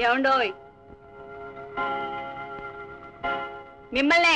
ఏమండోయ్ మిమ్మల్నే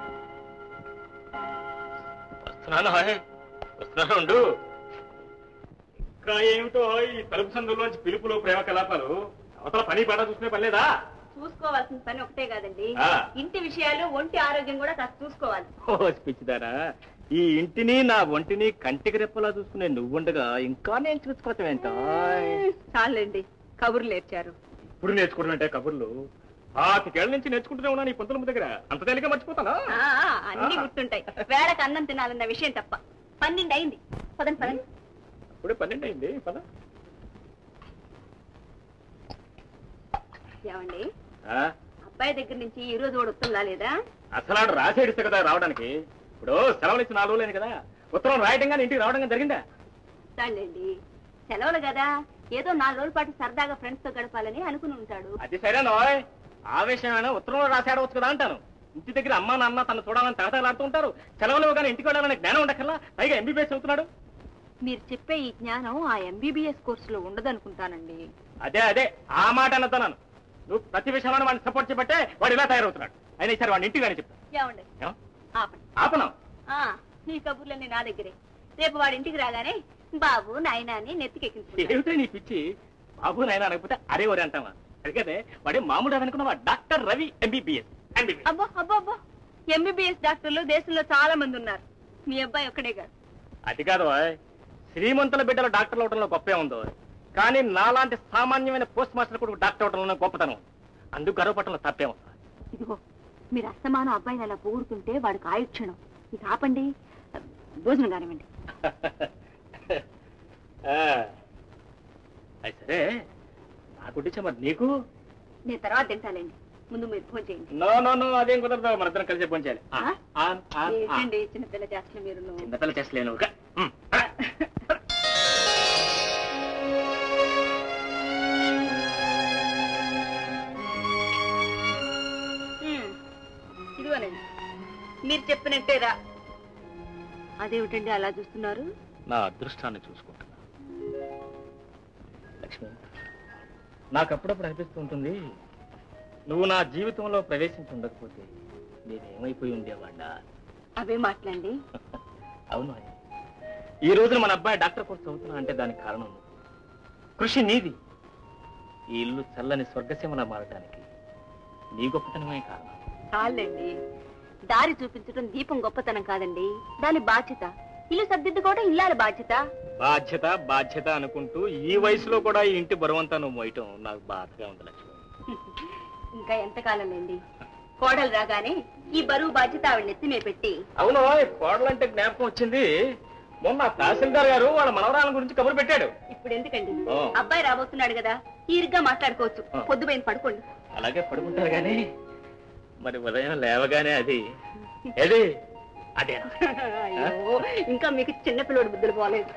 వస్తున్నాను హాయ్ వస్తున్నాను ఉండు ఇంకా ఏమిటో ఈ తలుపు సందులోంచి పిలుపులు ప్రేమ కలాపాలు అవతల పని పాట చూసుకునే పని లేదా చూసుకోవాల్సిన పని ఒకటే కాదండి ఆ. ఇంటి విషయాలు ఒంటి ఆరోగ్యం కూడా కాస్త చూసుకోవాలి ఓ పిచ్చిదారా ఈ ఇంటిని నా ఒంటిని కంటికి రెప్పలా చూసుకునే నువ్వుండగా ఇంకా నేను చూసుకోవటమేంటో చాలండి కబుర్లు నేర్చారు ఇప్పుడు నేర్చుకోవడం అంటే కబుర్లు పాతికేళ్ల నుంచి నేర్చుకుంటూనే ఉన్నాను ఈ పంతుల దగ్గర అంత తేలిక మర్చిపోతానా ఆ, ఆ, అన్ని గుర్తుంటాయి వేళకు అన్నం తినాలన్న విషయం తప్ప పన్నెండు అయింది పదండి పదండి అప్పుడే పన్నెండు అయింది పద ఏమండి ఆ, అబ్బాయి దగ్గర నుంచి ఈ రోజు కూడా ఉత్తరం రాలేదా అసలు ఆడు రాసేడిస్తే కదా రావడానికి ఇప్పుడు సెలవులు ఇచ్చి నాలుగు రోజులేను కదా ఉత్తరం రాయటం కానీ ఇంటికి రావడం కానీ జరిగిందా చాలండి సెలవులు కదా ఏదో నాలుగు రోజుల పాటు సరదాగా ఫ్రెండ్స్ తో గడపాలని అనుకుని ఉంటాడు అది సరేనోయ్ ఆవేశమైన ఉత్తరంలో రాసేడవచ్చు కదా అంటాను ఇంటి దగ్గర అమ్మా నాన్న తను చూడాలని తగతగలాడుతూ ఉంటారు సెలవులు కానీ ఇంటికి వెళ్ళాలని జ్ఞానం ఉండకల్లా పైగా ఎంబీబీఎస్ చదువుతున్నాడు మీరు చెప్పే ఈ జ్ఞానం ఆ ఎంబీబీఎస్ కోర్సులో ఉండదనుకుంటానండి అదే అదే ఆ మాట అన్నతన్నాను నువ్వు ప్రతి విషయంలో వాడిని సపోర్ట్ చేయబట్టే వాడు ఇలా తయారవుతున్నాడు అయినా సరే వాడిని ఇంటికి కానీ చెప్తా ఏమండి ఏం? ఆపండి ఆపనం ఆ, ఈ కబుర్లన్నీ నా దగ్గరే రేపు వాడి ఇంటికి రాగానే బాబు నాయన అని నెత్తికెక్కించుకుంటాడు ఏమిటో నీ పిచ్చి బాబు నాయన అనకపోతే అరే ఒరే అంటావా అందుకదే వాడే మామూలు అనుకున్నావా డాక్టర్ రవి ఎంబీబీఎస్ ఎంబీబీఎస్ అబ్బో అబ్బో అబ్బో ఎంబీబీఎస్ డాక్టర్లు దేశంలో చాలా మంది ఉన్నారు మీ అబ్బాయి ఒక్కడే కాదు అది కాదు ఓయ్. శ్రీమంతుల బిడ్డల డాక్టర్లు అవడంలో గొప్పే ఉందో కానీ నాలాంటి సామాన్యమైన పోస్ట్ మాస్టర్ కొడుకు డాక్టర్ అవడంలో గొప్పతనం ఉంది. అందుకు గర్వపట్టంలో తప్పే ఉంది ఇదిగో మీరు అస్తమానం అబ్బాయిని అలా పొగుడుతుంటే వాడికి ఆయుక్షణం ఇక ఆపండి భోజనం కానివ్వండి ఆ. అది సరే నాకు వడ్డించా మరి నీకు నేను తర్వాత తింటానండి ముందు మీరు ఫోన్ చేయండి నో నో నో అదేం కుదరదు మన ఇద్దరం కలిసి పంచాలి ఆ? ఏంటండి చిన్నపిల్ల చేస్తున్న మీరు చిన్నపిల్ల చేస్తలేను ఇదిగోనండి మీరు చెప్పినట్టే రా అదేమిటండి అలా చూస్తున్నారు నా అదృష్టాన్ని చూసుకుంటున్నా లక్ష్మి నాకు అప్పుడప్పుడు అనిపిస్తూ ఉంటుంది నువ్వు నా జీవితంలో ప్రవేశించి ఉండకపోతే నేనేమైపోయి ఉండేవాడా అవే మాట్లాడండి అవును అయ్య. ఈ రోజున మన అబ్బాయి డాక్టర్ కోర్స్ చదువుతున్నా అంటే దానికి కారణం నువ్వు. కృషి నీది ఈ ఇల్లు చల్లని స్వర్గసీమలా మారటానికి నీ గొప్పతనమే కారణం చాలండి దారి చూపించడం దీపం గొప్పతనం కాదండి దాని బాధ్యత ఇల్లు సర్దిద్దుకోవడం ఇల్లాలి బాధ్యత బాధ్యత బాధ్యత అనుకుంటూ ఈ వయసులో కూడా ఈ ఇంటి బరువంతా నువ్వు మోయటం నాకు బాధగా ఉంది లక్ష్మి ఇంకా ఎంతకాలం లేండి కోడలు రాగానే ఈ బరువు బాధ్యత ఆవిడ నెత్తిమే పెట్టి అవును కోడలంటే జ్ఞాపకం వచ్చింది మొన్న తహసీల్దార్ గారు వాళ్ళ మనవరాల గురించి కబురు పెట్టాడు ఇప్పుడు ఎందుకండి ఓ. అబ్బాయి రాబోతున్నాడు కదా తీరిగ్గా మాట్లాడుకోవచ్చు ఆ. పొద్దుపోయిన పడుకోండి అలాగే పడుకుంటారు గాని మరి ఉదయం లేవగానే అది ఏది అదే అయ్యో ఇంకా మీకు చిన్నపిల్లడు బుద్ధులు పోలేదు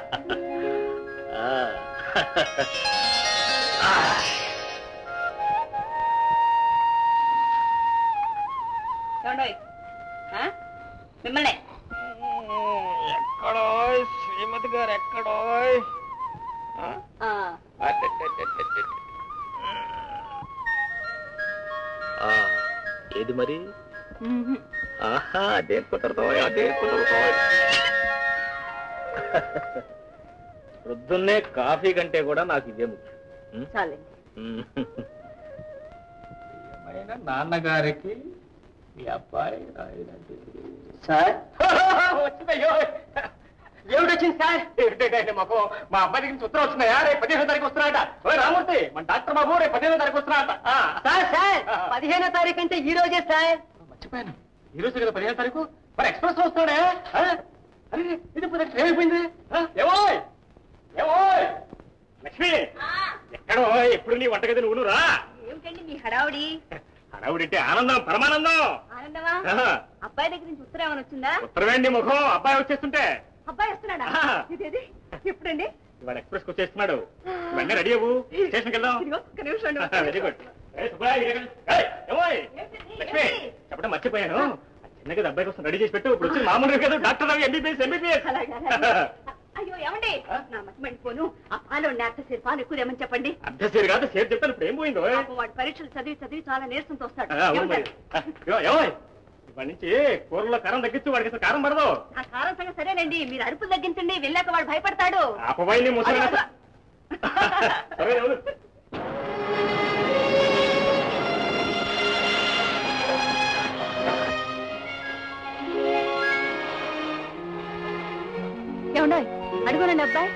ఏమండోయ్? ఆ? మిమ్మల్నే ఎక్కడో శ్రీమతి గారు ఎక్కడో ఆ, ఏది మరి మ్మ్. ఆహా అదే కుదరదో అదే కుదరదో ప్రొద్దున్నే కాఫీ కంటే కూడా నాకు ఇదే ముఖ్యం ఉం? చాలండి ఉం. ఏమైనా నాన్నగారికి మీ అబ్బాయి రాయనంటే సార్ వచ్చిందయ్యో ఏమిటి వచ్చింది సార్ ఏమిటంటే మాకు మా అబ్బాయి దగ్గర నుంచి ఉత్తరం వస్తున్నాయా రేపు పదిహేను తారీఖు వస్తున్నాడట ఓయ్ రామూర్తి మన డాక్టర్ బాబు రేపు పదిహేను తారీఖు వస్తున్నాడట ఆ. సార్ సార్ పదిహేనో తారీఖు అంటే ఈ రోజే సార్ మర్చిపోయాను ఈ రోజు కదా పదిహేను తారీఖు మరి ఎక్స్ప్రెస్ వస్తాడే అరే ఇది ఇప్పుడు ఏమైపోయింది ఆ, ఏమోయ్ ఏమోయ్ లక్ష్మి ఎక్కడో ఎప్పుడు నీ వంటగది నువ్వు రా ఏమిటండి మీ హడావుడి హడావుడింటే ఆనందం పరమానందం ఆనందమా ఆహా. అబ్బాయి దగ్గర నుంచి ఉత్తరం ఏమైనా వచ్చిందా ఉత్తరవేండి ముఖం అబ్బాయి వచ్చేస్తుంటే అబ్బాయి వస్తున్నాడా ఆ. ఇదేది ఎప్పుడండి ఇవాళ ఎక్స్ప్రెస్ వచ్చేస్తున్నాడు ఇవన్నీ రెడీ అవ్వు స్టేషన్కి వెళ్దాం ఇదిగో, ఒక్క నిమిషం ఉండు. వెరీ గుడ్ లక్ష్మి చెప్పడం మర్చిపోయాను ఆ చిన్నగా అబ్బాయి కోసం రెడీ చేసి పెట్టు ఇప్పుడు వచ్చి మామూలు కదా డాక్టర్ రవి ఎంబీబీఎస్ ఎంబీబీఎస్ అలాగే, అలాగే. అయ్యో ఏమండి ఆ? నా మతి మండిపోను ఆ పాలు నేత సేరు పాలు ఎక్కువ ఏమని చెప్పండి అర్ధ సేరు కాదు సేరు చెప్తాను ఇప్పుడు ఏం పోయిందో పాపం వాడు పరీక్షలు చదివి చదివి చాలా నీరసంతో వస్తాడు ఆ, అవును మరి. ఏమంటారు? ఆ, ఇదిగో, ఏమోయ్, ఇవాళ నుంచి కూరలో కారం తగ్గించు వాడికి అసలు కారం పడదు ఆ కారం సంగతి సరేనండి మీరు అరుపులు తగ్గించండి వెళ్ళాక వాడు భయపడతాడు ఆపబాయి నీ ముసలి అయ్యో, సరే ఎవరు ఏమండో అడుగునండి అబ్బాయి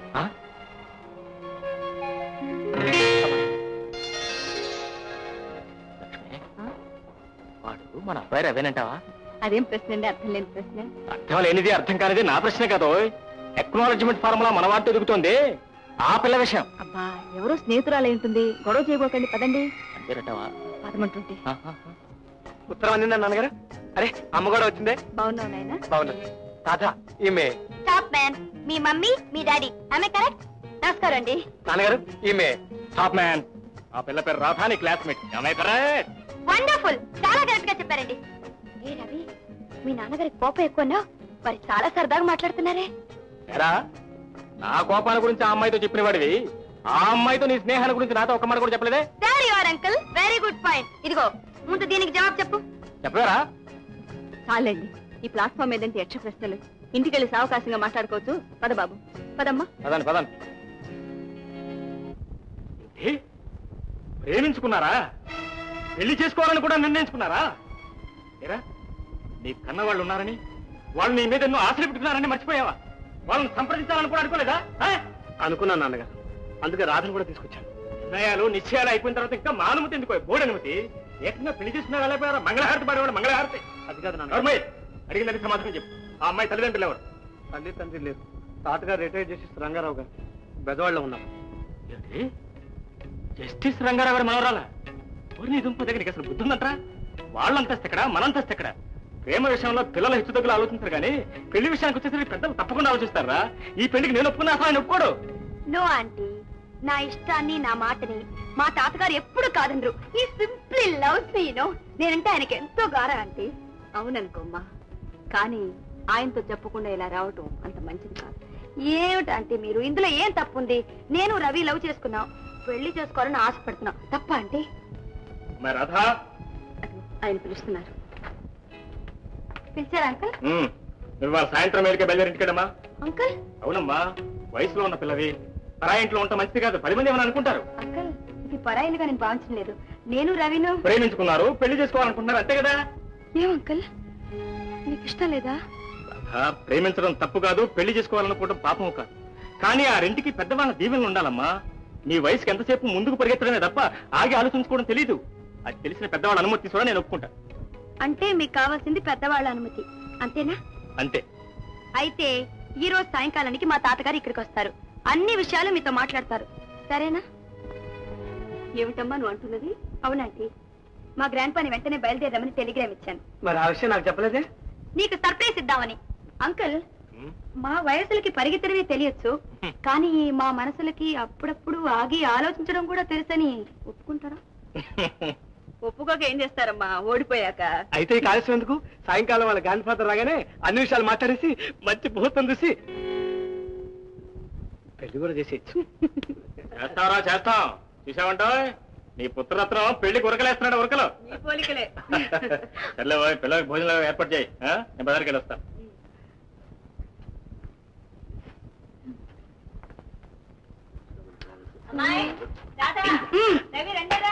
లక్ష్మి వాడు మన అబ్బాయి రవేనంటావా అదేం ప్రశ్న అండి అర్థం లేని ప్రశ్న అర్థం లేనిది అర్థం కానిది నా ప్రశ్న కాదు ఎక్నాలజ్మెంట్ ఫార్ములా మన వాటి ఎదుగుతోంది ఆ పిల్ల విషయం అబ్బా ఎవరో స్నేహితురాలు ఉంటుంది గొడవ చేయబోకండి పదండి అంతేనటావా పదమంటుంటే ఉత్తరం అందిందా నాన్నగారు అరే అమ్మ కూడా వచ్చిందే బాగున్నావు నాయన బాగున్నది తాత ఈమె టాప్ మ్యాన్ మీ మమ్మీ మీ డాడీ ఆమె కరెక్ట్ నమస్కారం అండి నాన్నగారు ఈమె టాప్ మ్యాన్ ఆ పిల్ల పేరు రాధాని క్లాస్మేట్ ఆమె కరెక్ట్ వండర్ఫుల్ చాలా కరెక్ట్ గా చెప్పారండి ఏ రవి మీ నాన్నగారి కోపం ఎక్కువనా మరి చాలా సరదాగా మాట్లాడుతున్నారే ఎరా నా కోపాల గురించి ఆ అమ్మాయితో చెప్పిన వాడివి ఆ అమ్మాయితో నీ స్నేహాల గురించి నాతో ఒక్క మాట కూడా చెప్పలేదే వెరీ ఆర్ అంకుల్ వెరీ గుడ్ పాయింట్ ఇదిగో ముందు దీనికి జవాబు చెప్పు చెప్పారా చాలండి ఈ ప్లాట్ఫామ్ ఏదంటే యక్ష ప్రశ్నలు ఇంటికెళ్ళి సావకాశంగా మాట్లాడుకోవచ్చు పద బాబు పదమ్మా పదండి పదండి ఏంటి? ప్రేమించుకున్నారా పెళ్లి చేసుకోవాలని కూడా నిర్ణయించుకున్నారా ఏరా నీ కన్న వాళ్ళు ఉన్నారని వాళ్ళు నీ మీద ఎన్నో ఆశలు పెట్టుకున్నారని మర్చిపోయావా వాళ్ళని సంప్రదించాలని కూడా అనుకోలేదా అనుకున్నాను నాన్నగారు అందుకే రాధను కూడా తీసుకొచ్చాను నిర్ణయాలు నిశ్చయాలు అయిపోయిన తర్వాత ఇంకా మానుమతి ఎందుకు బోర్డు అనుమతి ఏకంగా పెళ్లి చేసుకున్నా వెళ్ళిపోయారా మంగళహారతి పాడేవాడు మంగళహారతి అది కాదు నాన్న అడిగిందని సమాధానం చెప్పు ఆ అమ్మాయి తల్లిదండ్రులు ఎవరు తల్లి తండ్రి లేరు తాతగారు రిటైర్ చేసి రంగారావు గారు బెదవాళ్ళలో ఉన్నారు ఏంటి జస్టిస్ రంగారావు గారి మనవరాల ఓరి నీ దుంప దగ్గరికి అసలు బుద్ధి ఉందంటరా వాళ్ళంతస్తు ఎక్కడ మనంతస్తు ఎక్కడ ప్రేమ విషయంలో పిల్లల హెచ్చు తగ్గులు ఆలోచించారు కానీ పెళ్లి విషయానికి వచ్చేసరికి పెద్దలు తప్పకుండా ఆలోచిస్తారా ఈ పెళ్లికి నేను ఒప్పుకున్నా అసలు ఆయన ఒప్పుకోడు నో ఆంటీ నా ఇష్టాన్ని నా మాటని మా తాతగారు ఎప్పుడు కాదనరు ఈ సింప్లీ లవ్స్ మీ నో నేనంటే ఆయనకి ఎంతో గారా ఆంటీ అవుననుకోమ్మా కానీ ఆయనతో చెప్పకుండా ఇలా రావటం అంత మంచిది కాదు ఏమిటంటే మీరు ఇందులో ఏం తప్పుంది నేను రవి లవ్ చేసుకున్నాం పెళ్లి చేసుకోవాలని ఆశపడుతున్నాం తప్ప అంటే మరి రాధా ఆయన పిలుస్తున్నారు పిలిచారా అంకుల్ ఉమ్, నువ్వు ఇవాళ సాయంత్రం మేలుకే బయలుదేరి ఇంటికెళ్ళమ్మా అంకుల్ అవునమ్మా వయసులో ఉన్న పిల్లవి పరా ఇంట్లో ఉంటే మంచిది కాదు పది మంది ఏమైనా అనుకుంటారు అంకుల్ ఇది పరాయిలుగా నేను భావించడం లేదు నేను రవిను ప్రేమించుకున్నారు పెళ్లి చేసుకోవాలనుకుంటున్నారు అంతే కదా ఏం అంకుల్ నీకు ఇష్టం లేదా రాధా, ప్రేమించడం తప్పు కాదు పెళ్లి చేసుకోవాలనుకోవడం పాపం కాదు కానీ ఆ రెంటికి పెద్దవాళ్ళ దీవెనలు ఉండాలమ్మా నీ వయసుకి ఎంతసేపు ముందుకు పరిగెత్తడమే తప్ప ఆగి ఆలోచించుకోవడం తెలీదు అది తెలిసిన పెద్దవాళ్ళ అనుమతి తీసుకోవడం నేను ఒప్పుకుంటా అంటే మీకు కావాల్సింది పెద్దవాళ్ళ అనుమతి అంతేనా అంతే అయితే ఈ రోజు సాయంకాలానికి మా తాతగారు ఇక్కడికి వస్తారు అన్ని విషయాలు మీతో మాట్లాడతారు సరేనా ఏమిటమ్మా నువ్వు అంటున్నది అవునండి మా గ్రాండ్ పాని వెంటనే బయలుదేరమని టెలిగ్రామ్ ఇచ్చాను మరి ఆ విషయం నాకు చెప్పలేదే నీకు సర్ప్రైజ్ ఇద్దామని అంకుల్ ఉమ్, మా వయసులకి పరిగెత్తడమే తెలియచ్చు కానీ మా మనసులకి అప్పుడప్పుడు ఆగి ఆలోచించడం కూడా తెలుసని ఒప్పుకుంటారా ఒప్పుకోక ఏం చేస్తారమ్మా ఓడిపోయాక అయితే ఈ కాలుష్యం ఎందుకు సాయంకాలం వాళ్ళ గ్రాండ్ ఫాదర్ రాగానే అన్ని విషయాలు మాట్లాడేసి మంచి ముహూర్తం చూసి పెళ్లి కూడా చేసేయచ్చు చేస్తావరా చేస్తాం చూసావంటో నీ పుత్రరత్నం పెళ్లి ఉరకలేస్తున్నాడు ఉరకలు నీ పోలికలే సర్లే ఓయ్, పిల్లలకి భోజనం ఏర్పాటు చేయి ఆ? నేను బజార్కి వెళ్ళి వస్తా అమ్మాయి రాధా రవి రండిరా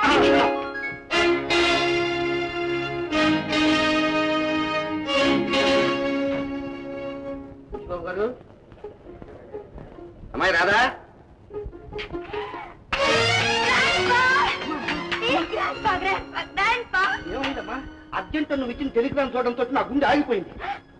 బాబు గారు అమ్మాయి రాదా ఏమైందమ్మా అర్జెంట్ నువ్వు ఇచ్చిన టెలిగ్రామ్ చూడడంతో నా గుండె ఆగిపోయింది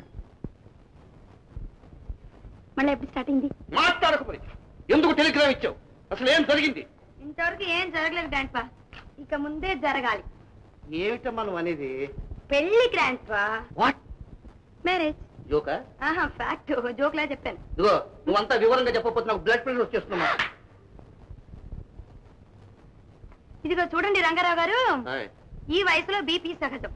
మళ్ళీ ఎప్పుడు స్టార్ట్ అయింది మాట్లాడకపోయి ఎందుకు టెలిగ్రామ్ ఇచ్చావు అసలు ఏం జరిగింది ఇంతవరకు ఏం జరగలేదు గ్రాండ్ పా ఇక ముందే జరగాలి ఏమిటమ్మా నువ్వు అనేది పెళ్లి గ్రాండ్ పా వాట్ మ్యారేజ్ జోకా ఆహా ఫ్యాక్ట్ జోక్లా చెప్పాను ఇదిగో నువ్వంతా వివరంగా చెప్పకపోతే నాకు బ్లడ్ ప్రెషర్ వచ్చేస్తున్నా ఇదిగో చూడండి రంగారావు గారు ఈ వయసులో బీపీ సహజం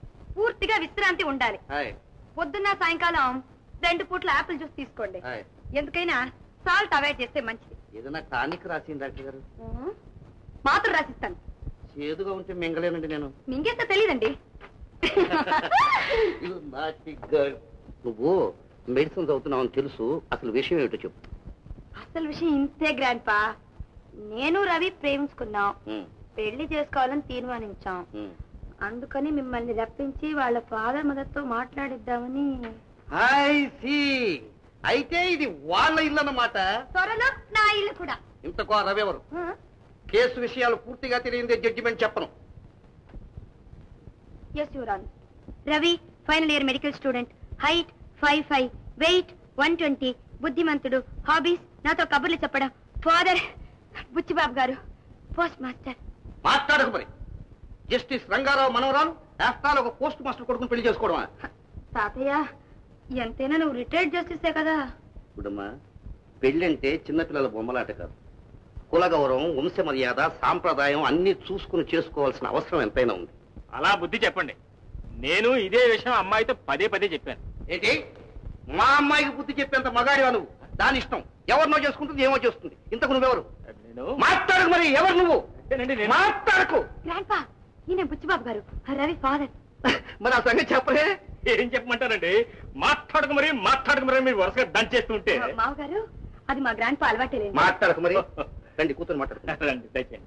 పూర్తిగా విశ్రాంతి ఉండాలి పొద్దున్న సాయంకాలం రెండు పూట్ల ఆపిల్ జ్యూస్ తీసుకోండి ఎందుకైనా సాల్ట్ అవాయిడ్ చేస్తే మంచిది ఏదైనా టానిక్ రాసింది డాక్టర్ గారు మాత్రం రాసిస్తాను చేదుగా ఉంటే మింగలేనండి నేను మింగేస్తే తెలియదండి You naughty girl. నువ్వు మెడిసిన్ చదువుతున్నావు అని తెలుసు అసలు విషయం ఏమిటో చెప్పు అసలు విషయం ఇంతే గ్రాండ్ పా నేను రవి ప్రేమించుకున్నాం ఉమ్, పెళ్లి చేసుకోవాలని తీర్మానించాం ఉమ్. అందుకని మిమ్మల్ని రప్పించి వాళ్ళ ఫాదర్ మదర్ తో మాట్లాడిద్దామని I see. అయితే ఇది వాళ్ళ ఇల్లు అన్నమాట త్వరలో నా ఇల్లు కూడా ఇంతకో ఆ రవి ఎవరు కేసు విషయాలు పూర్తిగా తెలియందే జడ్జిమెంట్ చెప్పను yes your Ravi final year medical student height five five weight one twenty బుద్ధిమంతుడు హాబీస్ నాతో కబుర్లు చెప్పడం ఫాదర్ బుచ్చిబాబు గారు పోస్ట్ మాస్టర్ మాట్లాడకు మరి జస్టిస్ రంగారావు మనవరాలు ఆఫ్టర్ ఒక పోస్ట్ మాస్టర్ కొడుకుని పెళ్లి చేసుకోవడమా తాతయ్య ఎంతైనా నువ్వు రిటైర్డ్ జస్టిసే కదా ఇప్పుడమ్మా పెళ్ళంటే చిన్నపిల్లల బొమ్మలాట కాదు కుల గౌరవం వంశ మర్యాద సాంప్రదాయం అన్ని చూసుకుని చేసుకోవాల్సిన అవసరం ఎంతైనా ఉంది అలా బుద్ధి చెప్పండి నేను ఇదే విషయం అమ్మాయితో పదే పదే చెప్పాను ఏంటి మా అమ్మాయికి బుద్ధి చెప్పేంత మగాడివా నువ్వు దాని ఇష్టం ఎవరినో చేసుకుంటుంది ఏమో చేస్తుంది ఇంతకు నువ్వెవరు నేను మాట్లాడకు మరి ఎవరు నువ్వు అంతేనండి, నేను- మాట్లాడకు గ్రాండ్ పా ఈయన బుచ్చిబాబు గారు రవి ఫాదర్ మరి ఆ సంగతి చెప్పలే ఏం చెప్పమంటారండి మాట్లాడక మరి మాట్లాడక మరి మీరు వరుసగా దంచేస్తుంటే మావగారు అది మా గ్రాండ్ పా అలవాటే లేదు మాట్లాడకు మరి రండి కూతురు మాట్లాడుకు రండి, దయచేయండి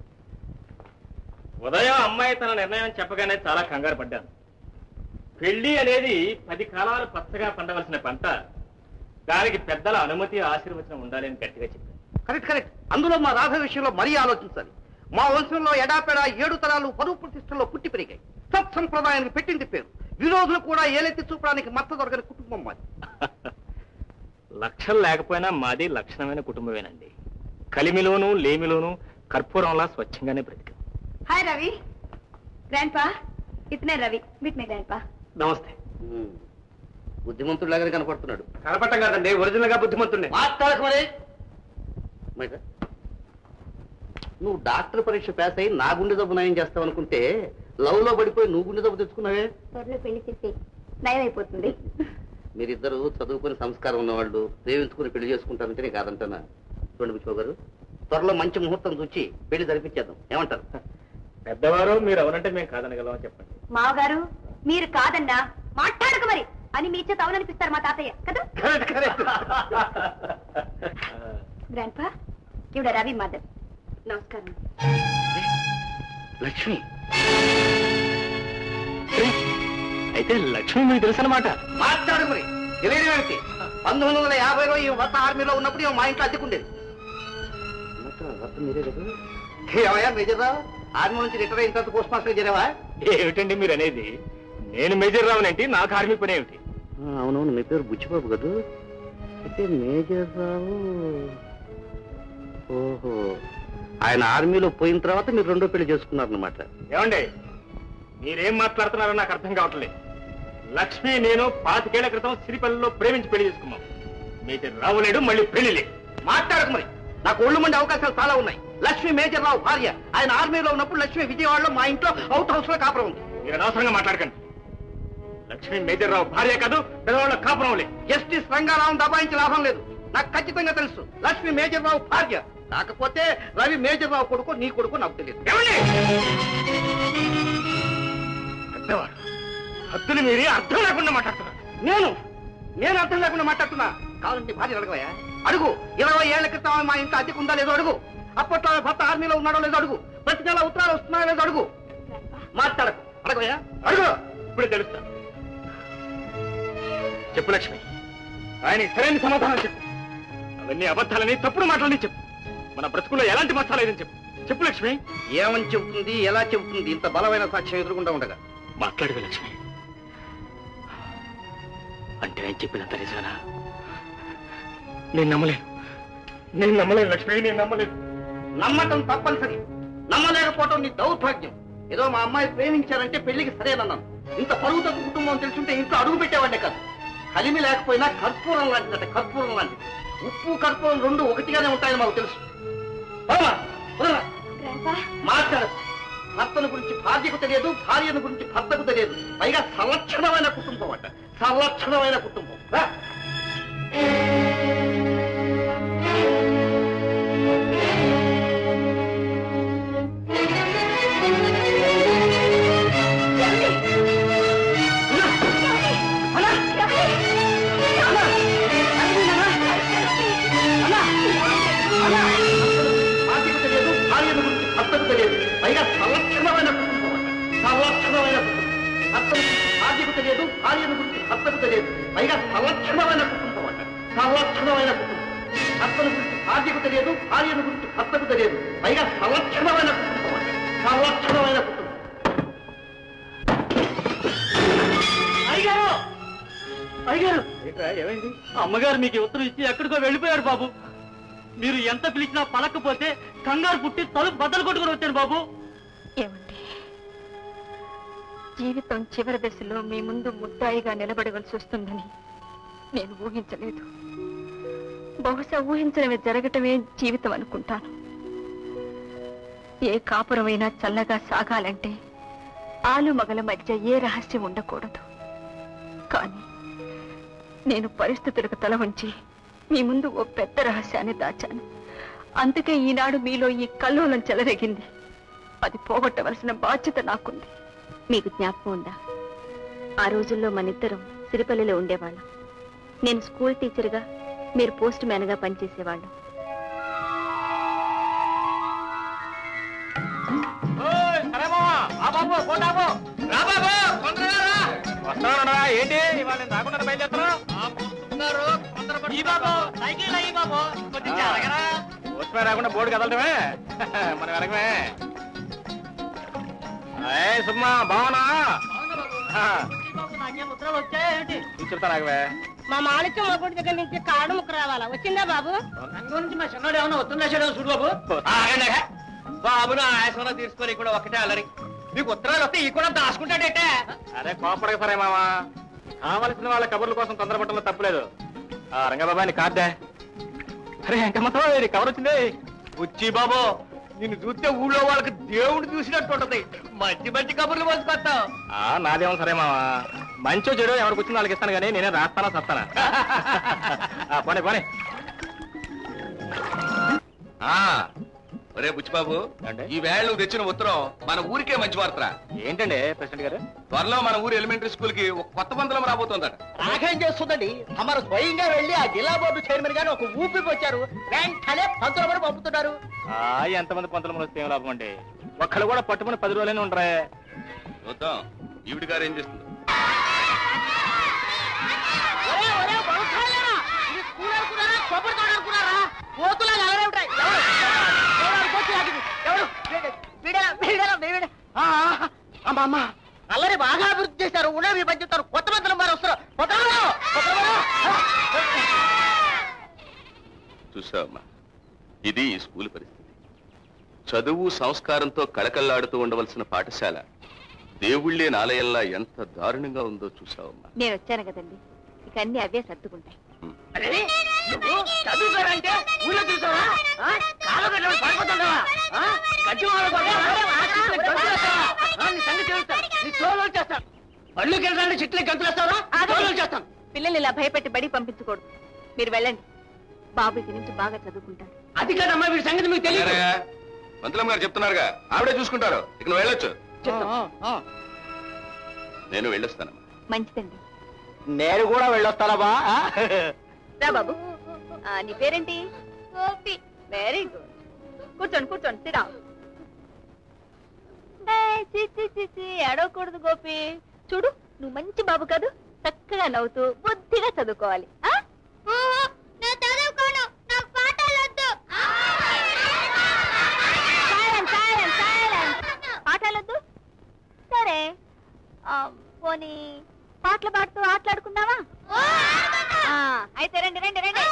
ఉదయం అమ్మాయి తన నిర్ణయం చెప్పగానే చాలా కంగారు పడ్డాను పెళ్లి అనేది పది కాలాలు పచ్చగా పండవలసిన పంట దానికి పెద్దల అనుమతి ఆశీర్వచనం ఉండాలి అని గట్టిగా చెప్పాను కరెక్ట్ కరెక్ట్ అందులో మా రాధ విషయంలో మరీ ఆలోచించాలి మా వంశంలో ఎడాపెడా ఏడు తరాలు పరువు ప్రతిష్టల్లో పుట్టి పెరిగాయి సత్సంప్రదాయానికి పెట్టింది పేరు విరోధులు కూడా ఏలెత్తి చూపడానికి మత్త దొరకని కుటుంబం మాది లక్షలు లేకపోయినా మాది లక్షణమైన కుటుంబమేనండి కలిమిలోను లేమిలోను కర్పూరంలా స్వచ్ఛంగానే బ్రతికాం హాయ్ రవి గ్రాండ్ పా ఇతనే రవి మీట్ మై గ్రాండ్ పా నమస్తే ఉమ్. బుద్ధిమంతుడిలాగానే కనపడుతున్నాడు కనపడటం కాదండి ఒరిజినల్ గా బుద్ధిమంతుండే మాట్లాడకు మరి మైట, నువ్వు డాక్టర్ పరీక్ష పాస్ అయ్యి నా గుండె జబ్బు నయం చేస్తావు అనుకుంటే లవ్ లో పడిపోయి నువ్వు గుండె జబ్బు తెచ్చుకున్నావే త్వరలో పెళ్లి చేసి నయం అయిపోతుంది మీరిద్దరు చదువుకుని సంస్కారం ఉన్నవాళ్ళు ప్రేమించుకుని పెళ్లి చేసుకుంటారంటే నేను కాదంటానా చూడండి బుచ్చో గారు త్వరలో మంచి ముహూర్తం చూచి పెళ్లి జరిపించేద్దాం ఏమంటారు పెద్దవారు మీరు అవునంటే మేము కాదనగలం చెప్పండి మావగారు మీరు కాదన్నా మాట్లాడక మరి అని మీ చేత అవుననిపిస్తారు మా తాతయ్య కదా కరెక్ట్ కరెక్ట్ గ్రాండ్ పా ఇవిడ రవి మదర్ నమస్కారం లక్ష్మి అయితే లక్ష్మి మీకు తెలుసు అనమాట మాట్లాడు మరి తెలియడం ఏమిటి పంతొమ్మిది వందల యాభైలో ఈ భర్త ఆర్మీలో ఉన్నప్పుడు ఈమె మా ఇంట్లో అద్దెకుండేది భర్త మీరే కదా ఏమయ్యా మేజరా ఆర్మీ నుంచి రిటైర్ అయిన తర్వాత పోస్ట్ మాస్టర్ చేరావా ఏమిటండి మీరు అనేది నేను మేజర్ రావునేంటి నాకు ఆర్మీ పని ఏమిటి అవునవును మీ పేరు బుచ్చిబాబు కదా అయితే మేజర్ రావు ఓహో ఆయన ఆర్మీలో పోయిన తర్వాత మీరు రెండో పెళ్లి చేసుకున్నారన్నమాట ఏమండి మీరేం మాట్లాడుతున్నారో నాకు అర్థం కావట్లేదు లక్ష్మి నేను పాతికేళ్ల క్రితం సిరిపల్లిలో ప్రేమించి పెళ్లి చేసుకున్నాం మేజర్ రావులేడు మళ్ళీ పెళ్లి లేదు మాట్లాడకు మరి నాకు ఒళ్ళు మంది అవకాశాలు చాలా ఉన్నాయి లక్ష్మి మేజర్ రావు భార్య ఆయన ఆర్మీలో ఉన్నప్పుడు లక్ష్మి విజయవాడలో మా ఇంట్లో అవుట్ హౌస్ లో కాపురం ఉంది మీరు అనవసరంగా మాట్లాడకండి లక్ష్మి మేజర్ రావు భార్య కాదు పెద్దవాళ్ళ కాపురం లేదు జస్టిస్ రంగారావు దబాయించి లాభం లేదు నాకు ఖచ్చితంగా తెలుసు లక్ష్మి మేజర్ రావు భార్య కాకపోతే రవి మేజర్ రావు కొడుకు నీ కొడుకు నాకు తెలియదు ఏమండి పెద్దవాడు హద్దులు మీరి అర్థం లేకుండా మాట్లాడుతున్నారు నేను నేను అర్థం లేకుండా మాట్లాడుతున్నా కావాలంటే భార్య అడగవయ్యా అడుగు ఇరవై ఏళ్ల క్రితం మా ఇంట్లో అద్దెకు ఉందా లేదో అడుగు అప్పట్లో ఆమె భర్త ఆర్మీలో ఉన్నాడో లేదో అడుగు ప్రతి నెల ఉత్తరాలు వస్తున్నాయో లేదో అడుగు మాట్లాడకు అడగవయ్యా అడుగు ఇప్పుడే తెలుస్తా చెప్పు లక్ష్మి ఆయనకి సరైన సమాధానం చెప్పు అవన్నీ అబద్ధాలని తప్పుడు మాటలని చెప్పు మన బ్రతుకుల్లో ఎలాంటి మసాలా లేదని చెప్పు చెప్పు లక్ష్మి ఏమని చెబుతుంది ఎలా చెబుతుంది ఇంత బలమైన సాక్ష్యం ఎదురుకుండా ఉండగా మాట్లాడవే లక్ష్మి అంటే నేను చెప్పినంత నిజమేనా నేను నమ్మలేను నేను నమ్మలేను లక్ష్మి నేను నమ్మలేను నమ్మటం తప్పనిసరి నమ్మలేకపోవటం నీ దౌర్భాగ్యం ఏదో మా అమ్మాయి ప్రేమించారంటే పెళ్లికి సరేనన్నాను ఇంత పరువు తక్కువ కుటుంబం తెలుసుంటే ఇంట్లో అడుగు పెట్టేవాడే కాదు కలిమి లేకపోయినా కర్పూరం లాంటిదట కర్పూరం లాంటిది ఉప్పు కర్పూరం రెండు ఒకటిగానే ఉంటాయని మాకు తెలుసు పదమా, పదమా. గ్రాండ్ పా మాట్లాడు భర్తను గురించి భార్యకు తెలియదు భార్యను గురించి భర్తకు తెలియదు పైగా సలక్షణమైన కుటుంబం అట సలక్షణమైన కుటుంబం రా. తెలియదు భార్యను గురించి భర్తకు తెలియదు పైగా సంలక్షణమైన కుటుంబం అంట సంలక్షణమైన కుటుంబం భర్తను గురించి భార్యకు తెలియదు భార్యను గురించి భర్తకు తెలియదు పైగా సంలక్షణమైన కుటుంబం అంట సంలక్షణమైన కుటుంబం అయ్యగారు అయ్యగారు ఏమైంది అమ్మగారు మీకు ఉత్తరం ఇచ్చి ఎక్కడికో వెళ్ళిపోయారు బాబు మీరు ఎంత పిలిచినా పలకపోతే కంగారు పుట్టి తలుపు బద్దలు కొట్టుకుని వచ్చాను బాబు ఏమండి జీవితం చివరి దశలో మీ ముందు ముద్దాయిగా నిలబడవలసి వస్తుందని నేను ఊహించలేదు బహుశా ఊహించడమే జరగటమే జీవితం అనుకుంటాను ఏ కాపురమైనా చల్లగా సాగాలంటే ఆలు మగల మధ్య ఏ రహస్యం ఉండకూడదు కానీ నేను పరిస్థితులకు తల వంచి మీ ముందు ఓ పెద్ద రహస్యాన్ని దాచాను అందుకే ఈనాడు మీలో ఈ కల్లోలం చెలరేగింది అది పోగొట్టవలసిన బాధ్యత నాకుంది మీకు జ్ఞాపకం ఉందా ఆ రోజుల్లో మనిద్దరం సిరిపల్లిలో ఉండేవాళ్ళం నేను స్కూల్ టీచర్గా మీరు పోస్ట్ మ్యాన్గా పనిచేసేవాళ్ళం సరే మావా ఆ బాబు పోటీ ఆపు. రా బాబు తొందరగా రా వస్తానరా ఏంటి ఇవాళ నేను రాకుండా బయలుదేరుతున్నావు ఈ బాబు సైకిల్ అయ్యి బాబు కొంచెం ఆ. జరగరా వచ్చి రాకుండా బోర్డు కదలటమే మన వెనకమే ఏ సుమ్మా బావనా ఆ, నాకేం ఉత్తరాలు వచ్చాయేంటి నీకు చెప్తా నాగవే మా మాణిక్యం మా గుడి దగ్గర నుంచి కాడు ముక్క రావాలా వచ్చిందా బాబు దాని గురించి మా చిన్నోడు ఏమన్నా వస్తుందా చూడు బాబు బాబును ఆయాసంలో తీర్చుకొని కూడా ఒకటే అలరి మీకు ఉత్తరాలు వస్తే ఈ కూడా దాచుకుంటాడేటే అరే కోపడక సరే మామా కావలసిన వాళ్ళ కబుర్ల కోసం తొందరపడటంలో తప్పులేదు ఆ రంగబాబాని కార్డే అరే ఎంకమ్మతో ఇది కవర్ వచ్చింది వచ్చి బాబు నిన్ను చూస్తే ఊళ్ళో వాళ్ళకి దేవుడు చూసినట్టు ఉంటది మంచి మంచి కబుర్లు మోసుకొస్తావు నాదేమో సరే మావా మంచో చెడు ఎవరికి వచ్చింది వాళ్ళకి ఇస్తాను కానీ నేనే రాస్తానా సస్తానా ఆ, పోనీ పోనీ ఒరే బుచ్చిబాబు ఏంటి? ఈ వేళ నువ్వు తెచ్చిన ఉత్తరం మన ఊరికే మంచి వార్తరా ఏంటండి ప్రెసిడెంట్ గారు త్వరలో మన ఊరు ఎలిమెంటరీ స్కూల్ కి ఒక కొత్త పంతులం రాబోతోందట రాకేం చేస్తుందండి తమరు స్వయంగా వెళ్ళి ఆ జిల్లా బోర్డు చైర్మన్ గారు ఒక ఊపి వచ్చారు వెంటనే పంతుల మరి పంపుతున్నారు ఆ, ఎంతమంది పంతులు వస్తే ఏం లాభం అండి ఒక్కళ్ళు కూడా పట్టుకుని పది రోజులైనా ఉండరే చూద్దాం ఈవిడి గారు ఏం చేస్తుంది ఒరే, ఒరే, బహుశాలా? ఇది స్కూల్ అనుకున్నారా? కొబ్బరి తోట అనుకున్నారా? కోతులాగా అలరే ఉంటాయి. ఎవరు? ఎవరు అనుకోవచ్చు నాకు ఇది? ఎవరు? వీడే, వీడేనా? వీడేనా? వీడే. ఆ, ఆ, అమ్మా, అమ్మా. అల్లరి బాగా అభివృద్ధి చేశారు ఉండవి పంచుతారు కొత్త మంత్రులు మరి వస్తారు కొత్త మంత్రులు, కొత్త మంత్రులు. చూసావమ్మా ఇది ఈ స్కూల్ పరిస్థితి చదువు సంస్కారంతో కళకళ్లాడుతూ ఉండవలసిన పాఠశాల దేవుళ్ళే నాలయంలా ఎంత దారుణంగా ఉందో చూసావమ్మా నేను వచ్చాను కదండి ఇక అన్ని అవే సర్దుకుంటాయి అరే, నువ్వు చదువుకోరంటే ఊళ్ళో చూసావా ఆ? కాలు కట్టడం పడిపోతున్నావా ఆ? గడ్డి మాల కొడతావా? చెట్లకు గంతులు వేస్తావా? ఆ, నీ సంగతి చెబుతాను. నీ తోలు వచ్చేస్తాను బళ్ళుకి వెళ్ళడానికి చెట్లకి గంతులు వేస్తావా తోలు వచ్చేస్తాను పిల్లల్ని ఇలా భయపెట్టి బడి పంపించకూడదు మీరు వెళ్ళండి బాబు ఇక నుంచి బాగా చదువుకుంటాడు అది కదమ్మా వీడి సంగతి మీకు తెలియదు అరే, మంత్రులం గారు చెప్తున్నారుగా ఆవిడే చూసుకుంటారు ఇక నువ్వు వెళ్ళొచ్చు నేను వెళ్ళొస్తానమ్మా మంచిదండి నేను కూడా వెళ్ళొస్తానా బా రా బాబు ఆ, నీ పేరేంటి గోపి వెరీ గుడ్ కూర్చోండి కూర్చోండి సిరా ఏడవకూడదు గోపి చూడు నువ్వు మంచి బాబు కాదు చక్కగా నవ్వుతూ బుద్ధిగా చదువుకోవాలి ఆ? Silence, silence, silence. పాఠాలొద్దు సరే ఆ, పోనీ పాటలు పాడుతూ ఆటలాడుకుందామా ఆ, అయితే రండి రండి రండి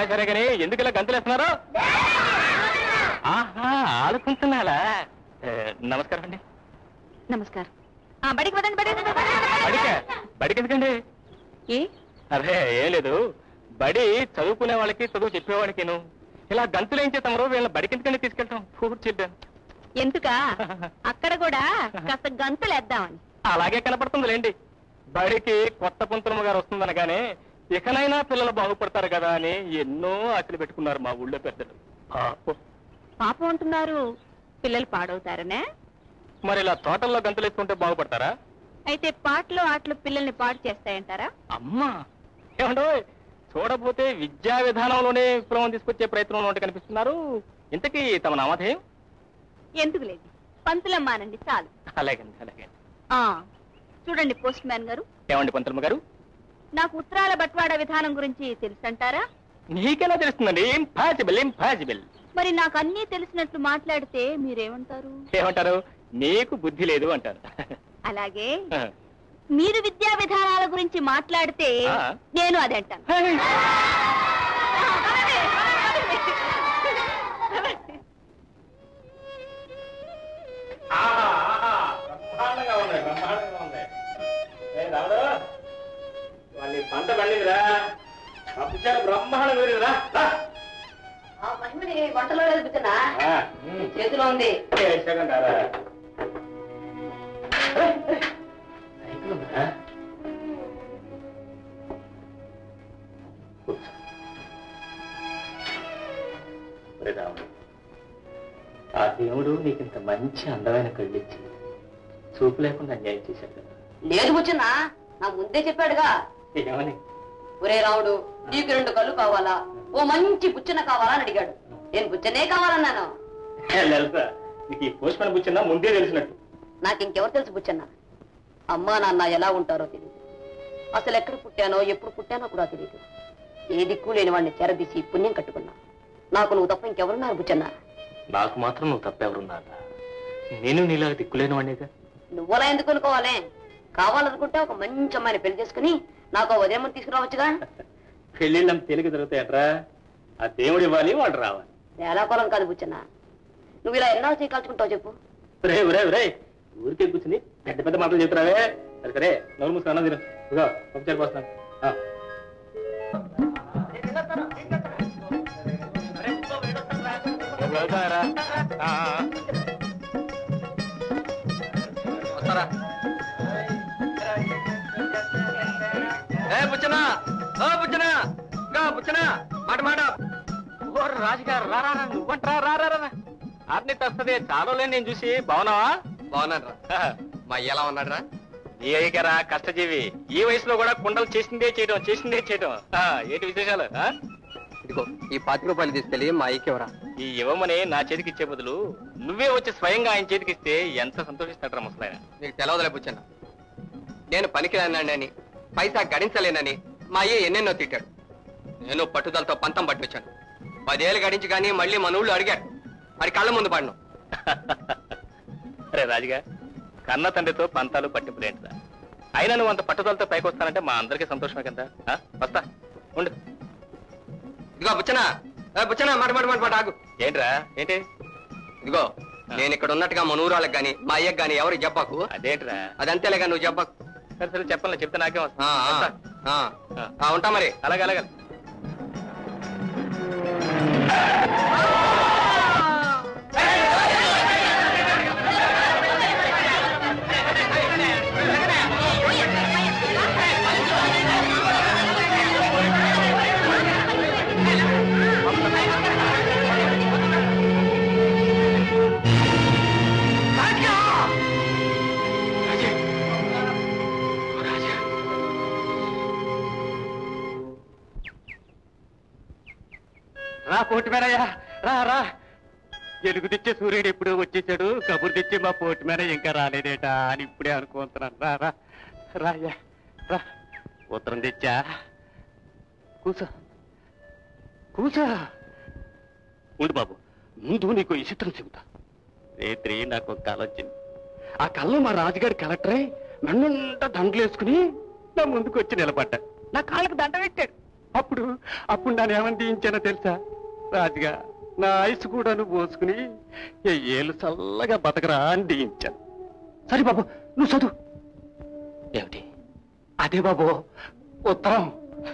సరే కానీ ఎందుకు ఇలా గంతులేస్తున్నారు ఆహా ఆడుకుంటున్నారా ఏ, నమస్కారం అండి నమస్కారం ఆ, బడికి వదండి బడి వదండి, బడి వదండి, బడి బడిక బడికి ఎందుకండి ఏ అదే ఏం లేదు బడి చదువుకునే వాళ్ళకి చదువు చెప్పేవాడికిను ఇలా గంతులు ఏం చేస్తామరో వీళ్ళ బడికి ఎందుకండి తీసుకెళ్తాం పూర్ చిల్డ్రన్ ఎందుకా అక్కడ కూడా కాస్త గంతులు వేద్దామని అలాగే కనపడుతుందిలేండి బడికి కొత్త పంతులమ్మ గారు వస్తుందనగానే ఇకనైనా పిల్లలు బాగుపడతారు కదా అని ఎన్నో ఆశలు పెట్టుకున్నారు మా ఊళ్ళో పెద్దలు పాపం. పాపం అంటున్నారు పిల్లలు పాడవుతారనే మరి ఇలా తోటల్లో గంతులు వేసుకుంటే బాగుపడతారా అయితే పాటలు ఆటలు పిల్లల్ని పాడు చేస్తాయంటారా అమ్మా ఏమండో చూడబోతే విద్యా విధానంలోనే విప్లవం తీసుకొచ్చే ప్రయత్నంలో ఉంటే కనిపిస్తున్నారు ఇంతకీ తమ నామధేయం ఎందుకు లేదు పంతులమ్మానండి చాలు అలాగండి అలాగే ఆ చూడండి పోస్ట్ మ్యాన్ గారు ఏమండి పంతులమ్మ గారు నాకు ఉత్తరాల బట్వాడా విధానం గురించి తెలుసంటారా నీకెలా తెలుస్తుందండి ఇంపాసిబుల్ ఇంపాసిబుల్ మరి నాకు అన్నీ తెలిసినట్లు మాట్లాడితే మీరేమంటారు ఏమంటారు నీకు బుద్ధి లేదు అంటారు అలాగే మీరు విద్యా విధానాల గురించి మాట్లాడితే ఆ. నేను అది అంటాను బ్రహ్మాండంగా ఉంది బ్రహ్మాండంగా ఉంది ఏ రాముడు వాళ్ళ పంట పండిందిరా పంపించారు బ్రహ్మాండంగా కుదిరిందిరా. రా. వంటలో వెళ్తున్నా ఆ, ఉమ్. చేతిలో ఉంది ఏ, సెకండ్ రా. ఏ, ఏ, సైకిల్ ఉందా? కూర్చో. ఒరే రాముడు ఆ దేవుడు నీకింత మంచి అందమైన కళ్ళిచ్చి చూపు లేకుండా అన్యాయం చేశాడు కదా లేదు కూర్చున్నా నా ముందే చెప్పాడుగా ఏమని ఒరే రాముడు నీకు రెండు కళ్ళు కావాలా ఓ మంచి బుచ్చన కావాలా అని అడిగాడు నేను బుచ్చనే కావాలన్నాను తెలుసా నీకు ఈ పోస్ట్మన్ కూర్చున్నా ముందే తెలిసినట్టు నాకు ఇంకెవరు తెలుసు బుచ్చన్న అమ్మా నాన్న ఎలా ఉంటారో తెలియదు అసలు ఎక్కడ పుట్టానో ఎప్పుడు పుట్టానో కూడా తెలియదు ఏ దిక్కు లేని వాడిని చెరదీసి పుణ్యం కట్టుకున్నా నాకు నువ్వు తప్ప ఇంకెవరున్నారు బుచ్చన్న నాకు మాత్రం నువ్వు తప్పెవరున్నారా నేను నీలాగా దిక్కులేని వాడిగా నువ్వలా ఎందుకు అనుకోవాలే కావాలనుకుంటే ఒక మంచి అమ్మాయిని పెళ్లి చేసుకుని నాకు ఉదయం తీసుకురావచ్చుగా పెళ్ళిళ్ళం తేలిక జరుగుతాయట్రా ఆ దేవుడు ఇవ్వాలి వాడు రావాలి నేలాకోలం కాదు బుచ్చన్న నువ్వు ఇలా ఎన్నాళ్ళు చేయకాల్చుకుంటావు చెప్పు రే రే రే ఊరికే కూర్చుని పెద్ద పెద్ద మాటలు చెప్తున్నావే సరే సరే నోరు మూసుకుని అన్నం తిను ఇదిగో పంపించారు పోస్తున్నాను ఆ. రేపు వెళ్తారా? ఆ, ఆ. వస్తారా ఏ బుచ్చనా ఓ బుచ్చనా గా బుచ్చనా మాట మాట ఓ రాజుగారు రా రా రా, నువ్వంట్రా రా రా రా రా. ఆర్ని తస్తదే చాలా నేను చూసి బాగున్నావా బాగున్నాడు మా అయ్య ఎలా ఉన్నాడు రా ఈ అయ్యగారా కష్టజీవి ఈ వయసులో కూడా కుండలు చేసిందే చేయడం చేసిందే చేయడం ఆ, ఏంటి విశేషాలు ఆ? ఇదిగో ఈ పాతిక రూపాయలు తీసుకెళ్ళి మా అయ్యకి ఎవరా ఈ ఇవ్వమని నా చేతికి ఇచ్చే బదులు నువ్వే వచ్చి స్వయంగా ఆయన చేతికి ఇస్తే ఎంత సంతోషిస్తాడు ముసలాయన నీకు తెలవదులే బుచ్చన్న నేను పనికిరానండి అని పైసా గడించలేనని మా అయ్య ఎన్నెన్నో తిట్టాడు నేను పట్టుదలతో పంతం పట్టి వచ్చాను పదేళ్ళు గడించి కానీ మళ్ళీ మన ఊళ్ళో అడిగాడు అది కళ్ళ ముందు పడినాం అరే రాజుగా కన్న తండ్రితో పంతాలు పట్టింపులేంటిరా అయినా నువ్వు అంత పట్టుదలతో పైకి వస్తానంటే మా అందరికీ సంతోషమే కదా ఆ? వస్తా ఉండు ఇదిగో బుచ్చనా ఏ బుచ్చనా మాట మాట మాట మాట ఆగు ఏంట్రా ఏంటి ఇదిగో నేను ఇక్కడ ఉన్నట్టుగా మన ఊరు వాళ్ళకి గాని మా అయ్యకి గాని ఎవరు చెప్పకు అదేంట్రా అదంతేలేగా నువ్వు చెప్పకు సరే సరే చెప్పాలి చెప్తే నాకేం ఆ, వస్తా ఆ, వస్తా. ఆ. ఆ, ఉంటా మరి అలాగే అలాగే రా పోటీ మేరయ్యా రా రా ఎలుగు తెచ్చే సూర్యుడు ఎప్పుడు వచ్చేసాడు కబురు తెచ్చే మా పోటీ మేర ఇంకా రాలేదేట అని ఇప్పుడే అనుకుంటున్నాను రా రా రాయ్యా రా ఉత్తరం తెచ్చా కూసో కూసో ఉండు బాబు ముందు నీకు ఈ చిత్రం చెబుతా రేత్రి నాకు ఒక కళ వచ్చింది ఆ కళ్ళలో మా రాజుగారి కలెక్టరే నన్నుంతా దండలు వేసుకుని నా ముందుకు వచ్చి నిలబడ్డా నా కాళ్ళకు దండ పెట్టాడు అప్పుడు అప్పుడు నన్ను ఏమని దీయించానో తెలుసా రాజుగా నా ఆయుసు కూడాను పోసుకుని ఏ ఏళ్ళు చల్లగా బతకరా అని దీయించాను సరే బాబు నువ్వు చదువు ఏమిటి అదే బాబు ఉత్తరం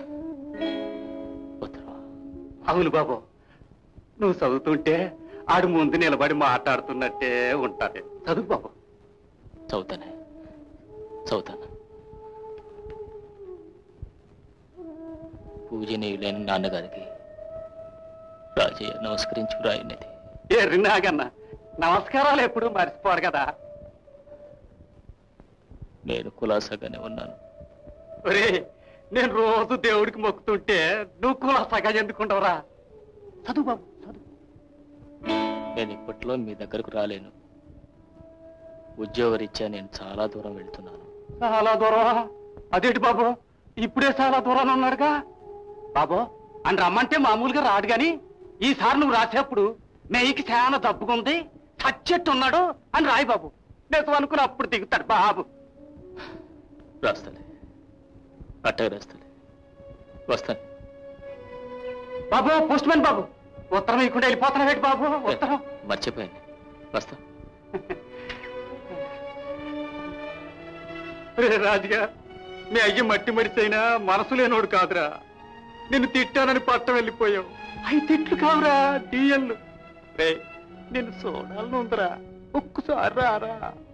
ఉత్తరం అవును బాబు నువ్వు చదువుతుంటే ఆడు ముందు నిలబడి మాట్లాడుతున్నట్టే ఉంటాది చదువు బాబు చదువుతానే చదువుతాను పూజనీయులైన నాన్నగారికి రాజయ్య నమస్కరించి వ్రాయినది ఎర్రి నాగన్న నమస్కారాలు ఎప్పుడు మర్చిపోరు కదా నేను కులాసాగానే ఉన్నాను ఒరే నేను రోజు దేవుడికి మొక్కుతుంటే నువ్వు కులాసాగా ఎందుకుంటావురా చదువు బాబు చదువు నేను ఇప్పట్లో మీ దగ్గరకు రాలేను ఉద్యోగరీత్యా నేను చాలా దూరం వెళ్తున్నాను చాలా దూరం అదేంటి బాబు ఇప్పుడే చాలా దూరాన్ని ఉన్నాడుగా బాబు అని రమ్మంటే మామూలుగా రాడు గాని ఈసారి నువ్వు రాసేప్పుడు మేయికి చాలా దబ్బుకుంది చచ్చెట్టు ఉన్నాడు అని రాయి బాబు నేను అనుకుని అప్పుడు దిగుతాడు బాబు రాస్తాలే అట్టగా రాస్తాలే వస్తాను బాబు పోస్ట్ మ్యాన్ బాబు ఉత్తరం ఇవ్వకుండా వెళ్ళిపోతున్నావేంటి బాబు ఉత్తరం మర్చిపోయాను వస్తా రే రాజుగా మీ అయ్యి మట్టి మడిచైనా మనసు లేనోడు కాదురా నిన్ను తిట్టానని పట్టం వెళ్ళిపోయావు అవి తిట్లు కావురా డిఎల్లు రే నిన్ను చూడాలని ఉందిరా ఒక్కసారి రారా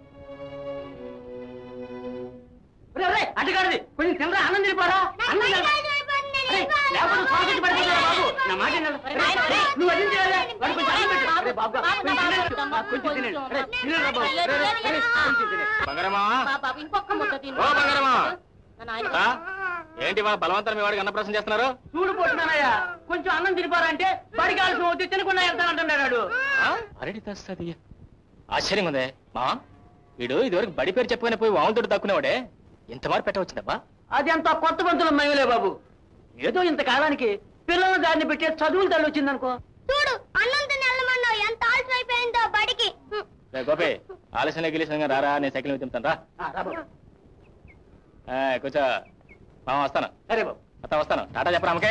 అడ్డగాడిది కొంచెం తినరా అన్నం తినిపోరా అన్నం తినరా? అరే, లేకపోతే సొరగొచ్చి పడిపోతారా బాబు నా మాట వినాలి. అరే, అరే, నువ్వు అది చేయాలి వాడు కొంచెం అన్నం పెట్టు. అరే, బాబు, కొంచెం తినండి. ఆ, కొంచెం తినండి. అరే, తినండిరా బాబు. అరే, అరే, అరే, కొంచెం తినండి. బంగారమా ఇంకొక ముద్ద తిను. ఓ బంగారమా నాయన. ఆ? ఏంటి మా బలవంతం మీ వాడికి అన్నప్రాసం చేస్తున్నారు చూడు పోతున్నానయ్యా కొంచెం అన్నం తినిపోరా అంటే బడికి ఆలస్యం అవుతుంది తినకుండా వెళ్తానంటున్నాడు అరటి తెస్తుంది ఆశ్చర్యంగా ఉందే మా వీడు ఇదివరకు బడి పేరు చెప్పుకొని పోయి వాములతోటి దక్కునేవాడే ఇంత మారి పెట్టవచ్చిందబ్బా అది అంత కొత్త పంతుల మహిళలే బాబు ఏదో ఇంతకాలానికి పిల్లల దాన్ని పెట్టే చదువులు తల్లి వచ్చిందనుకో చూడు అన్నం తిని వెళ్ళమన్నావు ఎంత ఆలస్యం అయిపోయిందో బడికి హ్మ్. రే గోపే ఆలస్యంగా గిలిసంగా రారా నేను సైకిల్ మీద తింటాను రా ఆ, రా బాబు. ఆ, కూర్చో మామ వస్తాను సరే బాబు అత్త వస్తాను టాటా చెప్పరా అమ్మకే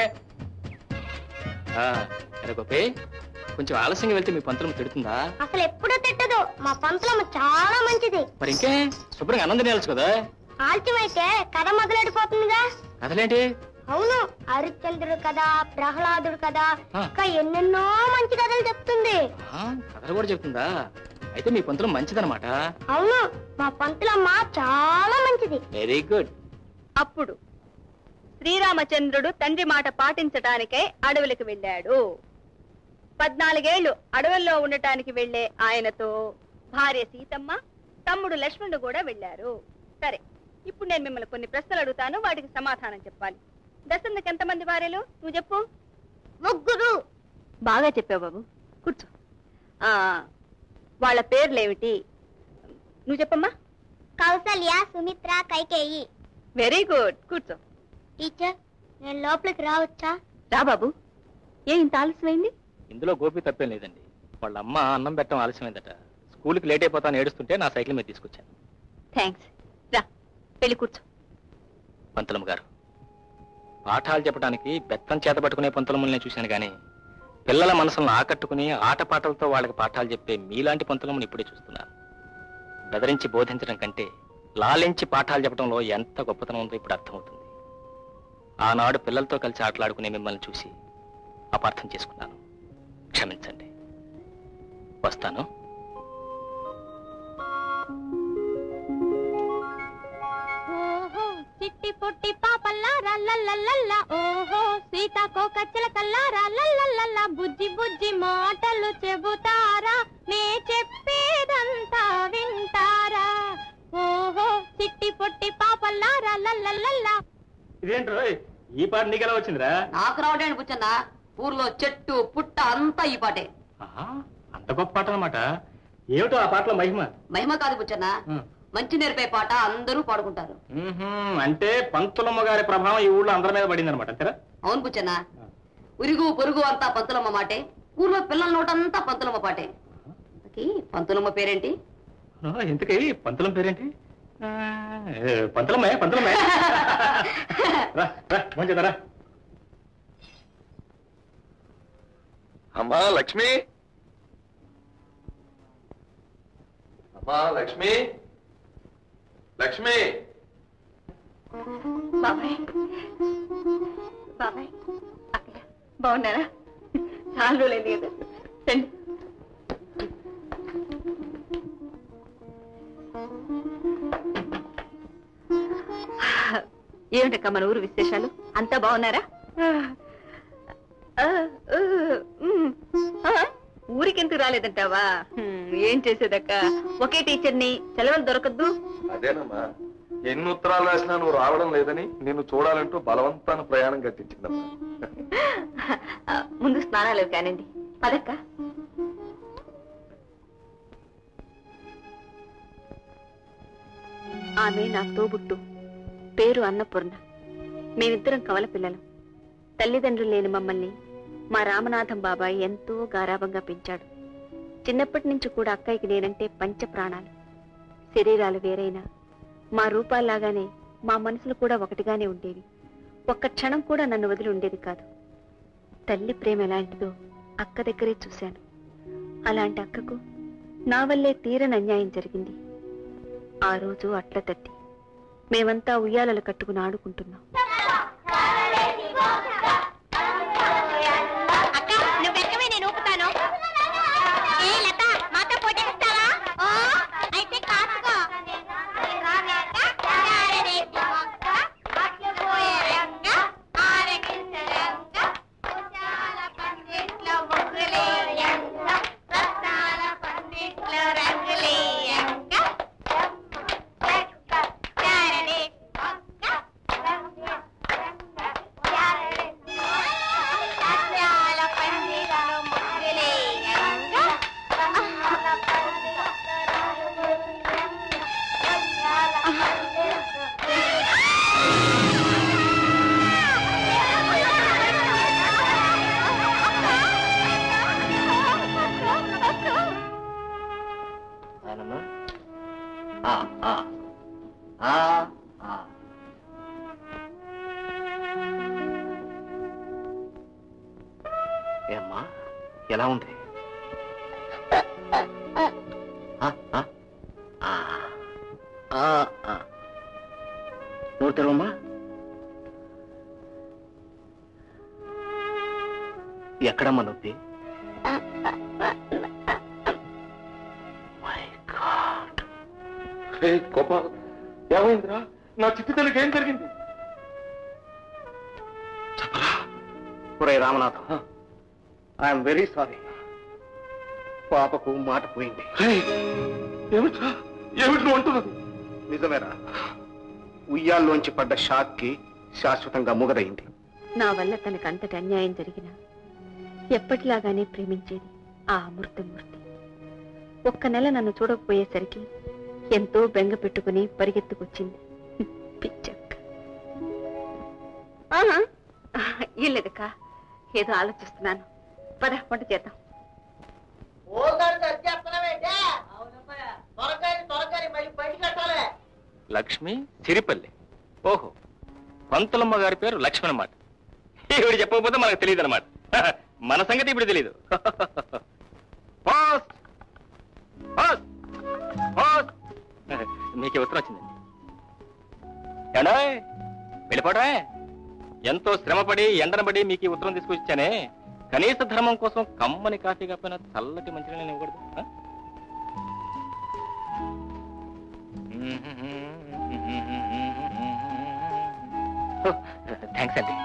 ఆ, అరే గోపి కొంచెం ఆలస్యంగా వెళ్తే మీ పంతులమ్మ తిడుతుందా అసలు ఎప్పుడూ తిట్టదు మా పంతులమ్మ చాలా మంచిది మరి ఇంకే శుభ్రంగా ఆనందం తినాల్సి కదా ఆలస్యం అయితే కథ మొదలెడిపోతుందిగా కథలేంటి అవును హరిశ్చంద్రుడు కదా ప్రహ్లాదుడు కదా ఆ. ఇంకా ఎన్నెన్నో మంచి కథలు చెప్తుంది ఆ, కథలు కూడా చెప్తుందా అయితే మీ పంతులు మంచిదన్నమాట అవును మా పంతులమ్మ చాలా మంచిది వెరీ గుడ్ అప్పుడు శ్రీరామచంద్రుడు తండ్రి మాట పాటించటానికై అడవులకు వెళ్ళాడు పద్నాలుగేళ్లు అడవుల్లో ఉండటానికి వెళ్లే ఆయనతో భార్య సీతమ్మ తమ్ముడు లక్ష్మణుడు కూడా వెళ్ళారు సరే ఇప్పుడు నేను మిమ్మల్ని కొన్ని ప్రశ్నలు అడుగుతాను వాటికి సమాధానం చెప్పాలి దశరథకి ఎంతమంది భార్యలు నువ్వు చెప్పు ముగ్గురు బాగా చెప్పావు బాబు కూర్చో ఆ, వాళ్ళ పేర్లేమిటి నువ్వు చెప్పమ్మా కౌసల్య సుమిత్ర కైకేయి వెరీ గుడ్ కూర్చో టీచర్ నేను లోపలికి రావచ్చా రా బాబు ఏ ఇంత ఆలస్యమైంది ఇందులో గోపి తప్పేం లేదండి వాళ్ళ అమ్మ అన్నం పెట్టడం ఆలస్యమైందట స్కూల్కి లేట్ అయిపోతాను ఏడుస్తుంటే నా సైకిల్ మీద తీసుకొచ్చాను థ్యాంక్స్ రా పెళ్లి కూర్చో పంతులమ్మ గారు పాఠాలు చెప్పడానికి బెత్తం చేత పట్టుకునే పంతులమ్మల్ని చూశాను కానీ పిల్లల మనసులను ఆకట్టుకుని ఆటపాటలతో వాళ్ళకి పాఠాలు చెప్పే మీలాంటి పంతులమ్మని ఇప్పుడే చూస్తున్నాను బెదరించి బోధించడం కంటే లాలించి పాఠాలు చెప్పడంలో ఎంత గొప్పతనం ఉందో ఇప్పుడు అర్థమవుతుంది ఆనాడు పిల్లలతో కలిసి ఆటలాడుకునే మిమ్మల్ని చూసి అపార్థం చేసుకున్నాను క్షమించండి వస్తాను ఓహో చిట్టి పొట్టి పాపల్లారా లల్లల్లల్లా ఓహో సీతాకోక చిలకల్లారా లల్లల్లల్లా బుజ్జి బుజ్జి మాటలు చెబుతారా నే చెప్పేదంతా వింటారా ఓహో చిట్టి పొట్టి పాపల్లారా లల్లల్లల్లా ఇదేంట్రో ఈ పాట నీకెలా వచ్చిందిరా నాకు రావడానికి పుచ్చన్న ఊర్లో చెట్టు పుట్ట అంతా ఈ పాటే అంత గొప్ప పాట అనమాట ఏమిటో ఆ పాటలో మహిమ మహిమ కాదు పుచ్చన్న ఉం. మంచి నేర్పే పాట అందరూ పాడుకుంటారు మ్మ్హ్మ్. అంటే పంతులమ్మ గారి ప్రభావం ఈ ఊళ్ళో అందరి మీద పడింది అనమాట అంతేరా అవును పుచ్చన్న ఉరుగు పొరుగు అంతా పంతులమ్మ మాటే ఊర్లో పిల్లల నోటంతా పంతులమ్మ పాటే ఇంతకీ పంతులమ్మ పేరేంటి ఆ, ఇంతకీ పంతులం పేరేంటి ఆ, ఏ, పంతులమ్మే పంతులమ్మే రా రా మంచిదరా అమ్మా లక్ష్మి అమ్మా లక్ష్మి లక్ష్మి బాబాయ్ బాబాయ్ అక్కయ్య బాగున్నారా చాలా రోజులైంది కదా రండి ఏమిటక్క మన ఊరు విశేషాలు అంతా బాగున్నారా ఆ, ఆ, ఉమ్, ఆ, ఊరికెందుకు రాలేదంటావా హ్మ్, ఏం చేసేదక్క ఒకే టీచర్ని సెలవులు దొరకద్దు అదేనమ్మా ఎన్ని ఉత్తరాలు రాసినా నువ్వు రావడం లేదని నిన్ను చూడాలంటూ బలవంతాన ప్రయాణం కట్టించిందమ్మా ఆ, ముందు స్నానాలు కానండి పదక్క ఆమె నా తోబుట్టు పేరు అన్నపూర్ణ మేమిద్దరం కవల పిల్లలం తల్లిదండ్రులు లేని మమ్మల్ని మా రామనాథం బాబాయ్ ఎంతో గారాభంగా పెంచాడు చిన్నప్పటి నుంచి కూడా అక్కయ్యకి నేనంటే పంచ ప్రాణాలు శరీరాలు వేరైనా మా రూపాల్లాగానే మా మనసులు కూడా ఒకటిగానే ఉండేవి ఒక్క క్షణం కూడా నన్ను వదిలి ఉండేది కాదు తల్లి ప్రేమ ఎలాంటిదో అక్క దగ్గరే చూశాను అలాంటి అక్కకు నా వల్లే తీరని అన్యాయం జరిగింది ఆ రోజు అట్ల తట్టి మేమంతా ఉయ్యాలలు కట్టుకుని ఆడుకుంటున్నాం అక్క నువ్వు ఎక్కవే నేను ఊపుతాను ఏ లత మాతో పోటీస్తావా ఓ అయితే కాసుకో ఆయనమ్మా ఆ, ఆ. ఆ, ఆ. ఏమ్మా ఎలా ఉంది ఆ, ఆ. ఆ. ఆ, ఆ. నోరు తెరవమ్మా ఎక్కడమ్మా నొప్పి మై గాడ్ హే గోపాల్ ఏమైందిరా నా చిట్టి తల్లికి ఏం జరిగింది ఒరే రామనాథం ఐఎమ్ వెరీ సారీ పాపకు మాట పోయింది హే, ఏమిట్రా ఏమిటి నువ్వు అంటున్నది నిజమేరా ఉయ్యాల్లోంచి పడ్డ షాక్కి శాశ్వతంగా ముగదయింది నా వల్ల తనకు అంతటి అన్యాయం జరిగిన ఎప్పటిలాగానే ప్రేమించేది ఆ అమృతమూర్తి ఒక్క నెల నన్ను చూడకపోయేసరికి ఎంతో బెంగ పెట్టుకుని పరిగెత్తుకొచ్చింది పిచ్చక్క ఆహా, ఏం లేదక్క ఏదో ఆలోచిస్తున్నాను పద వంట చేద్దాం లక్ష్మి సిరిపల్లి ఓహో పంతులమ్మ గారి పేరు లక్ష్మణ్ అన్నమాట ఈవిడ చెప్పకపోతే మనకు తెలియదు అనమాట మన సంగతి ఇప్పుడు తెలియదు పోస్ట్ పోస్ట్ పోస్ట్ మీకు ఉత్తరం వచ్చిందండి ఏడా వెళ్ళిపోవడమే ఎంతో శ్రమపడి ఎండనబడి మీకు ఈ ఉత్తరం తీసుకొచ్చానే కనీస ధర్మం కోసం కమ్మని కాఫీ కాకపోయినా చల్లటి మంచినీళ్ళు ఇవ్వకూడదు ఆ? థ్యాంక్స్ అండి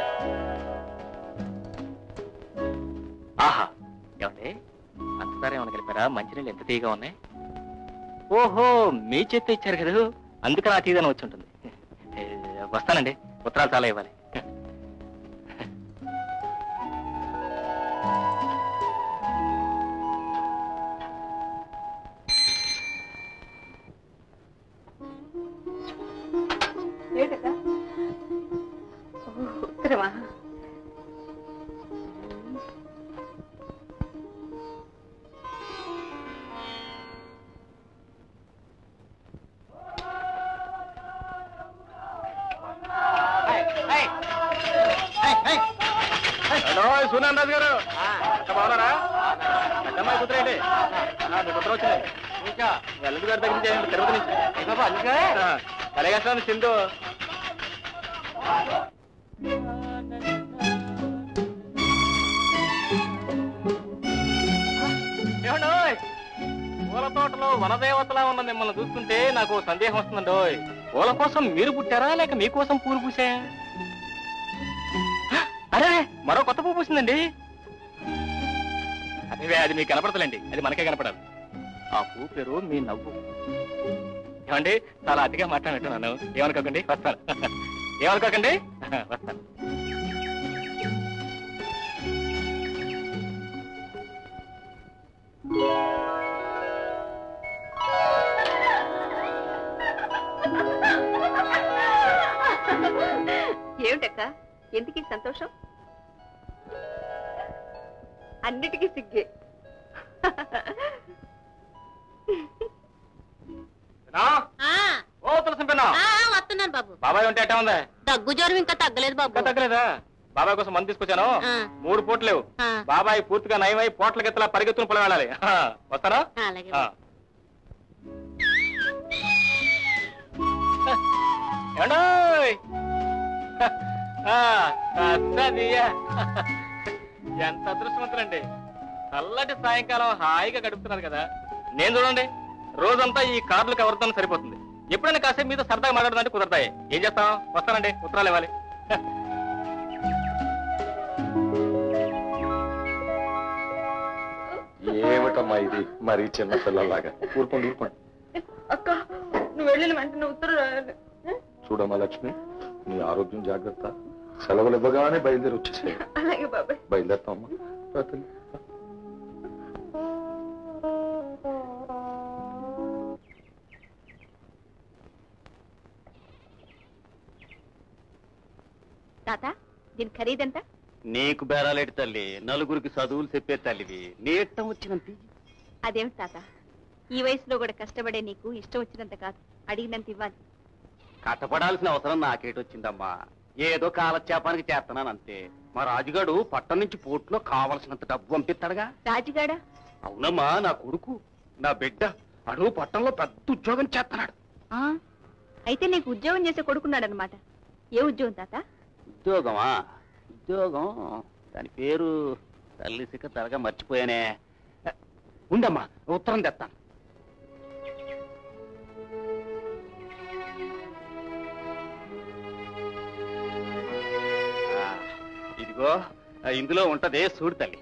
ఆహా ఏమండి పంచదార ఏమైనా కలిపారా మంచినీళ్ళు ఎంత తీయగా ఉన్నాయి ఓహో మీ చేత్తో ఇచ్చారు కదా అందుకని ఆ తీదని వచ్చి ఉంటుంది ఏ, వస్తానండి ఉత్తరాలు చాలా ఇవ్వాలి ఏంటక్క ఉత్తరమా హలో సునాన్ రాజు గారు అంత బాగున్నారా పెద్దమ్మాయి కుదిరేంటి నువ్వు కుదిర వచ్చింది ఇంకా వెల్లడి గారి దగ్గర నుంచి ఏంటి? తిరుపతి నుంచి కలగేస్తాను సింధు ఏమండోయ్ పూల తోటలో వనదేవతలా ఉన్న మిమ్మల్ని చూస్తుంటే నాకు ఓ సందేహం వస్తుందండోయ్ పూల కోసం మీరు పుట్టారా లేక మీకోసం పూలు పూసాయా అరే మరో కొత్త పువ్వు పూసిందండి అదే అది మీకు కనపడతలేండి అది మనకే కనపడాలి ఆ పువ్వు పేరు మీ నవ్వు ఏమండి చాలా అతిగా మాట్లాడుతున్నాను ఏమనుకోకండి వస్తాను ఏమనుకోకండి వస్తాను ఏమిటక్క ఎందుకీ సంతోషం అన్నిటికీ సిగ్గే పిన్నా? ఓ తులసి పిన్నా వస్తున్నాను బాబు బాబాయ్ ఉంటే ఎట్టా ఉందా దగ్గు జ్వరం ఇంకా తగ్గలేదు ఇంకా బాబు తగ్గలేదా బాబాయ్ కోసం మందు తీసుకొచ్చాను ఆ. మూడు పూటలేవు ఆ. బాబాయ్ పూర్తిగా నయమై పోట్ల గిత్తలా పరిగెత్తును పొలం వెళ్ళాలి ఆ, వస్తారా అలాగే ఆ. ఏమండోయ్? ఆ, అత్తదియ్య. ఎంత అదృష్టవంతులండి చల్లటి సాయంకాలం హాయిగా గడుపుతున్నారు కదా నేను చూడండి రోజంతా ఈ కార్లు కవర్తాను సరిపోతుంది ఎప్పుడైనా కాసేపు మీతో సరదాగా మాట్లాడదంటే కుదరతాయి ఏం చేస్తాం వస్తానండి ఉత్తరాలు ఇవ్వాలి ఏమిటమ్మా ఇది మరీ చిన్న పిల్లలాగా ఊరుకోండి ఊరుకోండి అక్క నువ్వు వెళ్ళిన వెంటనే ఉత్తరం రాయాలి చూడమ్మా లక్ష్మి నీ ఆరోగ్యం జాగ్రత్త సెలవులు ఇవ్వగానే బయలుదేరి వచ్చేసే అలాగే బాబాయ్ బయలుదేరుతామమ్మా రా తల్లి. తాత దీని ఖరీదెంత నీకు బేరాలేటి తల్లి నలుగురికి చదువులు చెప్పే తల్లివి నీటం వచ్చినంత అదేమిటి తాత ఈ వయసులో కూడా కష్టపడే నీకు ఇష్టం వచ్చినంత కాదు అడిగినంత ఇవ్వాలి కట్టపడాల్సిన అవసరం నాకేటొచ్చిందమ్మా ఏదో కాలక్షేపానికి చేస్తున్నాను అంతే మా రాజుగాడు పట్టణం నుంచి పోర్టులో కావలసినంత డబ్బు పంపిస్తాడుగా రాజుగాడా అవునమ్మా నా కొడుకు నా బిడ్డ అడుగు పట్టణంలో పెద్ద ఉద్యోగం చేస్తున్నాడు ఆ, అయితే నీకు ఉద్యోగం చేసే కొడుకున్నాడనమాట ఏ ఉద్యోగం తాత ఉద్యోగమా ఉద్యోగం దాని పేరు తల్లి సిక్క తరగా మర్చిపోయానే ఉండమ్మా ఉత్తరం తెస్తాను ఆ, ఇదిగో ఆ, ఇందులో ఉంటదే చూడు తల్లి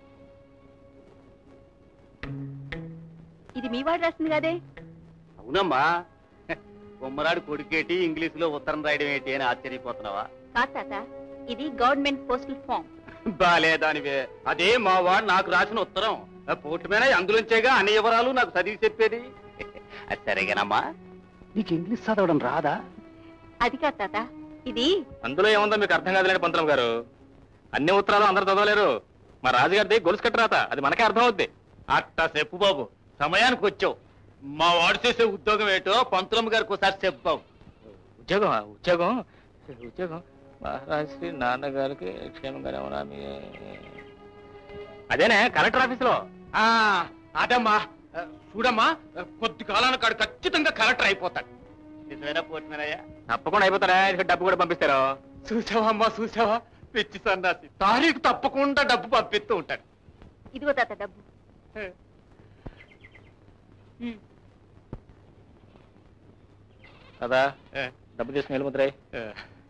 ఇది మీ వాడు రాసింది కదే అవునమ్మా బొమ్మరాడు కొడుకేటి ఇంగ్లీషులో ఉత్తరం రాయడం ఏంటి అని ఆశ్చర్యపోతున్నావా కాదు తాత ఇది గవర్నమెంట్ పోస్టల్ ఫామ్ బాలేదానివే అదే మా వాడు నాకు రాసిన ఉత్తరం ఆ పోర్టు మీద అందులోంచేగా అన్ని వివరాలు నాకు చదివి చెప్పేది అది సరేగానమ్మా నీకు ఇంగ్లీష్ చదవడం రాదా అది కాదు తాత ఇది అందులో ఏముందో మీకు అర్థం కాదులేండి పంతులం గారు అన్ని ఉత్తరాలు అందరు చదవలేరు మా రాజుగారిది గొలుసు కట్టరాత అది మనకే అర్థం అవుద్ది అట్టా చెప్పు బాబు సమయానికి వచ్చావు మా వాడు చేసే ఉద్యోగం ఏంటో పంతులమ్మ గారికి ఒకసారి చెప్పు బాబు ఉద్యోగం ఉద్యోగం ఉద్యోగం మహారాజశ్రీ నాన్నగారికి క్షేమంగా ఏమన్నా అదేనే కలెక్టర్ ఆఫీసులో ఆ అదమ్మా ఆ, చూడమ్మా ఆ, కొద్ది కాలానికి కాడు ఖచ్చితంగా కలెక్టర్ అయిపోతాడు నిజమేనా పోటీమేనయ్యా తప్పకుండా అయిపోతారా ఇక డబ్బు కూడా పంపిస్తారు చూసావమ్మా చూసావా పిచ్చి సన్నాసి తారీఖు తప్పకుండా డబ్బు పంపిస్తూ ఉంటాడు ఇదిగో తాత డబ్బు ఉమ్. కదా ఏ, డబ్బు తీసుకుని వెళ్ళిపోతాయి ఏ.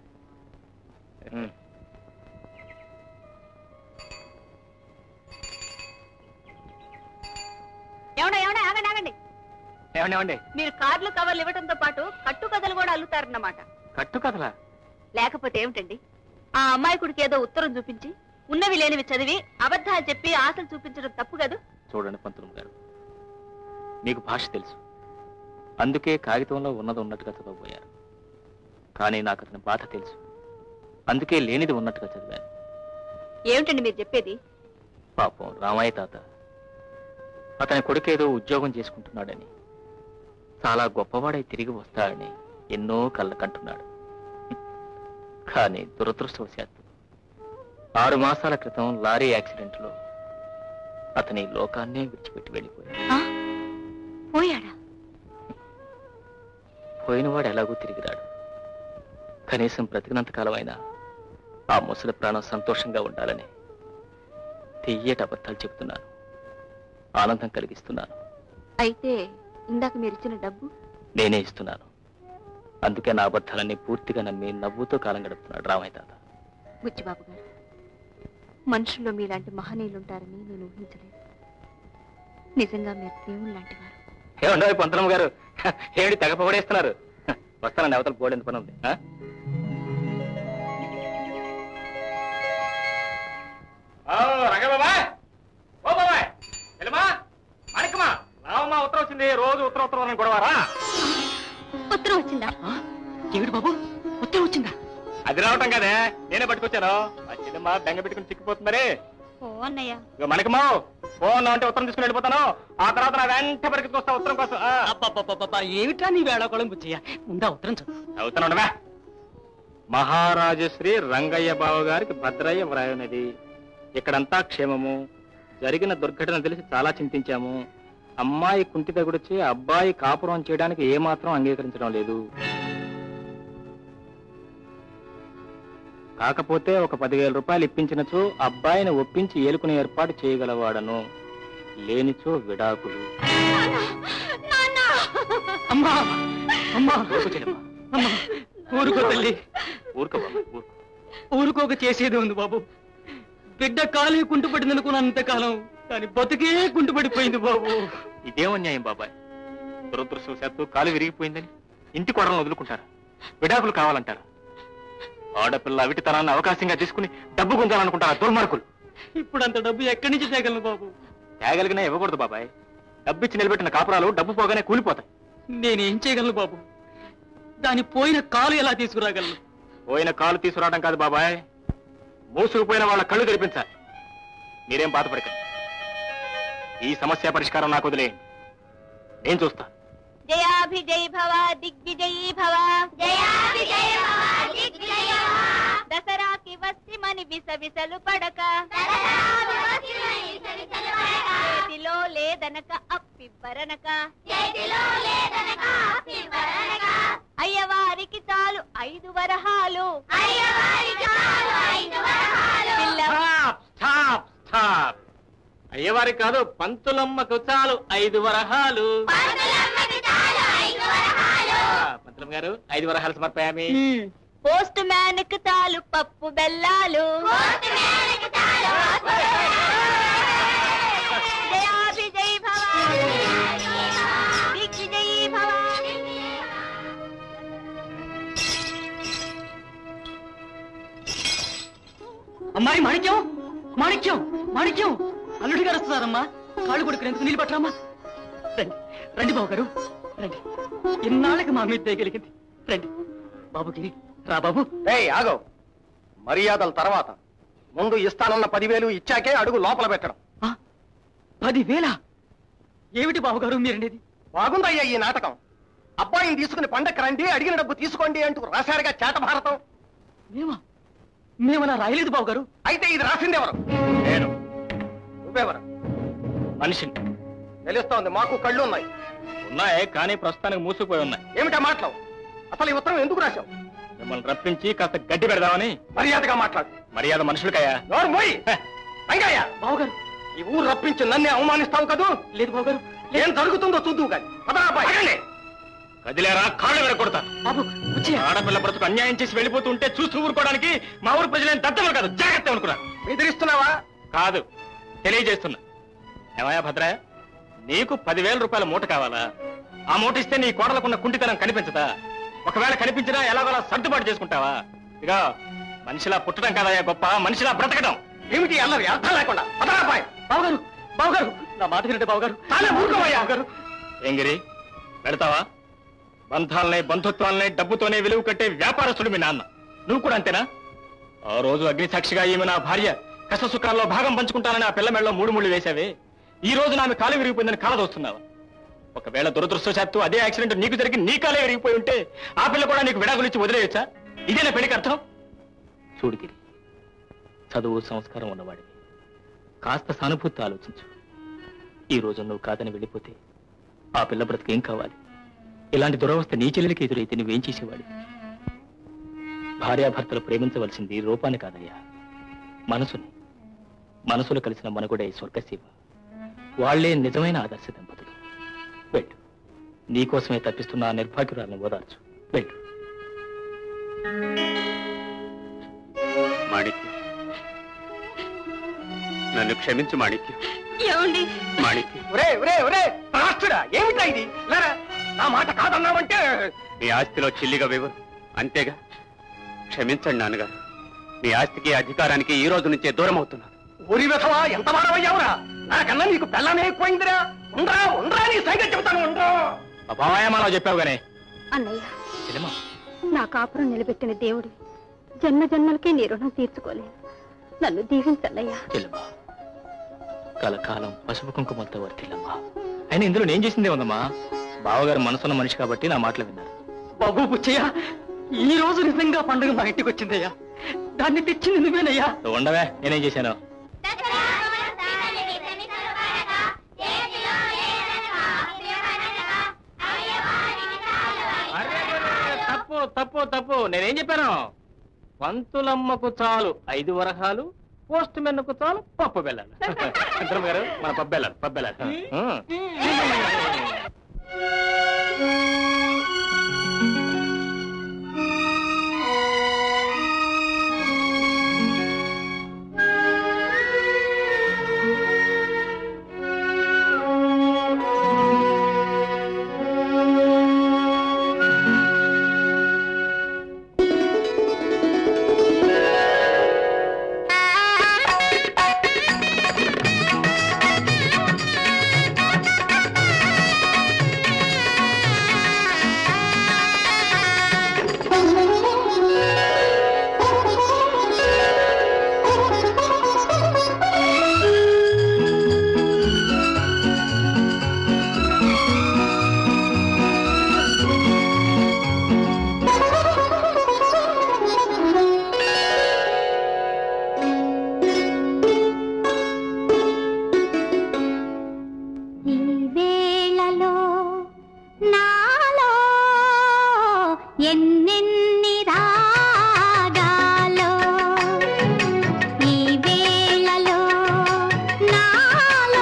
ఏమండి ఏమండి ఆగండి ఆగండి ఏమండి ఏమండి మీరు కార్లు కవర్లు ఇవ్వడంతో పాటు కట్టు కథలు కూడా అల్లుతారన్నమాట కట్టు కదలా లేకపోతే ఏమిటండి ఆ అమ్మాయికుడికి ఏదో ఉత్తరం చూపించి ఉన్నవి లేనివి చదివి అబద్ధాలు చెప్పి ఆశలు చూపించడం తప్పు కాదు చూడండి పంతులం గారు మీకు భాష తెలుసు అందుకే కాగితంలో ఉన్నది ఉన్నట్టుగా చదవబోయారు కానీ నాకు అతని బాధ తెలుసు అందుకే లేనిది ఉన్నట్టుగా చదివాను ఏమిటండి మీరు చెప్పేది పాపం రామయ్య తాత అతని కొడుకేదో ఉద్యోగం చేసుకుంటున్నాడని చాలా గొప్పవాడై తిరిగి వస్తాడని ఎన్నో కళ్ళ కంటున్నాడు కానీ దురదృష్టవశాత్తు ఆరు మాసాల క్రితం లారీ యాక్సిడెంట్లో అతని ఈ లోకాన్నే విడిచిపెట్టి వెళ్ళిపోయాడు ఆ? పోయాడా పోయినవాడు ఎలాగో తిరిగి రాడు కనీసం బ్రతికినంత కాలం అయినా ఆ ముసలి ప్రాణం సంతోషంగా ఉండాలని తెయ్యేట అబద్ధాలు చెబుతున్నాను ఆనందం కలిగిస్తున్నాను అయితే ఇందాక మీరు ఇచ్చిన డబ్బు నేనే ఇస్తున్నాను అందుకే నా అబద్ధాలన్నీ పూర్తిగా నమ్మి నవ్వుతూ కాలం గడుపుతున్నాడు రామయ్య తాత బుచ్చిబాబు గారు మనుషుల్లో మీలాంటి మహనీయులు ఉంటారని నేను ఊహించలేదు నిజంగా మీరు దేవుళ్ళు లాంటి వారు ఏమండో పంతనమ్మ గారు ఏమిటి తెగ పొగడేస్తున్నారు వస్తానండి అవతల పోలేంత పని ఉంది ఆ? ఓ రంగబాబాయ్ ఓ బాబాయ్ వెళ్ళమా మణికమా రావమ్మా ఉత్తరం వచ్చింది రోజు ఉత్తరం ఉత్తరం అని గొడవరా ఉత్తరం వచ్చిందా ఏమిటి బాబు ఉత్తరం వచ్చిందా అది రావటం కదే నేనే పట్టుకొచ్చాను ఆ చిన్నమ్మ బెంగ పెట్టుకుని చిక్కిపోతుంది ఓ అన్నయ్య ఇక మనకమ్మా ఫోన్ అంటే ఉత్తరం తీసుకుని వెళ్ళిపోతాను ఆ తర్వాత నా వెంట పరిగెత్తుకొస్తా ఉత్తరం కోసం ఆ. అబ్బబ్బబ్బబ్బా ఏమిట్రా నీ వేళాకోళం బుచ్చయ్య ఉందా ఉత్తరం చదువు అవుతానుండవా మహారాజశ్రీ రంగయ్య బావ గారికి భద్రయ్య వ్రాయనది ఇక్కడంతా క్షేమము జరిగిన దుర్ఘటన తెలిసి చాలా చింతించాము అమ్మాయి కుంటి తగుడిచి అబ్బాయి కాపురం చేయడానికి ఏమాత్రం అంగీకరించడం లేదు కాకపోతే ఒక పదివేల రూపాయలు ఇప్పించినచో అబ్బాయిని ఒప్పించి ఏలుకునే ఏర్పాటు చేయగలవాడను లేనిచో విడాకులు అమ్మా అమ్మా ఊరుకో చెల్లెమ్మ. అమ్మా ఊరుకో తల్లి ఊరుకో బాబు ఊరుకో ఊరుకోక చేసేది ఉంది బాబు బిడ్డ కాలే కుంటుపడింది అనుకున్నంత కాలం కానీ బతుకే కుంటుపడిపోయింది బాబు ఇదేం అన్యాయం బాబాయ్ దురదృష్టవశాత్తు కాలు విరిగిపోయిందని ఇంటి కొడలను వదులుకుంటారు విడాకులు కావాలంటారు ఆడపిల్ల అవిటితనాన్ని అవకాశంగా తీసుకుని డబ్బు గుంజాలనుకుంటారు దుర్మార్గులు ఇప్పుడు అంత డబ్బు ఎక్కడి నుంచి తేగలను బాబు తేగలిగినా ఇవ్వకూడదు బాబాయ్ డబ్బు ఇచ్చి నిలబెట్టిన కాపురాలు డబ్బు పోగానే కూలిపోతాయి నేనేం చేయగలను బాబు దాని పోయిన కాలు ఎలా తీసుకురాగలను పోయిన కాలు తీసుకురావడం కాదు బాబాయ్ మూసుకుపోయిన వాళ్ళ కళ్ళు తెరిపించాలి మీరేం బాధపడకండి ఈ సమస్య పరిష్కారం నాకు వదిలేయండి నేను చూస్తా జయాభిజయ్ భవ దిగ్విజయీ భవ జయాభిజయ్ భవ దిగ్విజయీ భవ దసరాకి వస్తిమని విస విసలు పడక చేతిలో లేదనక అప్పివ్వరనక చేతిలో లేదనక అప్పివ్వరనక అయ్యవారికి చాలు ఐదు వరహాలు అయ్యవారికి చాలు ఐదు వరహాలు పిల్ల స్టాప్ స్టాప్ స్టాప్ అయ్యవారికి కాదు పంతులమ్మకు చాలు ఐదు వరహాలు పంతులమ్మకి చాలు ఐదు వరహాలు ఆ, పంతులమ్మ గారు ఐదు వరహాలు సమర్పయామి పోస్ట్ మ్యాన్ కి తాలు పప్పు బెల్లాలు జయాభిజయ్ భవ దిగ్విజయీ భవ అమ్మాయి మాణిక్యం మాణిక్యం మాణిక్యం అల్లుడి గారు వస్తున్నారమ్మా కాళ్ళు కొడుకునేందుకు నీళ్ళు పట్టరమ్మా రండి రండి బాబు గారు రండి ఇన్నాళ్ళకి మా మీద తేగలిగింది రండి బాబుకి రా బాబు ఏయ్ ఆగో మర్యాదల తర్వాత ముందు ఇస్తానన్న పదివేలు ఇచ్చాకే అడుగు లోపల పెట్టడం ఆ, పదివేల ఏమిటి బాబుగారు మీరనేది బాగుందయ్యా ఈ నాటకం అబ్బాయిని తీసుకుని పండక్కి రండి అడిగిన డబ్బు తీసుకోండి అంటూ రాశారుగా చేట భారతం మేమా మేమలా రాయలేదు బాబుగారు అయితే ఇది రాసిందెవరు నేను నువ్వెవరు మనిషిని తెలుస్తోంది మాకు కళ్ళు ఉన్నాయి ఉన్నాయి కానీ ప్రస్తుతానికి మూసుకుపోయి ఉన్నాయి ఏమిటా మాటలు అసలు ఈ ఉత్తరం ఎందుకు రాశావు మిమ్మల్ని రప్పించి కాస్త గడ్డి పెడదామని మర్యాదగా మాట్లాడు మర్యాద మనుషులకయ్యా నోరు మోయి రంగయ్య బాబుగారు ఈ ఊరు రప్పించి నన్నే అవమానిస్తావు కదూ లేదు బాబుగారు ఏం జరుగుతుందో చూద్దువు కానీ పదరా అబ్బాయి కదిలేరా కాళ్ళు వెరకొడతా బాబు వచ్చి ఆడపిల్ల బ్రతుకు అన్యాయం చేసి వెళ్ళిపోతుంటే చూస్తూ ఊరుకోవడానికి మా ఊరు ప్రజలేం దత్తములు కాదు జాగ్రత్త అనుకున్నా బెదిరిస్తున్నావా కాదు తెలియజేస్తున్నా ఏమయ్యా భద్రయ్య నీకు పదివేల రూపాయల మూట కావాలా ఆ మూట ఇస్తే నీ కోడలకున్న కుంటితనం కనిపించదా ఒకవేళ కనిపించినా ఎలాగోలా సర్దుబాటు చేసుకుంటావా ఇక మనిషిలా పుట్టడం కాదయ్యా గొప్ప మనిషిలా బ్రతకడం ఏమిటి అల్లరి అర్థం లేకుండా పదరా అబ్బాయి బాబుగారు బాబుగారు నా మాట వినండి బాబుగారు చాలే ఊరుకోవయ్యా బాబుగారు ఏం గిరి వెళతావా బంధాలనే బంధుత్వాలనే డబ్బుతోనే విలువ కట్టే వ్యాపారస్తుడు మీ నాన్న నువ్వు కూడా అంతేనా ఆ రోజు అగ్ని సాక్షిగా ఈమె నా భార్య కష్ట సుఖాల్లో భాగం పంచుకుంటానని ఆ పిల్ల మెడలో మూడు ముళ్ళు వేశావే ఈ రోజు నామె కాలు విరిగిపోయిందని కాల దోస్తున్నావా ఒకవేళ దురదృష్టవశాత్తు అదే యాక్సిడెంట్ నీకు జరిగి నీ కాలే విరిగిపోయి ఉంటే ఆ పిల్ల కూడా నీకు విడాకులిచ్చి వదిలేయచ్చా ఇదేనా పెళ్లికి అర్థం చూడు గిరి చదువు సంస్కారం ఉన్నవాడివి కాస్త సానుభూతి ఆలోచించు ఈ రోజు నువ్వు కాదని వెళ్ళిపోతే ఆ పిల్ల బ్రతికేం కావాలి ఇలాంటి దురవస్థ నీ చెల్లెలికి ఎదురైతే నువ్వేం చేసేవాడి భార్యాభర్తలు ప్రేమించవలసింది రూపాన్ని కాదయ్యా మనసుని మనసులు కలిసిన మనుగుడే స్వర్గసీమ వాళ్లే నిజమైన ఆదర్శ దంపతులు వెళ్ళు నీకోసమే తప్పిస్తున్న ఆ నిర్భాగ్యురాలను ఓదార్చు వెళ్ళు మాణిక్యం నన్ను క్షమించు మాణిక్యం ఏమండి మాణిక్యం ఒరే ఒరే ఒరే రాష్ట్రుడా ఏమిటా ఇది లేరా నా మాట కాదన్నావంటే మీ ఆస్తిలో చిల్లిగా వివరు అంతేగా క్షమించండి నాన్నగారు మీ ఆస్తికి అధికారానికి ఈ రోజు నుంచే దూరం అవుతున్నాను ఊరి విధవా ఎంత మానవయ్యావురా నాకన్నా నీకు పెళ్ళనే ఎక్కువైందిరా ఉండరా ఉండరా నీ సైగ చెబుతాను ఉండరా అపాయమాలో చెప్పావు గానే అన్నయ్య చెల్లెమ్మా నా కాపురం నిలబెట్టిన దేవుడి జన్మ జన్మలకే నీ రుణం తీర్చుకోలేను నన్ను దీవించన్నయ్యా చెల్లెమ్మా కలకాలం పసుపు కుంకుమలతో వర్తిల్లమ్మా అయినా ఇందులో నేను చేసిందే ఉందమ్మా బావగారు మనసున్న మనిషి కాబట్టి నా మాటలు విన్నారు బాబు బుచ్చయ్య ఈ రోజు నిజంగా పండుగ మా ఇంటికి వచ్చిందయ్యా దాన్ని తెచ్చింది నువ్వేనయ్యా నువ్వు ఉండవే నేనేం చేశాను తప్పు తప్పు తప్పు నేనేం చెప్పాను పంతులమ్మకు చాలు ఐదు వరహాలు పోస్ట్ మెన్కు చాలు పప్పు బెల్లాలు అంతరం గారు మన పప్పు బెల్లాలు పప్పు బెల్లాలు ఆ. ఈ వేళలో నాలో ఎన్నెన్ని రాగాలో ఈ వేళలో నాలో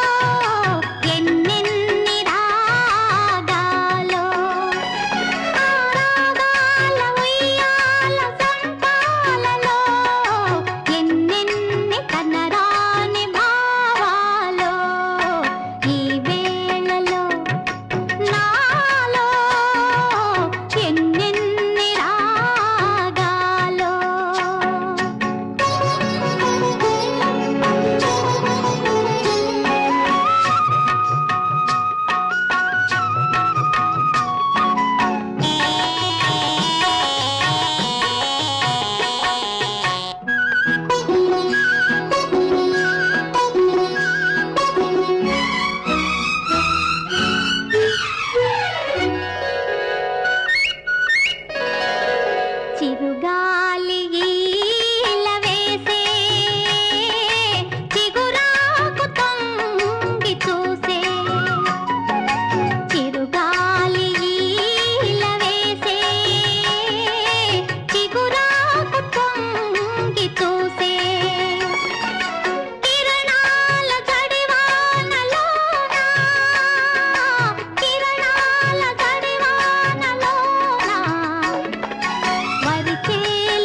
ఎన్నెన్ని రాగాలో ఆ రాగాల ఉయ్యాల సంపాలలో ఎన్నెన్ని కనరాని భావాలో ఈ వేళలో నాలో ఎన్నెన్ని రాగాలో చిరుగాలి ఈల వేసే చిగురాకు తొంగి చూసే చిరుగాలి ఈల వేసే చిగురాకు తొంగి చూసే కిరణాల జడివానలోనా కిరణాల జడివానలోనా వరిచేల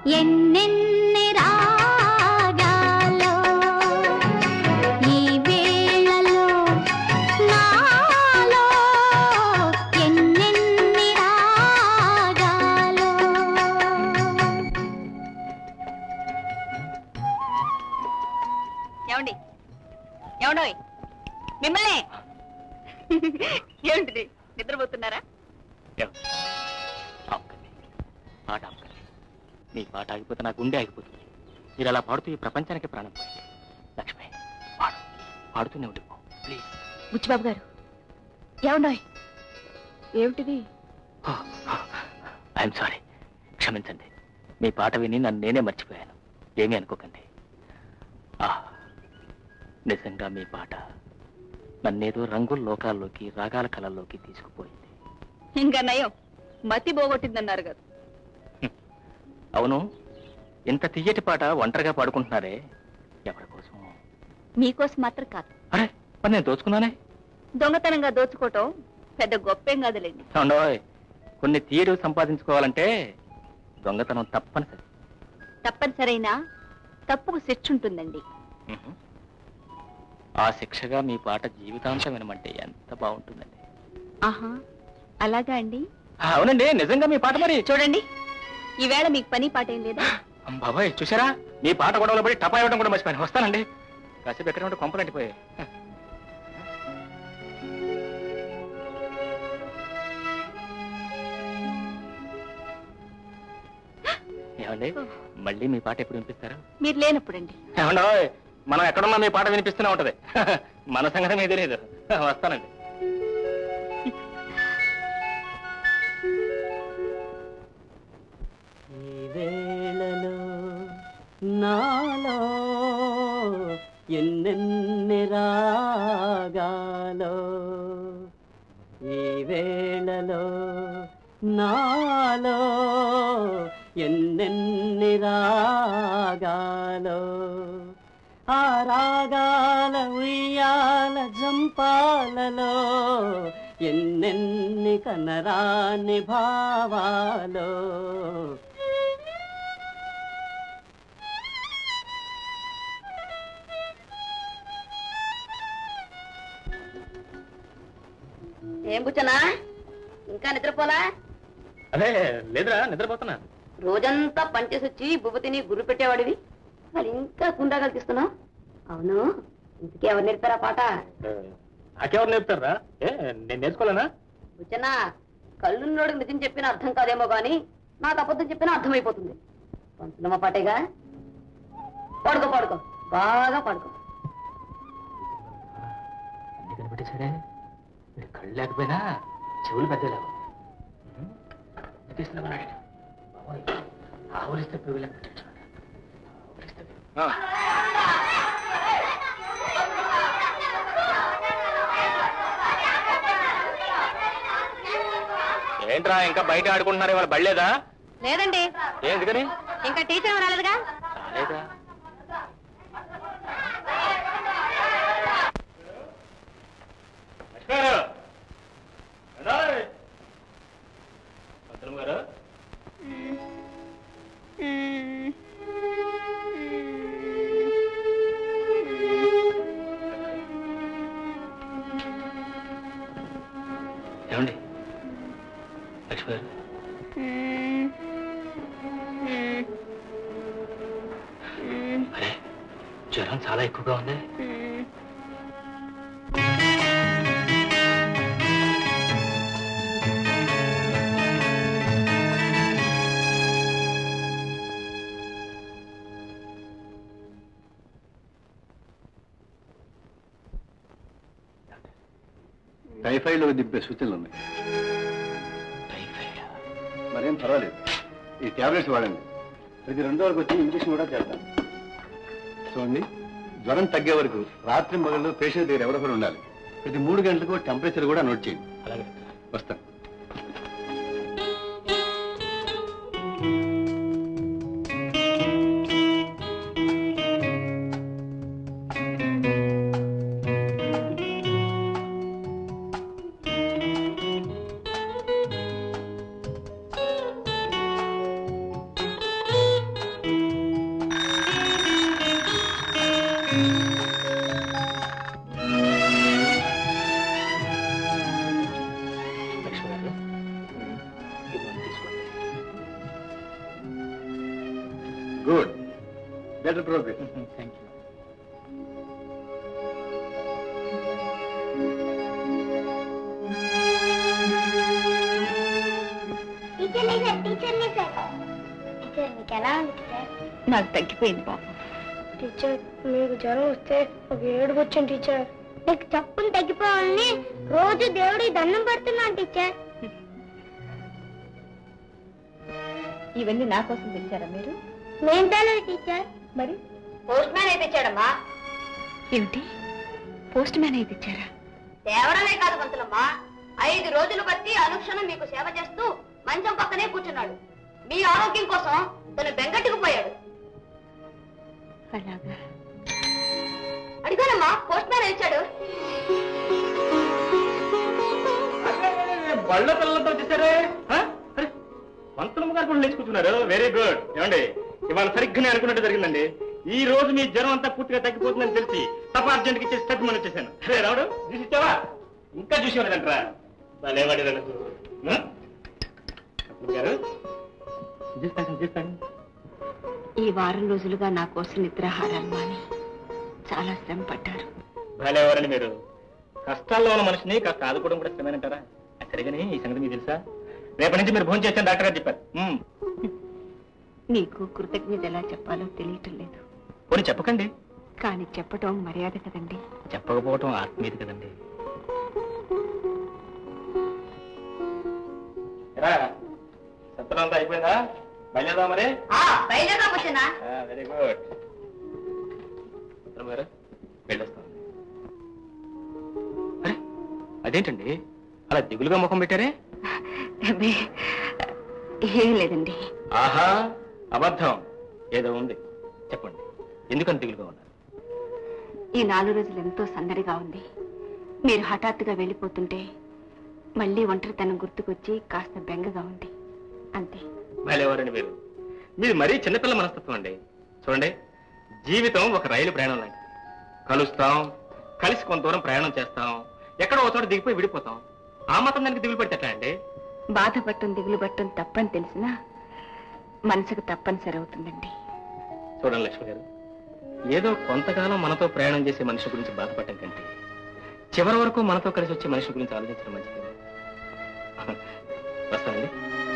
ఎన్నెన్ని రాగాలో ఈ వేళలో నాలో ఎన్నెన్ని రాగాలో ఏమండి ఏమండోయ్ మిమ్మల్ని ఏమిటిది నిద్రపోతున్నారా ఏమండి? ఆపుకండి. పాట ఆపుకండి మీ పాట ఆగిపోతే నా గుండె ఆగిపోతుంది మీరు అలా పాడుతూ ఈ ప్రపంచానికి ప్రాణం పోయింది లక్ష్మి పాడు పాడుతూనే ఉండిపో ప్లీజ్ బుచ్చిబాబు గారు ఏమండోయ్ ఏమిటిది ఐఎమ్ సారీ క్షమించండి మీ పాట విని నన్ను నేనే మర్చిపోయాను ఏమీ అనుకోకండి ఆ నిజంగా మీ పాట నన్నేదో రంగుల లోకాల్లోకి రాగాల కళల్లోకి తీసుకుపోయింది ఇంకా నయం మతి పోగొట్టిందన్నారు కదా అవును ఇంత తీయటి పాట ఒంటరిగా పాడుకుంటున్నారే ఎవరి కోసం మీకోసం మాత్రం కాదు అరే మరి నేను దోచుకున్నానే దొంగతనంగా దోచుకోవటం పెద్ద గొప్పేం కాదులేండి ఉండోయ్ కొన్ని తీయడు సంపాదించుకోవాలంటే దొంగతనం తప్పనిసరి తప్పనిసరైనా తప్పుకు శిక్ష ఉంటుందండి మ్మ్. ఆ శిక్షగా మీ పాట జీవితాంతం వినమంటే ఎంత బాగుంటుందండి ఆహా అలాగా అండి ఆ, అవునండి నిజంగా మీ పాట మరి చూడండి ఈవేళ మీకు పని పాట ఏం లేదా బాబాయ్ చూసారా మీ పాట గొడవలో పడి టపా ఇవ్వడం కూడా మర్చిపోయాను వస్తానండి కాసేపు ఎక్కడ ఉంటే కొంపలంటిపోయాయి ఏమండి మళ్ళీ మీ పాట ఎప్పుడు వినిపిస్తారు మీరు లేనప్పుడండి ఏమండోయ్ మనం ఎక్కడున్నా మీ పాట వినిపిస్తూనే ఉంటది మన సంగతి మీకు తెలియదు వస్తానండి ఈ వేళలో నాలో ఎన్నెన్ని రాగాలో ఈ వేళలో నాలో ఎన్నెన్ని రాగాలో ఆ రాగాల ఉయ్యాల జంపాలలో ఎన్నెన్ని కనరాని భావాలో ఏం కూర్చోనా ఇంకా నిద్రపోలా అదే లేదురా నిద్రపోతున్నా రోజంతా పనిచేసి వచ్చి బువ్వ తిని గుర్రు పెట్టేవాడివి మరి ఇంకా కుండా కల్పిస్తున్నావు అవును ఇంతకీ ఎవరు నేర్పారా పాట నాకెవరు నేర్పుతారా ఏ నేను నేర్చుకోలేనా కూర్చోనా కళ్ళున్నోడికి నిజం చెప్పిన అర్థం కాదేమో గాని నాకు అబద్ధం చెప్పినా అర్థమైపోతుంది పంతులమ్మ పాటేగా పడుకో పడుకో బాగా పడుకో అన్ని కనిపెట్టేశాడే వీడి కళ్ళు లేకపోయినా చెవులు పెద్దలేవు తీస్తున్నాడు ఆవరిస్తే పిల్లలు ఏంట్రా ఇంకా బయట ఆడుకుంటున్నారు ఇవాళ బళ్ళేదా లేదండి ఏ ఎందుకని ఇంకా టీచర్ రాలేదుగా రాలేదా గారు ఏమండి లక్ష్మి గారు అరే జ్వరం చాలా ఎక్కువగా ఉంది టైఫాయిడ్ దింపే సూచనలు ఉన్నాయి టైఫాయిడ్ మరేం పర్వాలేదు ఈ టాబ్లెట్స్ వాడండి ప్రతి రెండు రోజులకు వచ్చి ఇంజక్షన్ కూడా చేద్దాం చూడండి జ్వరం తగ్గే వరకు రాత్రి మొదలు పేషెంట్ దగ్గర ఎవరొకరు ఉండాలి ప్రతి మూడు గంటలకు టెంపరేచర్ కూడా నోట్ చేయండి అలాగే వస్తాను good better progress thank you teacher sir teacher sir teacher మీకు ఎలా ఉంది టీచర్ నాకు తగ్గిపోయింది పాపం టీచర్ మీకు జ్వరం వస్తే ఒక ఏడుపు వచ్చింది టీచర్ నీకు చప్పులు తగ్గిపోవాలని రోజు దేవుడికి దండం పెడుతున్నాను టీచర్ ఇవన్నీ నా కోసం తెచ్చారా మీరు నేను తేలేదు టీచర్ మరి పోస్ట్ మ్యాన్ అయితే ఇచ్చాడమ్మా ఏమిటి పోస్ట్ మ్యాన్ అయితే తెచ్చారా తేవడమే కాదు పంతులమ్మా ఐదు రోజులు బట్టి అనుక్షణం మీకు సేవ చేస్తూ మంచం పక్కనే కూర్చున్నాడు మీ ఆరోగ్యం కోసం తను బెంగట్టుకు పోయాడు అలాగా అడిగానమ్మా పోస్ట్ మ్యాన్ ఇచ్చాడు బళ్ళ పిల్లలతో వచ్చేసారే ఆ? అరే, పంతులమ్మ గారు కూడా లేచి కూర్చున్నారు వెరీ గుడ్ ఏమండి ఇవాళ సరిగ్గా నేను అనుకున్నట్టు జరిగిందండి ఈ రోజు మీ జ్వరం అంతా పూర్తిగా తగ్గిపోతుందని తెలిసి తప్ప అర్జెంట్కి ఇచ్చేసి స్టెప్ మనం వచ్చేసాను అరే రావుడు చూసి ఇచ్చావా ఇంకా చూసి ఉండదంటరా భలేవాడి రణకు. ఆ? అప్పుడు గారు చేస్తాను చేస్తాను ఈ వారం రోజులుగా నా కోసం నిద్రాహారాలు మాని చాలా శ్రమ పడ్డారు భలేవారని మీరు కష్టాల్లో ఉన్న మనిషిని కాస్త ఆదుకోవడం కూడా శ్రమేనంటారా అది సరిగానే ఈ సంగతి మీకు తెలుసా రేపటి నుంచి మీరు భోజనం చేస్తాను డాక్టర్ గారు చెప్పారు మ్మ్. నీకు కృతజ్ఞత ఎలా చెప్పాలో తెలియటం లేదు పోనీ చెప్పకండి కానీ చెప్పటం మర్యాద కదండి చెప్పకపోవటం ఆత్మీయత కదండి సత్రం అంతా అయిపోయిందా బయలుదేరదా మరి బయలుదేరా కూర్చున్నా వెరీ గుడ్ సత్రం గారు వెళ్ళొస్తాం అరే అదేంటండి అలా దిగులుగా ముఖం పెట్టారే అబ్బే, ఏం లేదండి ఆహా అబద్ధం ఏదో ఉంది చెప్పండి ఎందుకని దిగులుగా ఉన్నారు ఈ నాలుగు రోజులు ఎంతో సందడిగా ఉంది మీరు హఠాత్తుగా వెళ్ళిపోతుంటే మళ్ళీ ఒంటరితనం గుర్తుకొచ్చి కాస్త బెంగగా ఉంది అంతే భలేవారండి మీరు మీది మరీ చిన్నపిల్ల మనస్తత్వం అండి చూడండి జీవితం ఒక రైలు ప్రయాణం లాంటిది కలుస్తాం కలిసి కొంత దూరం ప్రయాణం చేస్తాం ఎక్కడో ఒక చోట దిగిపోయి విడిపోతాం ఆ మాత్రం దానికి దిగులు పడితే ఎట్లా అండి బాధపడటం దిగులు పట్టడం తప్పని తెలిసినా మనసుకు తప్పనిసరి అవుతుందండి చూడండి లక్ష్మి గారు ఏదో కొంతకాలం మనతో ప్రయాణం చేసే మనిషి గురించి బాధపడటం కంటే చివరి వరకు మనతో కలిసి వచ్చే మనిషి గురించి ఆలోచించడం మంచిది వస్తానండి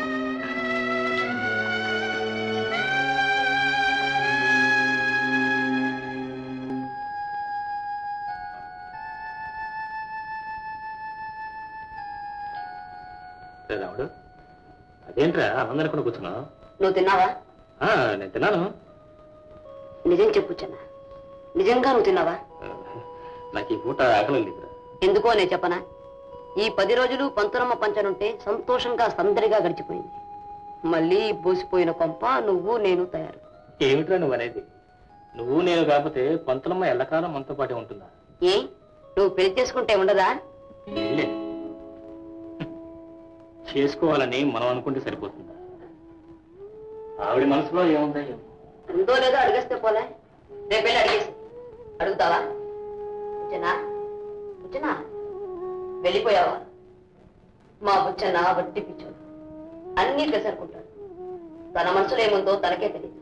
రాముడు అదేంట్రా అందరూ కూడా కూర్చున్నావు నువ్వు తిన్నావా ఆ, నేను తిన్నాను నిజం చెప్పు చెన్న నిజంగా నువ్వు తిన్నావా నాకు ఈ పూట ఆకలి లేదురా ఎందుకో నేను చెప్పనా ఈ పది రోజులు పంతులమ్మ పంచనుంటే సంతోషంగా సందడిగా గడిచిపోయింది మళ్ళీ ఈ బూసిపోయిన కొంప నువ్వు నేను తయారు ఏమిట్రా నువ్వు అనేది నువ్వు నేను కాకపోతే పంతులమ్మ ఎల్లకాలం మనతో పాటే ఉంటుందా ఏ నువ్వు పెళ్లి చేసుకుంటే ఉండదా లే. చేసుకోవాలని మనం అనుకుంటే సరిపోతుందా ఆవిడ మనసులో ఏముందా ఏమో ఉందో లేదో అడిగేస్తే పోలే రేపు వెళ్ళి అడిగేసి అడుగుతావా బుచ్చనా బుచ్చనా వెళ్ళిపోయావా మా బుచ్చన వట్టి పిచ్చోడు అన్నీ తెలిసి అనుకుంటాడు తన మనసులో ఏముందో తనకే తెలియదు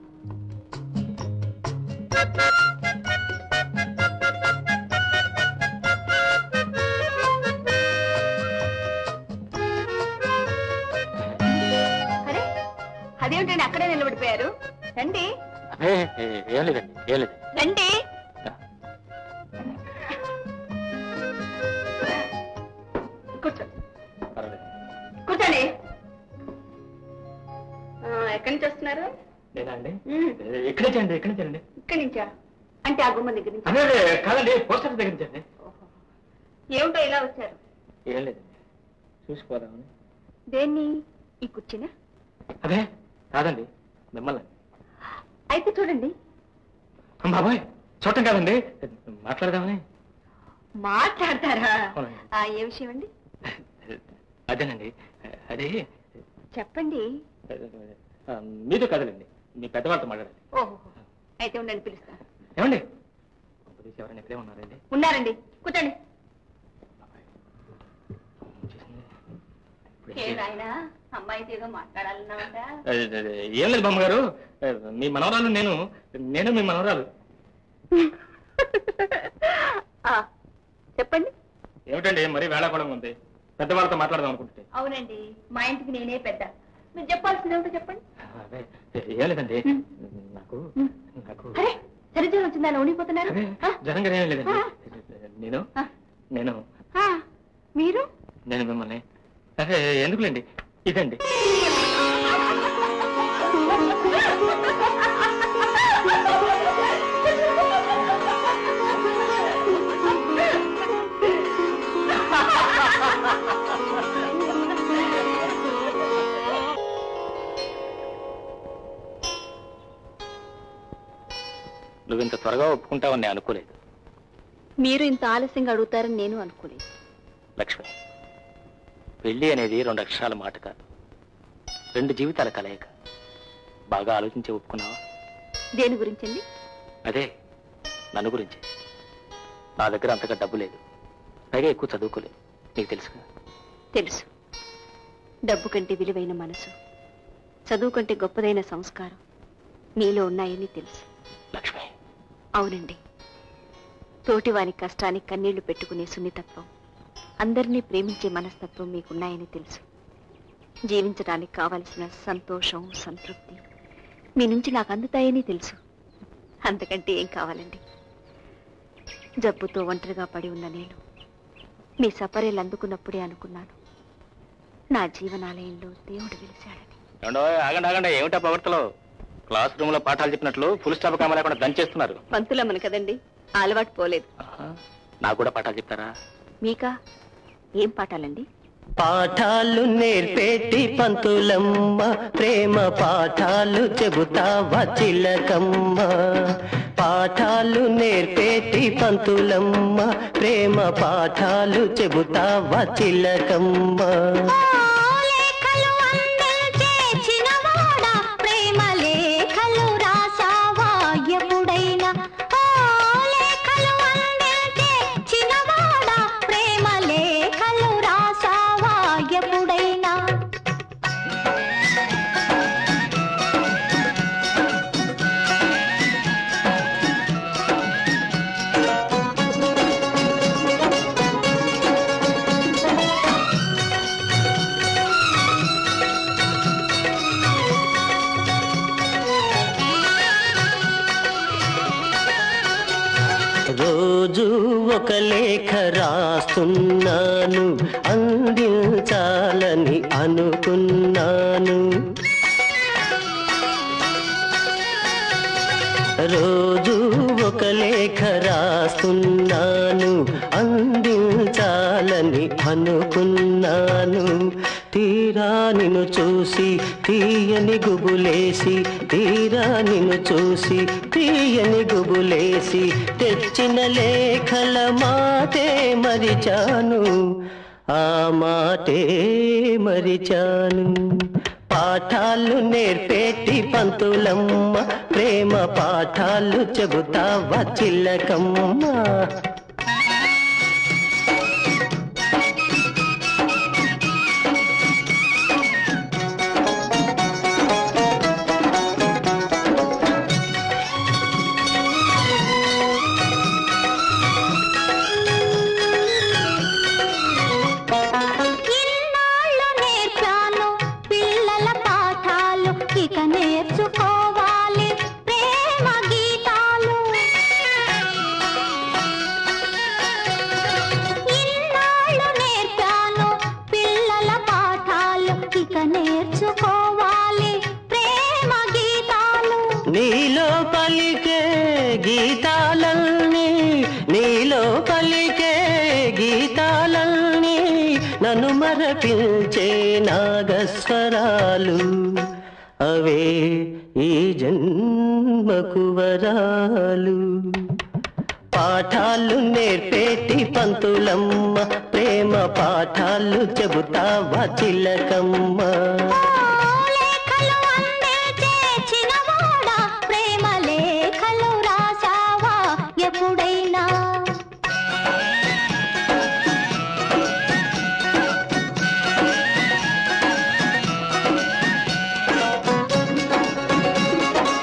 అరే అదేమిటండి అక్కడే నిలబడిపోయారు రండి అదే ఏం లేదండి ఏం లేదు రండి కూర్చోండి పర్వాలేదు కూర్చోండి ఆ, ఎక్కడి నుంచి వస్తున్నారు నేనా అండి ఉమ్, ఎక్కడి నుంచి అండి ఎక్కడి నుంచి అండి ఇక్కడి నుంచా అంటే ఆ గుమ్మ దగ్గర నుంచి అదే అదే, కాదండి పోస్ట్ ఆఫీస్ దగ్గర నుంచి అండి ఓహో. ఏమిటో ఇలా వచ్చారు ఏం లేదండి చూసిపోదామని దేన్ని ఈ కుర్చీనా అదే కాదండి మిమ్మల్ని అయితే చూడండి బాబాయ్ చూడటం కాదండి మాట్లాడదామని మాట్లాడతారా అవునండి. ఆ, ఏ విషయం అండి అదేనండి అదే చెప్పండి ఆ, మీతో కదలండి మీ పెద్దవాళ్ళతో మాట్లాడాలి ఓహో అయితే ఉండండి పిలుస్తాను ఏమండి ఉపదేశం ఎవరైనా ఇక్కడే ఉన్నారండి ఉన్నారండి కూర్చోండి చేసింది. ఇప్పుడు ఏ నాయనా అమ్మాయితో ఏదో మాట్లాడాలన్నావంట అదే, అదే, ఏం లేదు బామ్మగారు ఏ, మీ మనవరాలు నేను నేను మీ మనవరాలు ఆ, చెప్పండి ఏమిటండి మరీ వేళాకోళంగా ఉంది పెద్దవాళ్ళతో మాట్లాడదాం అనుకుంటే అవునండి మా ఇంటికి నేనే పెద్ద మీరు చెప్పాల్సింది ఏమిటో చెప్పండి అదే, ఏం లేదండి నాకు నాకు అరే సరిజన వచ్చిందని ఉండిపోతున్నారు అదే, జ్వరంగా ఏం లేదండి నేను నేను మీరు నేను మిమ్మల్ని అదే ఎందుకులేండి ఇదండి నువ్వు ఇంత త్వరగా ఒప్పుకుంటావని నేను అనుకోలేదు మీరు ఇంత ఆలస్యంగా అడుగుతారని నేను అనుకోలేదు లక్ష్మి పెళ్లి అనేది రెండు అక్షరాల మాట కాదు రెండు జీవితాల కలయిక బాగా ఆలోచించి ఒప్పుకున్నావా దేని గురించండి అదే నన్ను గురించి నా దగ్గర అంతగా డబ్బు లేదు పైగా ఎక్కువ చదువుకోలేదు నీకు తెలుసుగా తెలుసు డబ్బు కంటే విలువైన మనసు చదువు కంటే గొప్పదైన సంస్కారం మీలో ఉన్నాయని తెలుసు లక్ష్మి అవునండి తోటివాని కష్టానికి కన్నీళ్లు పెట్టుకునే సున్నితత్వం అందరినీ ప్రేమించే మనస్తత్వం మీకున్నాయని తెలుసు జీవించడానికి కావలసిన సంతోషం సంతృప్తి మీ నుంచి నాకు అందుతాయని తెలుసు అంతకంటే ఏం కావాలండి జబ్బుతో ఒంటరిగా పడి ఉన్న నేను మీ సపరేలు అందుకున్నప్పుడే అనుకున్నాను నా జీవనాలయంలో దేవుడు వెలిశాడని ఏమండో ఆగండి ఆగండి ఏమిటా ప్రవర్తలో క్లాస్ రూమ్ లో పాఠాలు చెప్పినట్లు ఫుల్ స్టాప్ కామ లేకుండా దంచేస్తున్నారు పంతులమ్మను కదండి ఆ అలవాటు పోలేదు ఆహా, నాకు కూడా పాఠాలు చెప్తారా మీకా ఏం పాఠాలండి పాఠాలు నేర్పేటి పంతులమ్మ ప్రేమ పాఠాలు చెబుతావా చిలకమ్మ పాఠాలు నేర్పేటి పంతులమ్మ ప్రేమ పాఠాలు చెబుతావా చిలకమ్మ లేఖలు అందించే చిన్నవాడా ప్రేమ లేఖలు రాసావా ఎప్పుడైనా ఓ లేఖలు అందించే చిన్నవాడా ప్రేమ లేఖలు రాసావా ఎప్పుడైనా రోజు ఒక లేఖ రాస్తున్నాను అందించాలని అనుకున్నాను రోజు ఒక లేఖ రాస్తున్నాను అందించాలని అనుకున్నాను తీరా నిన్ను చూసి తీయని గుబులేసి తీరా నిన్ను చూసి తీయని గుబులేసి తెచ్చిన లేఖల మాటే మరిచాను ఆ మాటే మరిచాను పాఠాలు నేర్పేటి పంతులమ్మ ప్రేమ పాఠాలు చెబుతావా చిల్లకమ్మ ఇన్నాళ్ళు నేర్పాను పిల్లల పాఠాలు ఇక నేర్చుకోవాలి ప్రేమ గీతాలు ఇన్నాళ్ళు నేర్పాను పిల్లల పాఠాలు ఇక నేర్చుకోవాలి ప్రేమ గీతాలు నీలో పలికే గీతాలన్నీ నీలో పలికే గీతాలన్నీ నన్ను మరపించే నాగస్వరాలు అవే ఈ జన్మకు వరాలు పాఠాలు నేర్పేటి పంతులమ్మ ప్రేమ పాఠాలు చెబుతావా చిలకమ్మ లేఖలు అందించే చిన్నవాడా ప్రేమ లేఖలు రాసావా ఎప్పుడైనా ఆ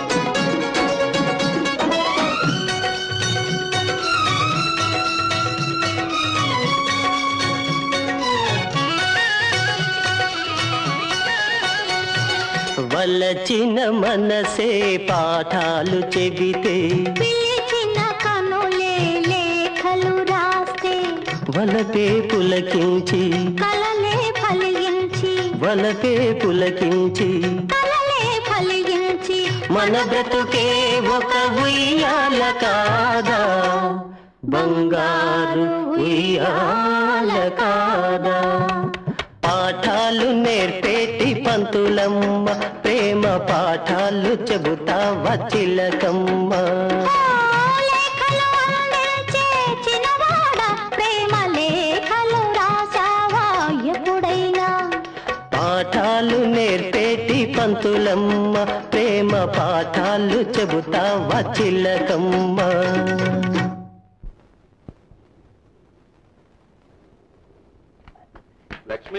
పిలచిన మనసే పాఠాలు చెబితే పిలిచిన కనులే లేఖలు రాస్తే వలపే పులకించి కలలే ఫలించి వలపే పులకించి కలలే ఫలించి మన బ్రతుకే ఒక ఉయ్యాల కాదా బంగారు ఉయ్యాల కాదా పాఠాలు నేర్పేటి పంతులమ్మ ప్రేమ పాఠాలు చెబుతా వచ్చిలకమ్మ లేఖలు అందించే చిన్నవాడ ప్రేమ లేఖలు రాసావా ఎప్పుడైనా పాఠాలు నేర్పేటి పంతులమ్మ ప్రేమ పాఠాలు చెబుతా వచ్చిలకమ్మ లక్ష్మి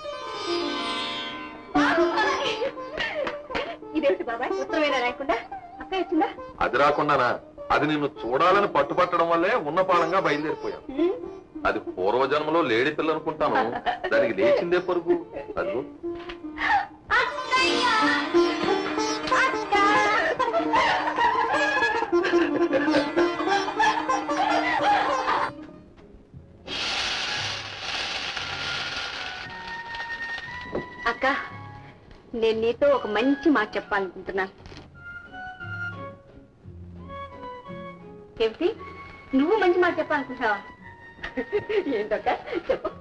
ఇదేమిటి బాబాయ్ ఉత్తరమైన రాయకుండా అక్క వచ్చిందా అది రాకుండానా అది నిన్ను చూడాలని పట్టుపట్టడం వల్లే ఉన్న పాలంగా బయలుదేరిపోయాను అది పూర్వజన్మలో లేడి పిల్ల అనుకుంటాను దానికి లేచిందే పరుగు అది అక్క నేను నీతో ఒక మంచి మాట చెప్పాలనుకుంటున్నాను ఏమిటి నువ్వు మంచి మాట చెప్పాలనుకుంటున్నావా ఏంటక్క చెప్పు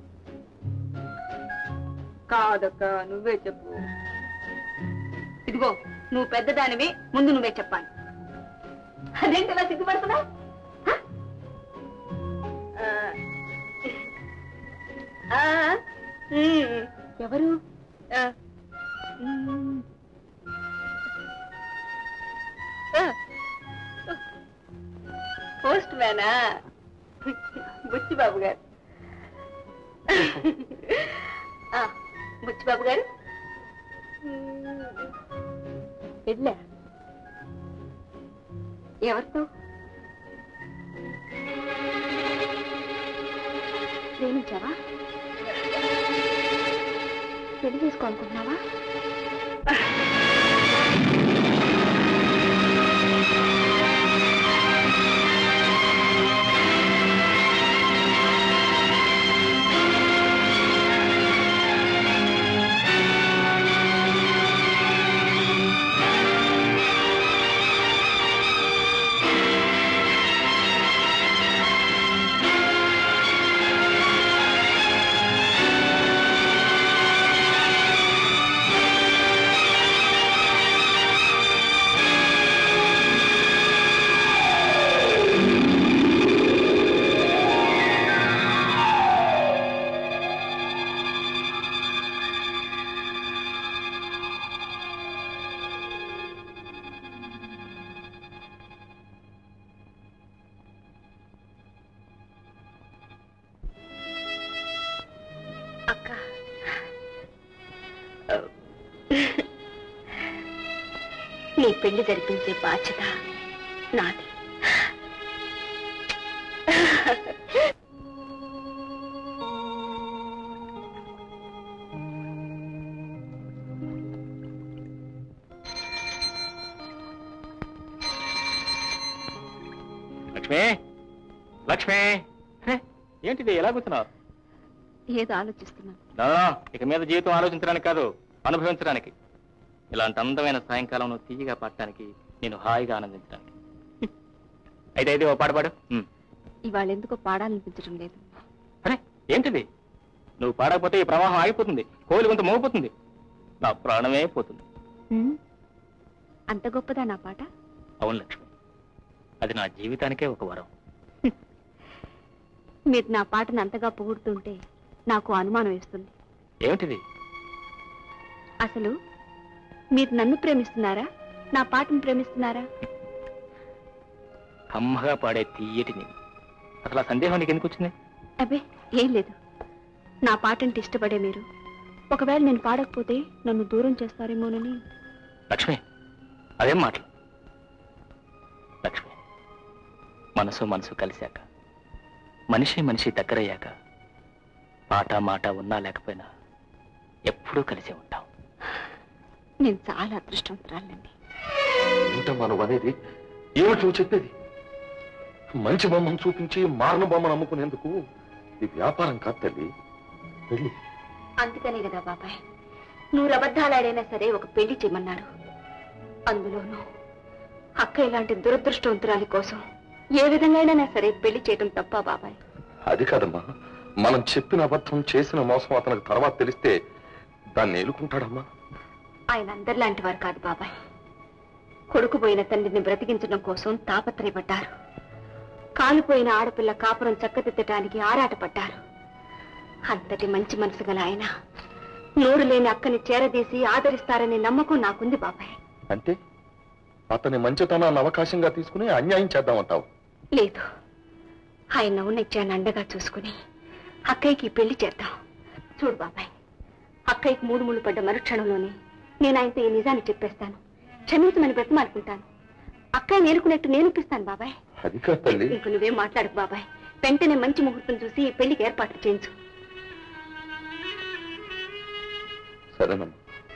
కాదక్క నువ్వే చెప్పు ఇదిగో నువ్వు పెద్దదానివి ముందు నువ్వే చెప్పాలి అదేంటి అలా సిగ్గుపడుతున్నావు హ? ఆ, ఆ, ఉమ్, ఎవరు ఆ, ఉమ్, ఆ, పోస్ట్ మ్యానా బుచ్చిబాబు గారు ఆ, బుచ్చిబాబు గారు వెళ్ళా ఎవరితో ప్రేమించావా పెళ్లి చేసుకోవాలనుకుంటున్నావా అక్క నీ పెళ్లి జరిపించే బాధ్యత నాది లక్ష్మి లక్ష్మి హే, ఏంటిది ఎలా కూర్చున్నావు ఏదో ఆలోచిస్తున్నాను నో, ఇక మీద జీవితం ఆలోచించడానికి కాదు అనుభవించడానికి ఇలాంటి అందమైన సాయంకాలం నువ్వు తీయగా పట్టడానికి నేను హాయిగా ఆనందించడానికి అయితే అయితే ఓ పాట పాడు ఉమ్. ఇవాళ ఎందుకో పాడాలనిపించడం లేదు అరే ఏంటిది నువ్వు పాడకపోతే ఈ ప్రవాహం ఆగిపోతుంది కోలి కొంత మోగిపోతుంది నా ప్రాణమే పోతుంది ఉమ్, అంత గొప్పదా నా పాట అవును లక్ష్మి అది నా జీవితానికే ఒక వరం మీరు నా పాటను అంతగా పొగుడుతుంటే నాకు అనుమానం వేస్తుంది ఏమిటిది అసలు మీరు నన్ను ప్రేమిస్తున్నారా నా పాటను ప్రేమిస్తున్నారా కమ్మగా పాడే తీయటి నేను అసలు ఆ సందేహం నీకు ఎందుకు వచ్చింది అబ్బే ఏం లేదు నా పాట అంటే ఇష్టపడే మీరు ఒకవేళ నేను పాడకపోతే నన్ను దూరం చేస్తారేమోనని లక్ష్మి అదేం మాటలు లక్ష్మి మనసు మనసు కలిశాక మనిషి మనిషి దగ్గరయ్యాక పాట మాట ఉన్నా లేకపోయినా ఎప్పుడూ కలిసే ఉంటాం నేను చాలా అదృష్టవంతురాలండి ఏమిటమ్మా నువ్వు అనేది ఏమిటి నువ్వు చెప్పేది మంచి బొమ్మను చూపించి మారణ బొమ్మను అమ్ముకునేందుకు ఇది వ్యాపారం కాదు తల్లి పెళ్లి అందుకనే కదా బాబాయ్ నూరు అబద్ధాలాడైనా సరే ఒక పెళ్లి చేయమన్నారు అందులోనూ అక్క ఇలాంటి దురదృష్టవంతురాలి కోసం ఏ విధంగా సరే పెళ్లి చేయడం తప్ప బాబాయ్ అది కాదమ్మా మనం చెప్పిన అబద్ధం చేసిన మోసం అతనికి తర్వాత తెలిస్తే దాన్ని ఏలుకుంటాడమ్మా ఆయన అందరిలాంటి వారు కాదు బాబాయ్ కొడుకు పోయిన తండ్రిని బ్రతికించడం కోసం తాపత్రయపడ్డారు కాలిపోయిన ఆడపిల్ల కాపురం చక్కదిద్దటానికి ఆరాటపడ్డారు అంతటి మంచి మనసు గల ఆయన నోరు లేని అక్కని చేరదీసి ఆదరిస్తారనే నమ్మకం నాకుంది బాబాయ్ అంటే అతని మంచితనాన్ని అవకాశంగా తీసుకుని అన్యాయం చేద్దామంటావు లేదు ఆయన ఔన్నత్యాన్ని అండగా చూసుకుని అక్కయ్యకి పెళ్లి చేద్దాం చూడు బాబాయ్ అక్కయ్యకి మూడు ముళ్ళు పడ్డ మరుక్షణంలోనే నేను ఆయనతో ఈ నిజాన్ని చెప్పేస్తాను క్షమించమని బ్రతిమాలుకుంటాను అక్కయ్య నేర్చుకున్నట్టు నేను ఇప్పిస్తాను బాబాయ్ అది కాదు తల్లి ఇంక నువ్వేం మాట్లాడకు బాబాయ్ వెంటనే మంచి ముహూర్తం చూసి ఈ పెళ్లికి ఏర్పాట్లు చేయించు సరేనమ్మా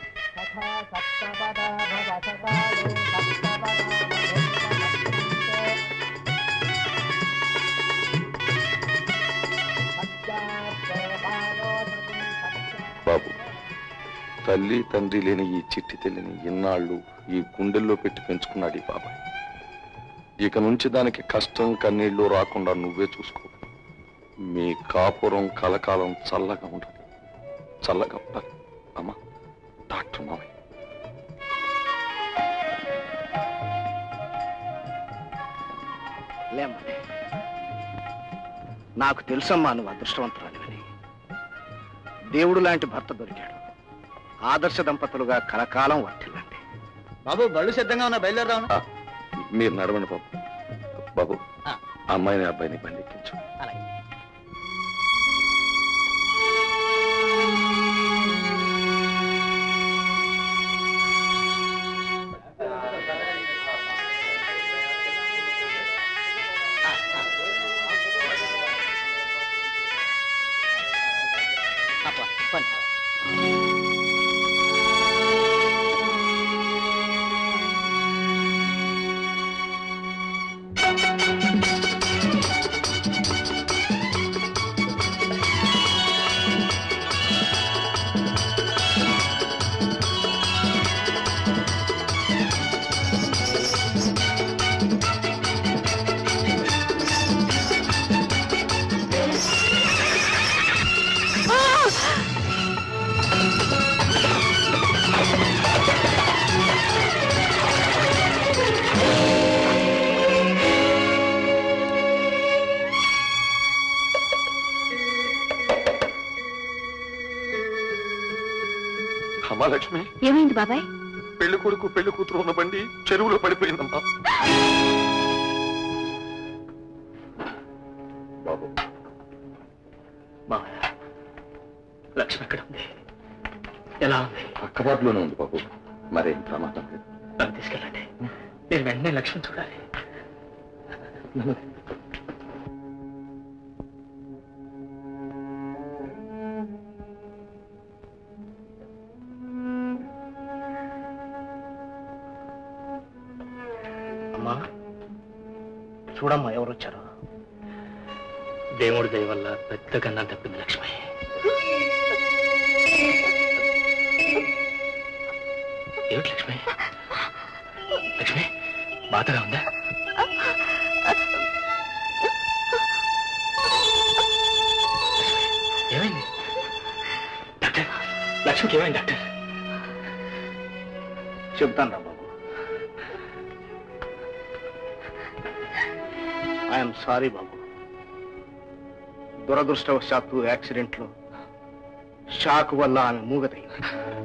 బాబు తల్లి తండ్రి లేని ఈ చిట్టి తల్లిని ఇన్నాళ్ళు ఈ గుండెల్లో పెట్టి పెంచుకున్నాడు ఈ బాబాయ్ ఇక నుంచి దానికి కష్టం కన్నీళ్లు రాకుండా నువ్వే చూసుకో మీ కాపురం కలకాలం చల్లగా ఉండాలి చల్లగా ఉండాలి అమ్మా డాక్టర్ మావయ్య లేమ్మని నాకు తెలుసమ్మా నువ్వు అదృష్టవంతురాలివని దేవుడు లాంటి భర్త దొరికాడు ఆదర్శ దంపతులుగా కలకాలం వర్తిల్లండి బాబు బళ్ళు సిద్ధంగా ఉన్న బయలుదేరదాం ఆ, మీరు నడవండి బాబు బాబు అమ్మాయిని అబ్బాయిని బండి ఎక్కించు అమ్మా లక్ష్మి ఏమైంది బాబాయ్ పెళ్లి కొడుకు పెళ్లి కూతురు ఉన్న బండి చెరువులో పడిపోయిందమ్మా బాబు మావయ్య లక్ష్మి ఎక్కడ ఉంది ఎలా ఉంది పక్కబాటులోనే ఉంది బాబు మరేం ప్రమాదం లేదు నన్ను తీసుకెళ్ళండి నేను వెంటనే లక్ష్మి చూడాలి అమ్మా చూడమ్మా ఎవరు వచ్చారో దేవుడి దయ వల్ల పెద్ద కన్నా తప్పింది లక్ష్మి ఏమిటి లక్ష్మి లక్ష్మి బాధగా ఉందా ఏమైంది డాక్టర్ లక్ష్మికి ఏమైంది డాక్టర్ చెప్తాను రా బాబు ఐఎమ్ సారీ బాబు దురదృష్టవశాత్తు యాక్సిడెంట్ లో షాక్ వల్ల ఆమె మూగదైంది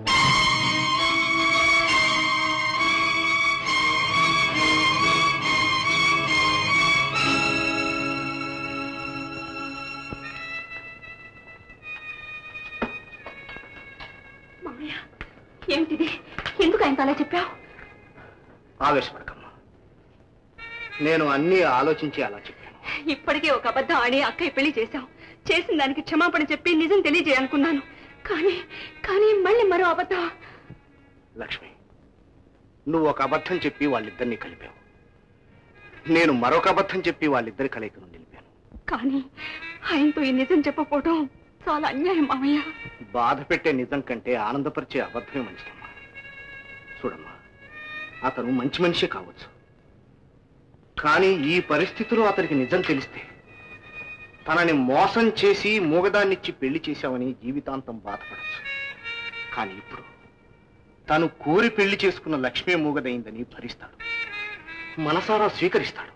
మామయ్య ఏమిటిది ఎందుకు ఆయనతో అలా చెప్పావు ఆవేశపడకమ్మా నేను అన్నీ ఆలోచించి అలా చెప్పాను ఇప్పటికే ఒక అబద్ధం ఆడి అక్కయ్య పెళ్లి చేశాం చేసిన దానికి క్షమాపణ చెప్పి నిజం తెలియజేయాలనుకున్నాను కానీ కానీ మళ్ళీ మరో అబద్ధం లక్ష్మి నువ్వు ఒక అబద్ధం చెప్పి వాళ్ళిద్దరిని కలిపావు నేను మరొక అబద్ధం చెప్పి వాళ్ళిద్దరి కలయికను నిలిపాను కానీ ఆయనతో ఈ నిజం చెప్పకపోవడం చాలా అన్యాయం మామయ్య బాధ పెట్టే నిజం కంటే ఆనందపరిచే అబద్ధమే మంచిదమ్మా చూడమ్మా అతను మంచి మనిషి కావచ్చు కానీ ఈ పరిస్థితిలో అతనికి నిజం తెలిస్తే తనని మోసం చేసి మూగదాన్నిచ్చి పెళ్లి చేశామని జీవితాంతం బాధపడచ్చు కానీ ఇప్పుడు తను కోరి పెళ్లి చేసుకున్న లక్ష్మీ మూగదైందని భరిస్తాడు మనసారా స్వీకరిస్తాడు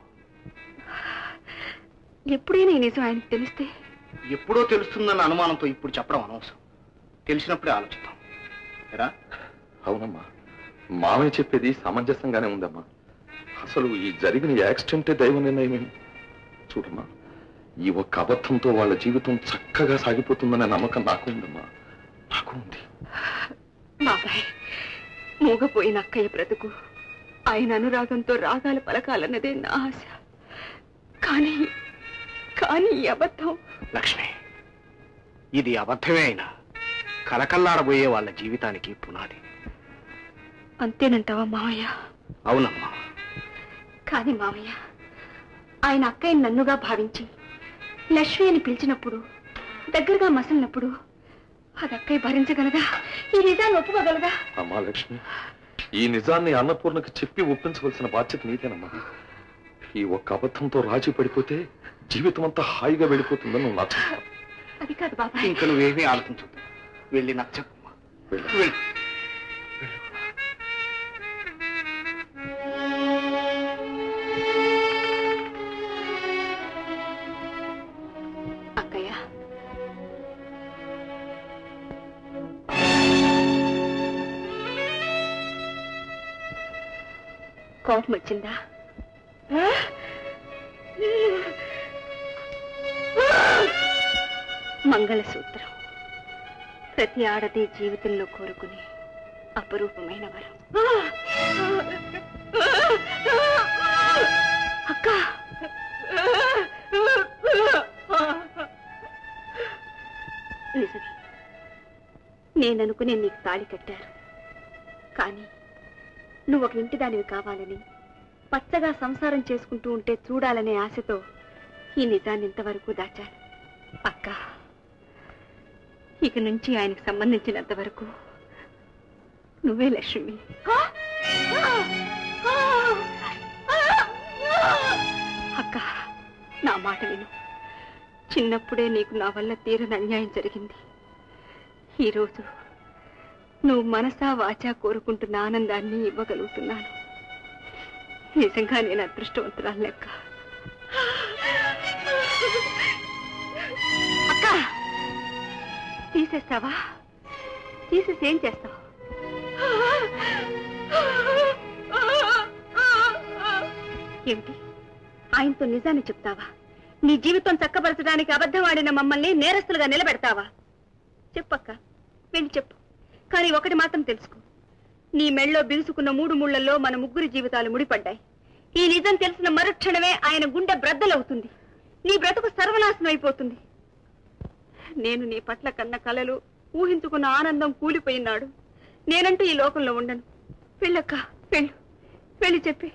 ఎప్పుడైనా ఈ నిజం ఆయనకు తెలిస్తే ఎప్పుడో తెలుస్తుందన్న అనుమానంతో ఇప్పుడు చెప్పడం అనవసరం తెలిసినప్పుడే ఆలోచిద్దాం ఎరా అవునమ్మా మామయ్య చెప్పేది సమంజసంగానే ఉందమ్మా అసలు ఈ జరిగిన యాక్సిడెంటే దైవ నిర్ణయమేమి చూడమ్మా ఈ ఒక్క అబద్ధంతో వాళ్ళ జీవితం చక్కగా సాగిపోతుందనే నమ్మకం నాకు ఉందమ్మా నాకు ఉంది బాబాయ్ మూగపోయిన అక్కయ్య బ్రతుకు ఆయన అనురాగంతో రాగాలు పలకాలన్నదే నా ఆశ కానీ కానీ ఈ అబద్ధం లక్ష్మి ఇది అబద్ధమే అయినా కలకల్లాడబోయే వాళ్ళ జీవితానికి పునాది అంతేనంటావా మావయ్య అవునమ్మా కానీ మావయ్య ఆయన అక్కయ్య నన్నుగా భావించి లక్ష్మి అని పిలిచినప్పుడు దగ్గరగా మసలినప్పుడు అది అక్కయ్య భరించగలదా ఈ నిజాన్ని ఒప్పుకోగలదా అమ్మా లక్ష్మి ఈ నిజాన్ని అన్నపూర్ణకి చెప్పి ఒప్పించవలసిన బాధ్యత నీదేనమ్మా ఈ ఒక్క అబద్ధంతో రాజీ పడిపోతే జీవితం అంతా హాయిగా వెళ్ళిపోతుందని నువ్వు నాకు చెప్తావు. అది కాదు బాబాయ్ ఇంకా నువ్వేమీ ఆలోచించొద్దు వెళ్ళి నాకు చెప్పమ్మా వెళ్ళు. వెళ్ళు అక్కయ్య కోపం వచ్చిందా మంగళసూత్రం ప్రతి ఆడది జీవితంలో కోరుకునే అపరూపమైన వరం అక్క నిజమే నేననుకునే నీకు తాళి కట్టారు కానీ నువ్వు ఒక ఇంటి దానివి కావాలని పచ్చగా సంసారం చేసుకుంటూ ఉంటే చూడాలనే ఆశతో ఈ నిజాన్ని ఇంతవరకు దాచాను అక్క ఇక నుంచి ఆయనకు సంబంధించినంత వరకు నువ్వే లక్ష్మి అక్క నా మాట విను చిన్నప్పుడే నీకు నా వల్ల తీరని అన్యాయం జరిగింది ఈరోజు నువ్వు మనసా వాచా కోరుకుంటున్న ఆనందాన్ని ఇవ్వగలుగుతున్నాను నిజంగా నేను అదృష్టవంతురాలు లెక్క అక్క తీసేస్తావా తీసేసి ఏం చేస్తావు ఏమిటి ఆయనతో నిజాన్ని చెప్తావా నీ జీవితం చక్కబరచడానికి అబద్ధం ఆడిన మమ్మల్ని నేరస్తులుగా నిలబెడతావా చెప్పక్క వెళ్ళి చెప్పు కానీ ఒకటి మాత్రం తెలుసుకో నీ మెళ్ళో బిగుసుకున్న మూడు ముళ్లలో మన ముగ్గురి జీవితాలు ముడిపడ్డాయి ఈ నిజం తెలిసిన మరుక్షణమే ఆయన గుండె బ్రద్దలవుతుంది నీ బ్రతుకు సర్వనాశనం అయిపోతుంది నేను నీ పట్ల కన్న కలలు ఊహించుకున్న ఆనందం కూలిపోయినాడు నేనంటూ ఈ లోకంలో ఉండను వెళ్ళక్క వెళ్ళు వెళ్ళి చెప్పి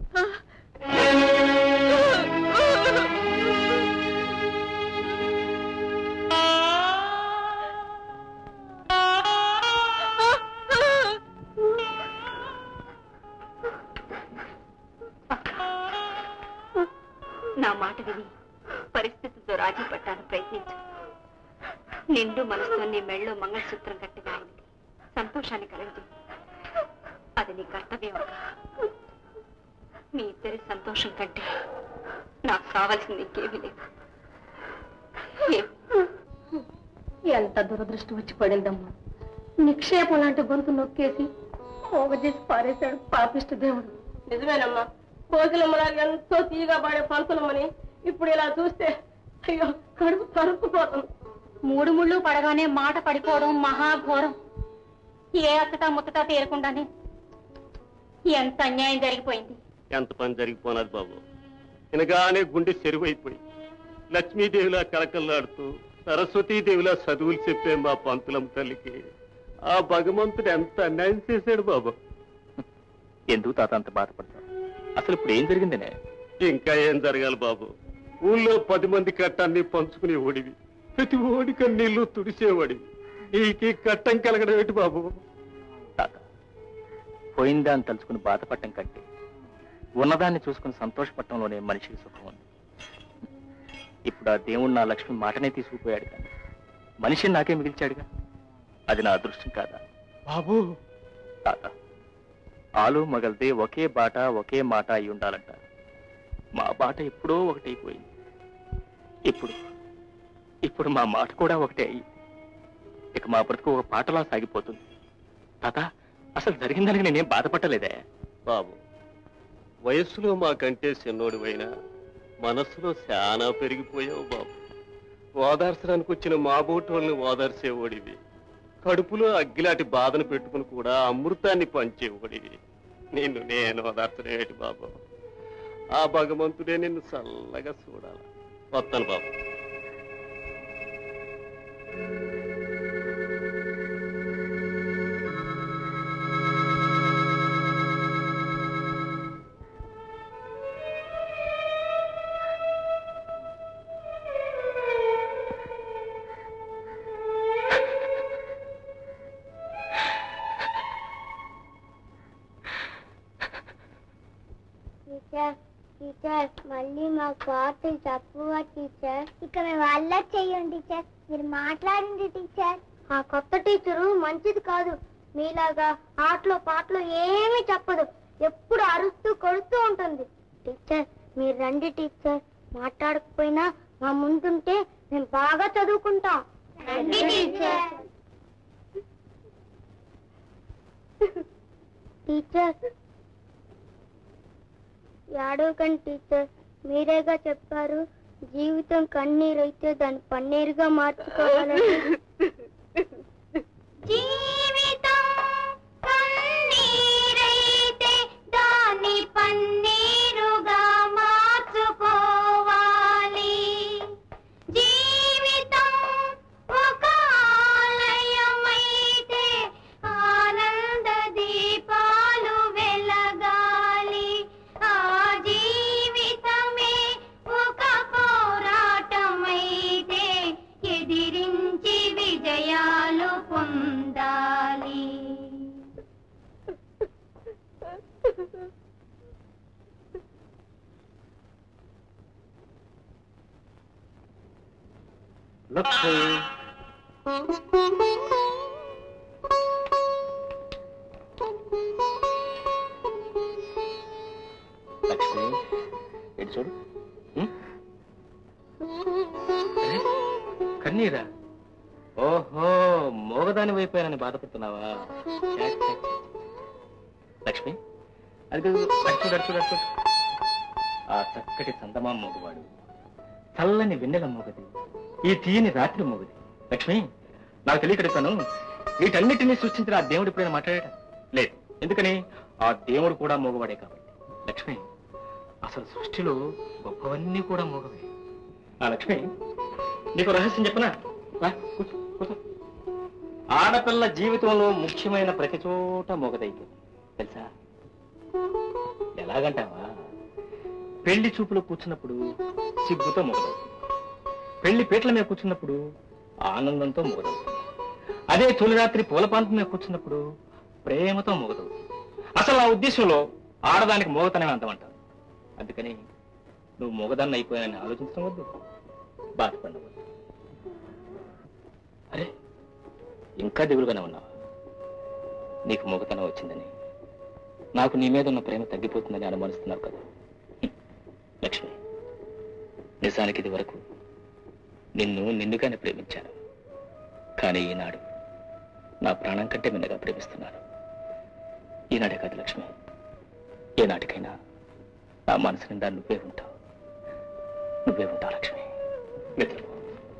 నా మాట విని పరిస్థితులతో రాజీ పట్టాను ప్రయత్నించు నిండు మనసుతో నీ మెళ్ళో మంగళసూత్రం కట్టిన ఆయనకి సంతోషాన్ని కలిగి అది నీ కర్తవ్యం అక్క. మీ ఇద్దరి సంతోషం కంటే నాకు కావాల్సింది ఇంకేమీ లేదు ఏం? ఎంత దురదృష్టం వచ్చి పడిందమ్మా నిక్షేపం లాంటి గొంతు నొక్కేసి పోగజేసి పారేశాడు పాపిష్ట దేవుడు నిజమేనమ్మా కోకిలమ్మలాగా ఎంతో తీగా పాడే పంతులమ్మని ఇప్పుడు ఇలా చూస్తే అయ్యో కడుపు తరుక్కుపోతుంది మూడు ముళ్ళు పడగానే మాట పడిపోవడం మహాఘోరం ఏ అత్తట ముత్తట తీరకుండానే ఎంత అన్యాయం జరిగిపోయింది ఎంత పని జరిగిపోనది బాబు వినగానే గుండె చెరువైపోయి లక్ష్మీదేవిలా కలకల్లాడుతూ సరస్వతీదేవిలా చదువులు చెప్పే మా పంతులం తల్లికి ఆ భగవంతుడు ఎంత అన్యాయం చేశాడు బాబు ఎందుకు తాత అంత బాధపడతావు అసలు ఇప్పుడు ఏం జరిగిందనే ఇంకా ఏం జరగాలి బాబు ఊళ్ళో పది మంది కట్టాన్ని పంచుకునే ఓడివి ప్రతి ఓడి కన్నీళ్లు తుడిచేవాడివి నీకు కట్టం కలగడం ఏంటి బాబు తాత పోయిందా అని తలుచుకుని బాధపడటం కంటే ఉన్నదాన్ని చూసుకుని సంతోషపడటంలోనే మనిషికి సుఖం ఉంది ఇప్పుడు ఆ దేవుడు నా లక్ష్మి మాటనే తీసుకుపోయాడు కానీ మనిషిని నాకే మిగిల్చాడుగా అది నా అదృష్టం కాదా బాబు తాత ఆలు మగల్దే ఒకే బాట ఒకే మాట అయి ఉండాలంట మా బాట ఎప్పుడో ఒకటైపోయింది ఇప్పుడు ఇప్పుడు మా మాట కూడా ఒకటే అయ్యింది ఇక మా బ్రతుకు ఒక పాటలా సాగిపోతుంది తాత అసలు జరిగిందని నేనేం బాధపడలేదే బాబు వయస్సులో మాకంటే చిన్నోడివైనా మనస్సులో చాలా పెరిగిపోయావు బాబు ఓదార్చడానికి వచ్చిన మా బోటోల్ని ఓదార్చేవాడివి కడుపులో అగ్గిలాంటి బాధను పెట్టుకుని కూడా అమృతాన్ని పంచేవాడివి నిన్ను నేను ఓదార్చడం ఏంటి బాబు ఆ భగవంతుడే నిన్ను చల్లగా చూడాలి వస్తాను బాబు టీచర్ టీచర్ మళ్ళీ మా పాటలు తప్పుగా టీచర్ ఇక మేము అల్ల చెయ్యండి టీచర్ మీరు మాట్లాడండి టీచర్ ఆ కొత్త టీచరు మంచిది కాదు మీలాగా ఆటలో పాటలో ఏమీ చెప్పదు ఎప్పుడు అరుస్తూ కొడుతూ ఉంటుంది టీచర్ మీరు రండి టీచర్ మాట్లాడకపోయినా మా ముందుంటే మేము బాగా చదువుకుంటాం రండి టీచర్ టీచర్ ఏడవకండి టీచర్ మీరేగా చెప్పారు జీవితం కన్నీరైతే దాన్ని పన్నీరుగా మార్చుకోవాలని జీవితం కన్నీరైతే దాన్ని పన్నీరుగా మార్చుకోవాలి జీవితం ఒక ఆలయమైతే ఆనంద దీపాలు వెలగాలి ఆ జీవితమే ఒక పోరాటమైతే ఎదిరించి విజయాలు పొందాలి లక్ష్మి లక్ష్మి ఎటు చూడు ఉం? అరే, కన్నీరా ఓహో మోగదాని వైపోయానని బాధపడుతున్నావా ఛే, ఛే, ఛే. లక్ష్మి అది కాదు, అటు చూడు అటు చూడు అటు చూడు ఆ చక్కటి చందమామ మోగవాడు చల్లని వెన్నెల మోగది ఈ తీయని రాత్రి మోగది లక్ష్మి నాకు తెలియకడుతాను వీటన్నిటినీ సృష్టించిన ఆ దేవుడు ఎప్పుడైనా మాట్లాడాడు లేదు ఎందుకని ఆ దేవుడు కూడా మోగవాడే కాబట్టి లక్ష్మి అసలు సృష్టిలో గొప్పవన్నీ కూడా మోగవే ఆ లక్ష్మి నీకు రహస్యం చెప్పనా రా, కూర్చో, కూర్చో. ఆడపిల్ల జీవితంలో ముఖ్యమైన ప్రతి చోట మోగదైతే తెలుసా ఎలాగంటావా పెళ్లి చూపులో కూర్చున్నప్పుడు సిగ్గుతో మొగదవుతుంది పెళ్లి పీటల మీద కూర్చున్నప్పుడు ఆనందంతో మొగదవుతుంది అదే తొలి రాత్రి పూలపాంతం మీద కూర్చున్నప్పుడు ప్రేమతో మొగదవుతుంది అసలు నా ఉద్దేశంలో ఆడదానికి మోగతనే అంతమంటారు అందుకని నువ్వు మొగదాన్ని అయిపోయానని ఆలోచించడం వద్దు బాధపడవద్దు అరే ఇంకా దిగులుగానే ఉన్నావా నీకు మొగతనం వచ్చిందని నాకు నీ మీద ఉన్న ప్రేమ తగ్గిపోతుందని అనుమానిస్తున్నావు కదా హ్మ్. లక్ష్మి నిజానికి ఇది వరకు నిన్ను నిన్నుగానే ప్రేమించాను కానీ ఈనాడు నా ప్రాణం కంటే మిన్నగా ప్రేమిస్తున్నాను ఈనాడే కాదు లక్ష్మి ఏనాటికైనా నా మనసు నిండా నువ్వే ఉంటావు నువ్వే ఉంటావు లక్ష్మి నిద్రపో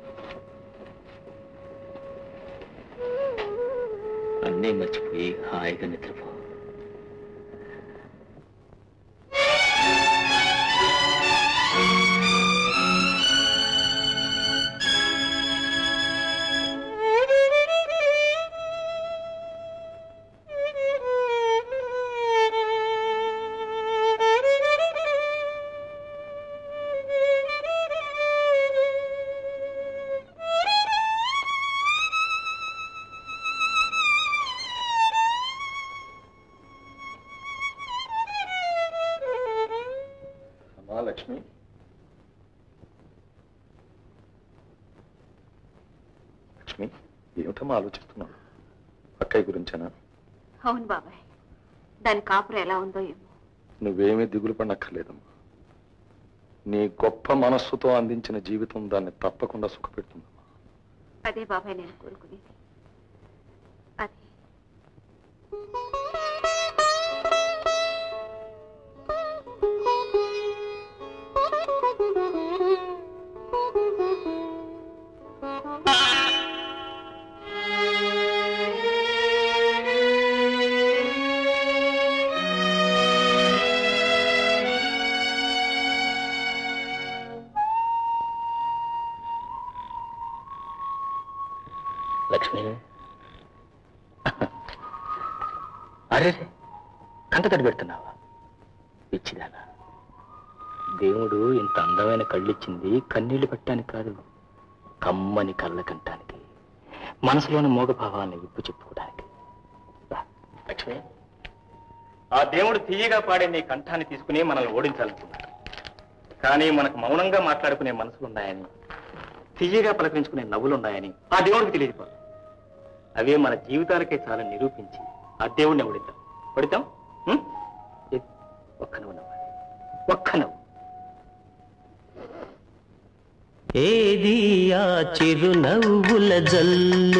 అన్నీ మర్చిపోయి హాయిగా నిద్రపో లక్ష్మి లక్ష్మి ఏమిటమ్మా ఆలోచిస్తున్నావు అక్కయ్య గురించేనా అవును బాబాయ్ దాని కాపురం ఎలా ఉందో ఏమో నువ్వేమీ దిగులు పడక్కర్లేదమ్మా నీ గొప్ప మనస్సుతో అందించిన జీవితం దాన్ని తప్పకుండా సుఖపెడుతుందమ్మా అదే బాబాయ్ నేను కోరుకునేది అదే లక్ష్మి అరే కంట తడి పెడుతున్నావా పిచ్చిదానా దేవుడు ఇంత అందమైన కళ్ళిచ్చింది కన్నీళ్లు పెట్టడానికి కాదు కమ్మని కళ్ళ కంటానికి మనసులోని మోగభావాలను విప్పు చెప్పుకోవడానికి రా, లక్ష్మి ఆ దేవుడు తీయగా పాడే నీ కంఠాన్ని తీసుకుని మనల్ని ఓడించాలనుకున్నాడు కానీ మనకు మౌనంగా మాట్లాడుకునే మనసులున్నాయని తీయగా పలకరించుకునే నవ్వులున్నాయని ఆ దేవుడికి తెలియదు అవే మన జీవితాలకే చాలా నిరూపించి ఆ దేవుడిని ఓడిద్దాం ఓడిద్దాం ఉం? ఏ, ఒక్క నవ్వు నవ్వాలి ఒక్క నవ్వు ఏది ఆ చిరునవ్వుల జల్లు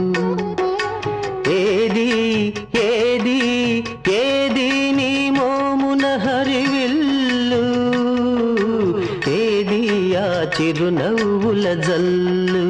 ఏది ఏది ఏది నీ మోమున హరివిల్లు ఏది ఆ చిరునవ్వుల జల్లు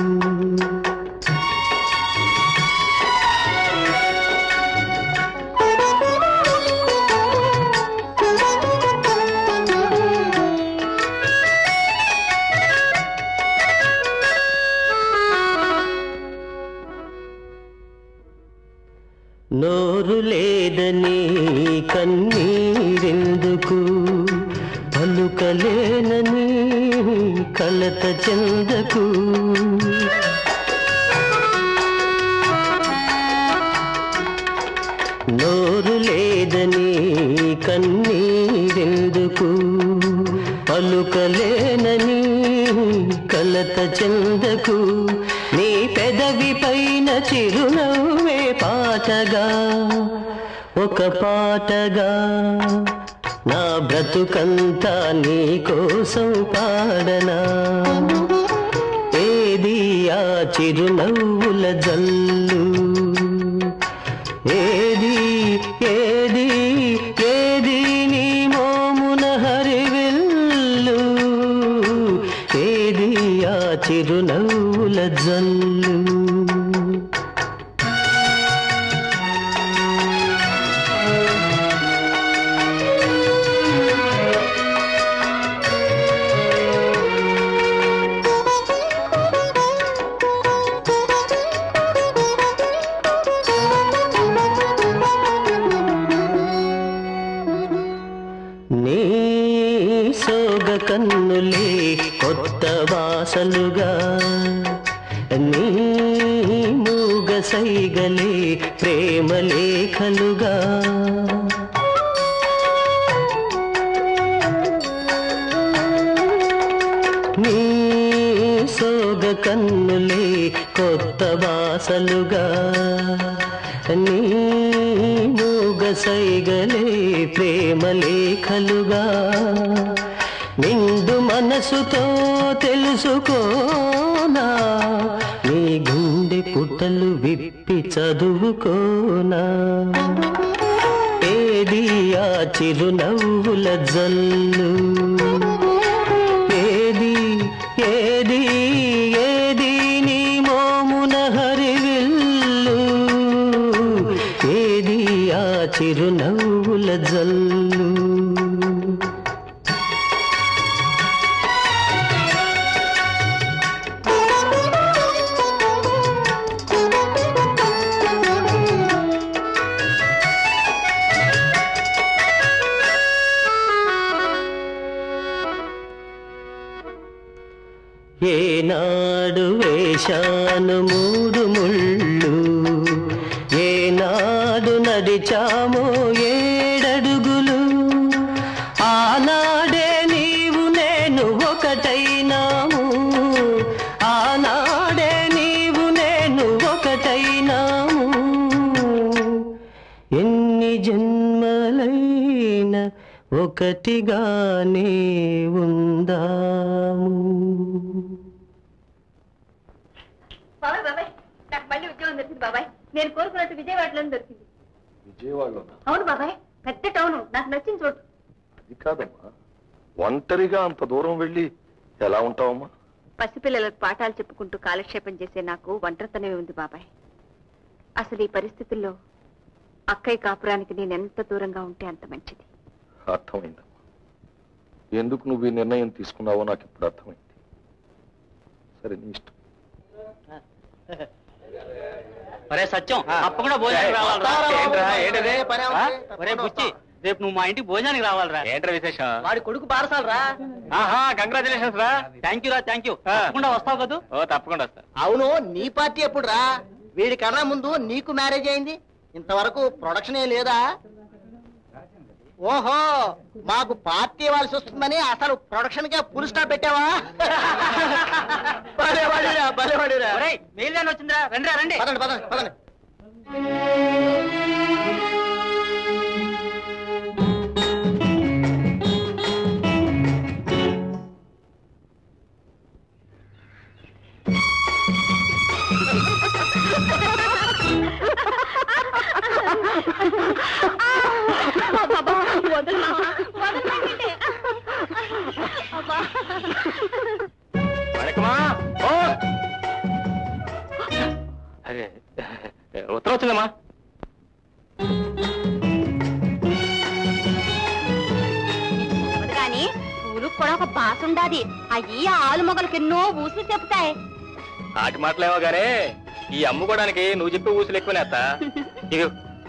నోరు లేదని కన్నీరెందుకు పలుకలేనని కలత చెందకు నోరు లేదని కన్నీరెందుకు పలుకలేనని కలత చెందకు నీ పెదవి పైన చిరునవ్వే పాటగా ఒక పాటగా నా బ్రతుకంతా నీ కోసం పాడనా ఏది ఆ చిరునవ్వుల జల్లు ఏది ఏది ఏది నీ మోమున హరివిల్లు ఏది ఆ చిరునవ్వుల జల్లు నీ సోగ కన్నులే కొత్త వాసలుగా నీ మూగ సైగలే ప్రేమ లేఖలుగా నీ సోగ కన్నులే కొత్త వాసలుగా నీ మూగ సైగలే ప్రేమ లేఖలుగా నిండు మనసుతో తెలుసుకోనా నీ గుండె పుటలు విప్పి చదువుకోనా ఏది ఆ చిరునవ్వుల జల్లు ఏది ఏది ఏది నీ మోమున హరివిల్లు ఏది ఆ చిరునవ్వుల జల్లు ఏనాడు వేశాను మూడు ముళ్ళు ఏనాడు నడిచామో ఏడడుగులు ఆనాడే నీ ఒకటిగానే ఉందాము బాబాయ్ బాబాయ్ నాకు మళ్ళీ ఉద్యోగం దొరికింది బాబాయ్ నేను కోరుకున్నట్టు విజయవాడలో దొరికింది విజయవాడలో అవును బాబాయ్ పెద్ద టౌన్ నాకు నచ్చిన చోటు అది కాదమ్మా ఒంటరిగా అంత దూరం వెళ్ళి ఎలా ఉంటావమ్మా పసిపిల్లలకు పాఠాలు చెప్పుకుంటూ కాలక్షేపం చేసే నాకు ఒంటరితనమే ఉంది బాబాయ్ అసలు ఈ పరిస్థితుల్లో అక్కయ్య కాపురానికి నేను ఎంత దూరంగా ఉంటే అంత మంచిది అర్థమైందమ్మా ఎందుకు నువ్వు ఈ నిర్ణయం తీసుకున్నావో నాకు ఇప్పుడు అర్థమైంది సరే నీ ఇష్టం ఒరే సత్యం తప్పకుండా భోజనానికి రావాలిరా ఏంట్రా, ఏంటది? ఆ? ఒరే బుచ్చి రేపు నువ్వు మా ఇంటికి భోజనానికి రావాలిరా ఏంట్రా విశేషం వాడి కొడుకు బారసాలరా ఆహా కంగ్రాచులేషన్స్ రా థ్యాంక్ యూ రా థ్యాంక్ యూ తప్పకుండా వస్తావు కదూ ఓ తప్పకుండా వస్తా అవును నీ పార్టీ ఎప్పుడు రా వీడి కన్నా ముందు నీకు మ్యారేజ్ అయింది ఇంతవరకు ప్రొడక్షన్ ఏ లేదా ఓహో మాకు పార్టీ ఇవ్వాల్సి వస్తుందని అసలు ప్రొడక్షన్ కే ఫుల్ స్టాప్ పెట్టావా భలే వాడిరా, భలే వాడిరా. వచ్చిందిరా రండి రండి పదండి పదండి పదండి వణకమా ఓ అరే ఉత్తరం వచ్చిందమ్మా కానీ ఊరికి కూడా ఒక బాస ఉండాది అయ్యి ఆలు మొగలకి ఎన్నో ఊసి చెప్తాయి ఆటి మాటలేమో గానీ ఈ అమ్ముకోవడానికి నువ్వు చెప్పే ఊసులు ఎక్కువనే అత్త ఇదిగో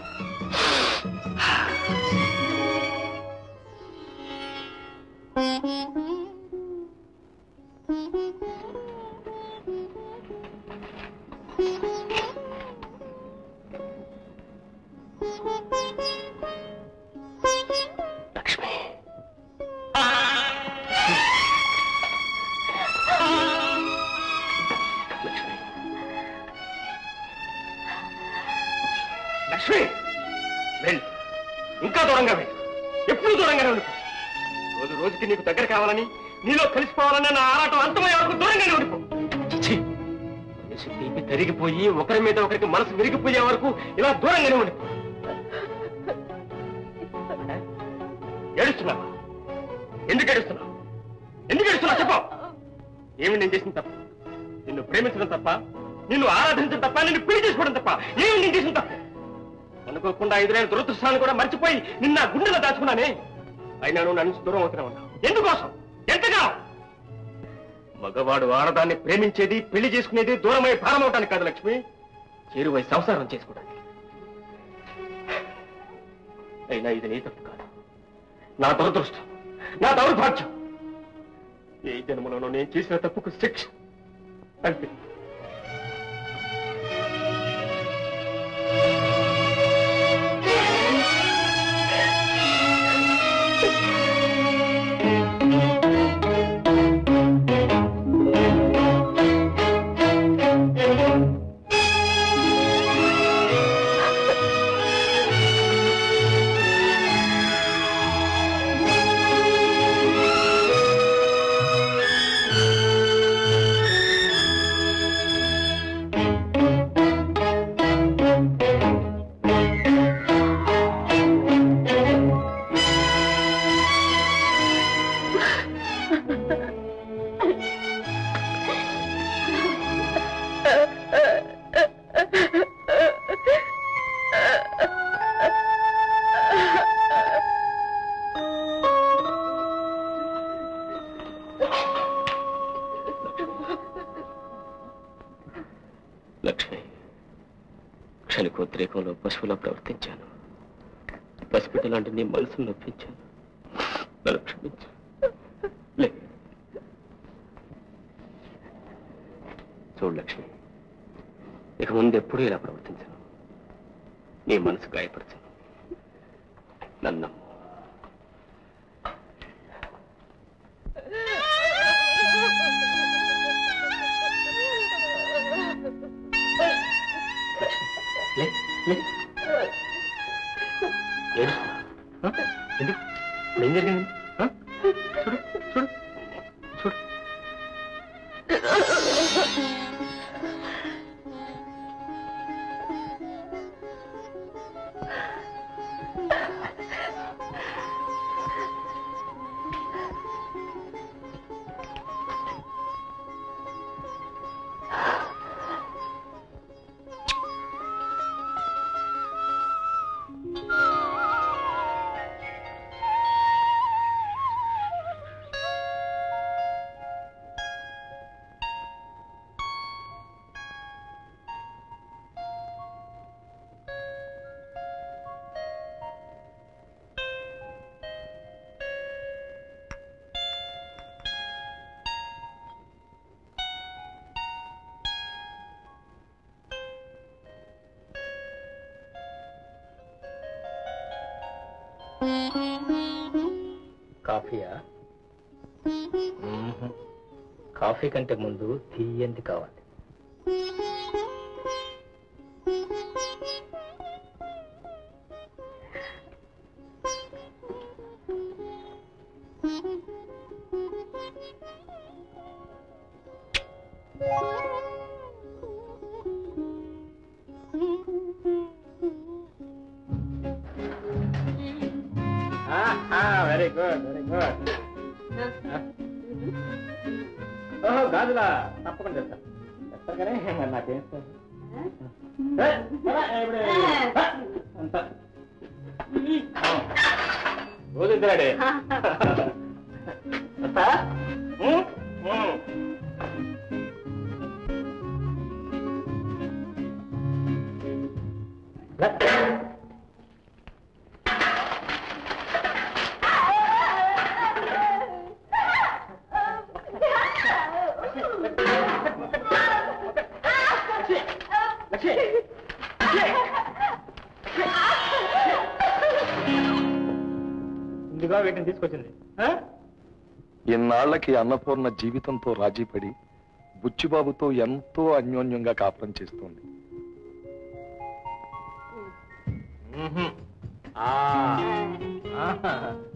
లక్ష్మి లక్ష్మి లక్ష్మి వెళ్ళు ఇంకా దూరంగా వెళ్ళు ఎప్పుడు దూరంగానే ఉండిపో రోజు రోజుకి నీకు దగ్గర కావాలని నీలో కలిసిపోవాలని నా ఆరాటం అంతమయ్యే వరకు దూరంగానే ఉండిపో ఛీ! వయసు తీపి తరిగిపోయి ఒకరి మీద ఒకరికి మనసు విరిగిపోయే వరకు ఇలా దూరంగానే ఉండిపో ఏడుస్తున్నావా ఎందుకు ఏడుస్తున్నావు ఎందుకు ఏడుస్తున్నావు చెప్పు ఏమి నేను చేసిన తప్ప నిన్ను ప్రేమించడం తప్ప నిన్ను ఆరాధించడం తప్ప నిన్ను పెళ్లి చేసుకోవడం తప్ప ఏమి నేను చేసిన తప్ప అనుకోకుండా ఎదురైన దురదృష్టాన్ని కూడా మర్చిపోయి నిన్న గుండెలో దాచుకున్నానే అయినా నువ్వు నన్ను నుంచి దూరం అవుతూనే ఉన్నావు ఎందుకోసం ఎంతగా మగవాడు ఆడదాన్ని ప్రేమించేది పెళ్లి చేసుకునేది దూరమై భారం అవటానికి కాదు లక్ష్మి చేరువై సంసారం చేసుకోవడానికి అయినా ఇది నీ తప్పు కాదు నా దురదృష్టం నా దౌర్భాగ్యం ఏ జన్మలోనూ నేను చేసిన తప్పుకు శిక్ష అంతే లక్ష్మి క్షణికోద్రేకంలో పశువులా ప్రవర్తించాను పసిబిడ్డ లాంటి నీ మనసును నొప్పించాను నన్ను క్షమించు లే చూడు లక్ష్మి ఇక ముందు ఎప్పుడూ ఇలా ప్రవర్తించను నీ మనసు గాయపరచను నన్ను నమ్ము. లే, లే. ఏడుస్తున్నావా? ఆ? ఎందుకు ఇప్పుడు ఏం జరిగింది ఆ? చూడు చూడు చూడు కాఫీయా మ్మ్హ్. కాఫీ కంటే ముందు తీయంది కావాలి వెరీ గుడ్ వెరీ గుడ్ ఓహో గాజులా తప్పకుండా చేస్తాను చేస్తారు కానీ మరి నాకేం ఇష్టం? ఏ, ఎలా, ఇప్పుడు, ఆ, అంత. రోజు ఇద్దరాడే వస్తా? ఉమ్, ఉమ్. లే. ఇదిగో వీటిని తీసుకొచ్చింది ఆ? ఇన్నాళ్లకి అన్నపూర్ణ జీవితంతో రాజీపడి బుచ్చిబాబుతో ఎంతో అన్యోన్యంగా కాపురం చేస్తోంది మ్మ్హ్. ఆ. ఆహా.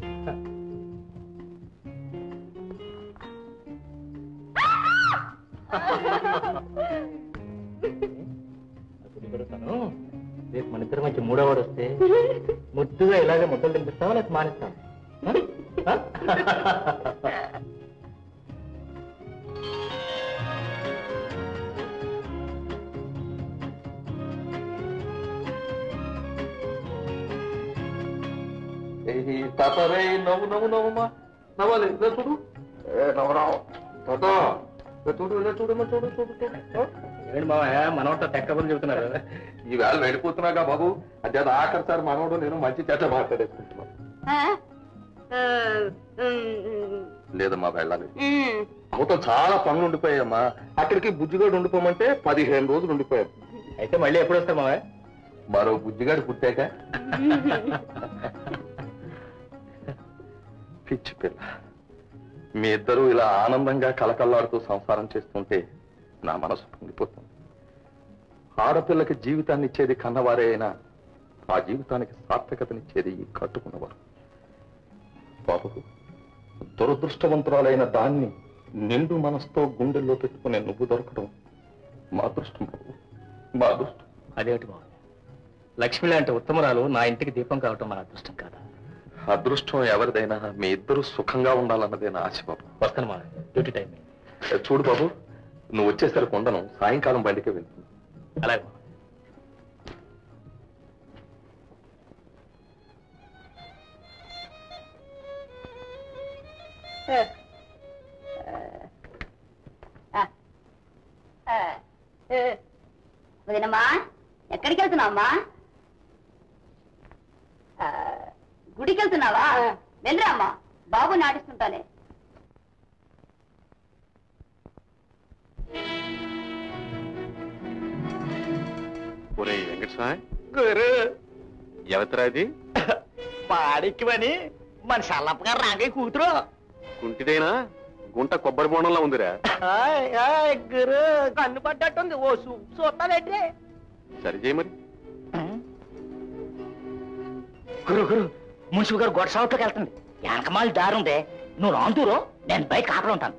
అప్పుడు పెడతాను రేపు మన ఇద్దరి మధ్య మూడోవాడు వస్తే ముద్దుగా ఇలాగే ముద్దలు తినిపిస్తావా లేక మానేస్తావా ఆ? ఆ? తాతారే నవ్వు నవ్వు నవ్వమ్మా నవ్వాలి ఇలా చూడు ఏ నవ్వరావు తాత ఇలా చూడు ఇలా చూడమ్మా చూడు చూడు చూడు ఆ? ఏంటి మావయ్య మనోట తెక్కబులు చెబుతున్నారు ఈ వేళ వెళ్ళిపోతున్నాగా బాబు అదే ఆఖరి సార్ మనోడు నేను మంచి చేత మాట్లాడేసుకుంటున్నాను లేదమ్మా వెళ్ళాలి అవతల చాలా పనులు ఉండిపోయాయమ్మా అక్కడికి బుజ్జిగాడు ఉండిపోమంటే పదిహేను రోజులు ఉండిపోయాం అయితే మళ్ళీ ఎప్పుడు వస్తాం మావయ్య మరో బుజ్జిగాడు పుట్టాక పిచ్చి పిల్ల మీ ఇద్దరూ ఇలా ఆనందంగా కలకల్లాడుతూ సంసారం చేస్తుంటే నా మనసు పొంగిపోతుంది ఆడపిల్లకి జీవితాన్ని ఇచ్చేది కన్నవారే అయినా ఆ జీవితానికి సార్థకతనిచ్చేది ఈ కట్టుకున్నవారు బాబు దురదృష్టవంతురాలైన దాన్ని నిండు మనసుతో గుండెల్లో పెట్టుకునే నువ్వు దొరకడం మా అదృష్టం బాబు మా అదృష్టం అదేమిటి మావయ్య లక్ష్మి లాంటి ఉత్తమరాలు నా ఇంటికి దీపం కావటం మన అదృష్టం కాదా అదృష్టం ఎవరిదైనా మీ ఇద్దరు సుఖంగా ఉండాలన్నదే నా ఆశ బాబు వస్తాను మావయ్య డ్యూటీ టైం అయింది. చూడు బాబు నువ్వు వచ్చేసరికి ఉండను సాయంకాలం బండికే వెళ్తుంది అలాగే మావయ్య. వదినమ్మా ఎక్కడికి వెళ్తున్నావమ్మా ఆ, గుడికి వెళ్తున్నావా వెళ్ళరా అమ్మా బాబు నాటిస్తుంటానే ఒరే వెంకటస్వామి గురు ఎవతరా అది పాడిక్కివని మన సల్లప్ప గారు రాగే కూతురు కుంటిదైనా గుంట కొబ్బరి బోండంలా ఉందిరా ఆయ్, ఆయ్, గురు కన్ను పడ్డట్టుంది ఓ సూ చూస్తానండి సరి చేయి మరి గురు గురు మున్సిపల్ గారు గొడవ సాగుట్లోకి వెళ్తుంది వెనకమాల దారి ఉందే నువ్వు రాంతూరు నేను బయట కాపలు ఉంటాను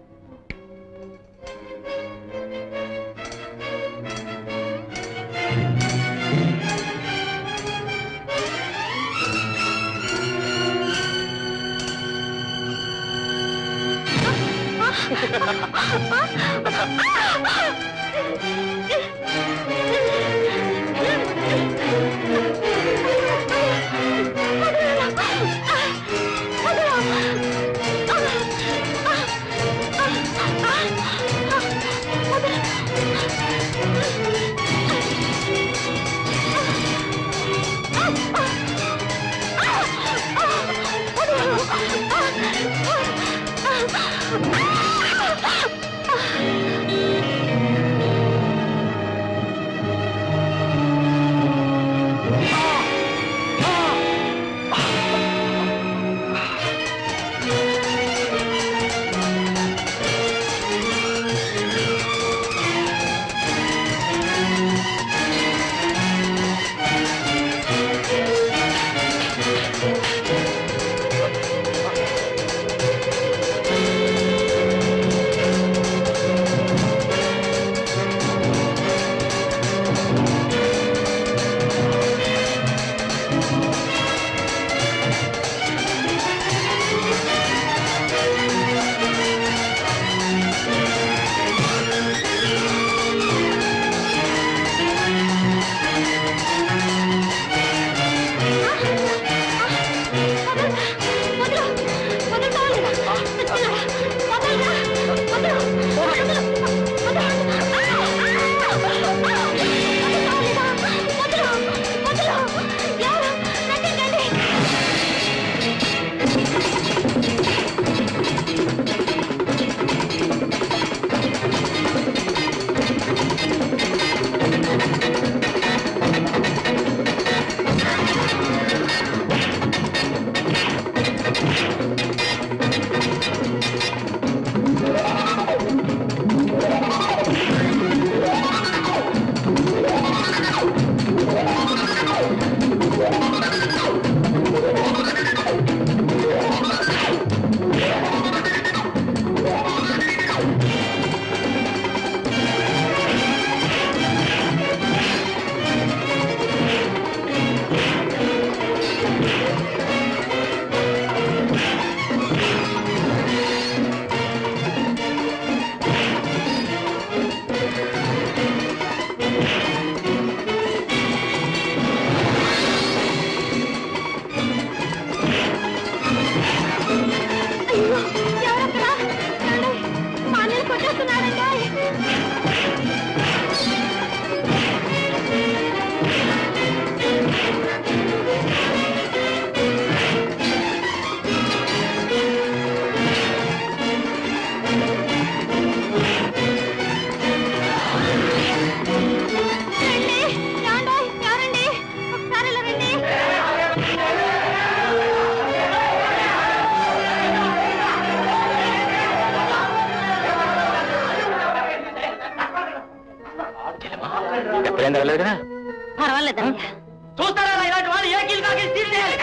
ఎప్పుడేం తగలేదు కదా పర్వాలేదయ్యా చూస్తారా ఇలాంటి వాళ్ళు ఏ కిల్ కాకి తీసేయాలి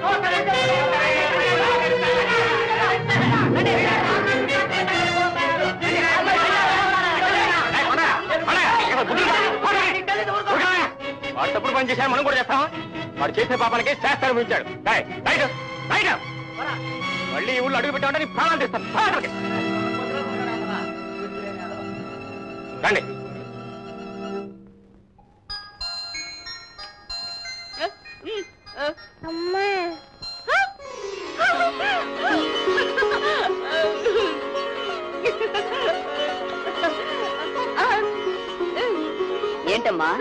వాడు తప్పుడు పని చేశాను మనం కూడా చేస్తాం వాడు చేసే పాపాలకి శాస్త్రం ఇచ్చాడు డై, బయట, బయట. మళ్ళీ ఈ ఊళ్ళో అడుగు పెట్టామంటే నీ ప్రాణాలు తీస్తాను ప్రాణాలకి. రండి అమ్మా ఏంటమ్మా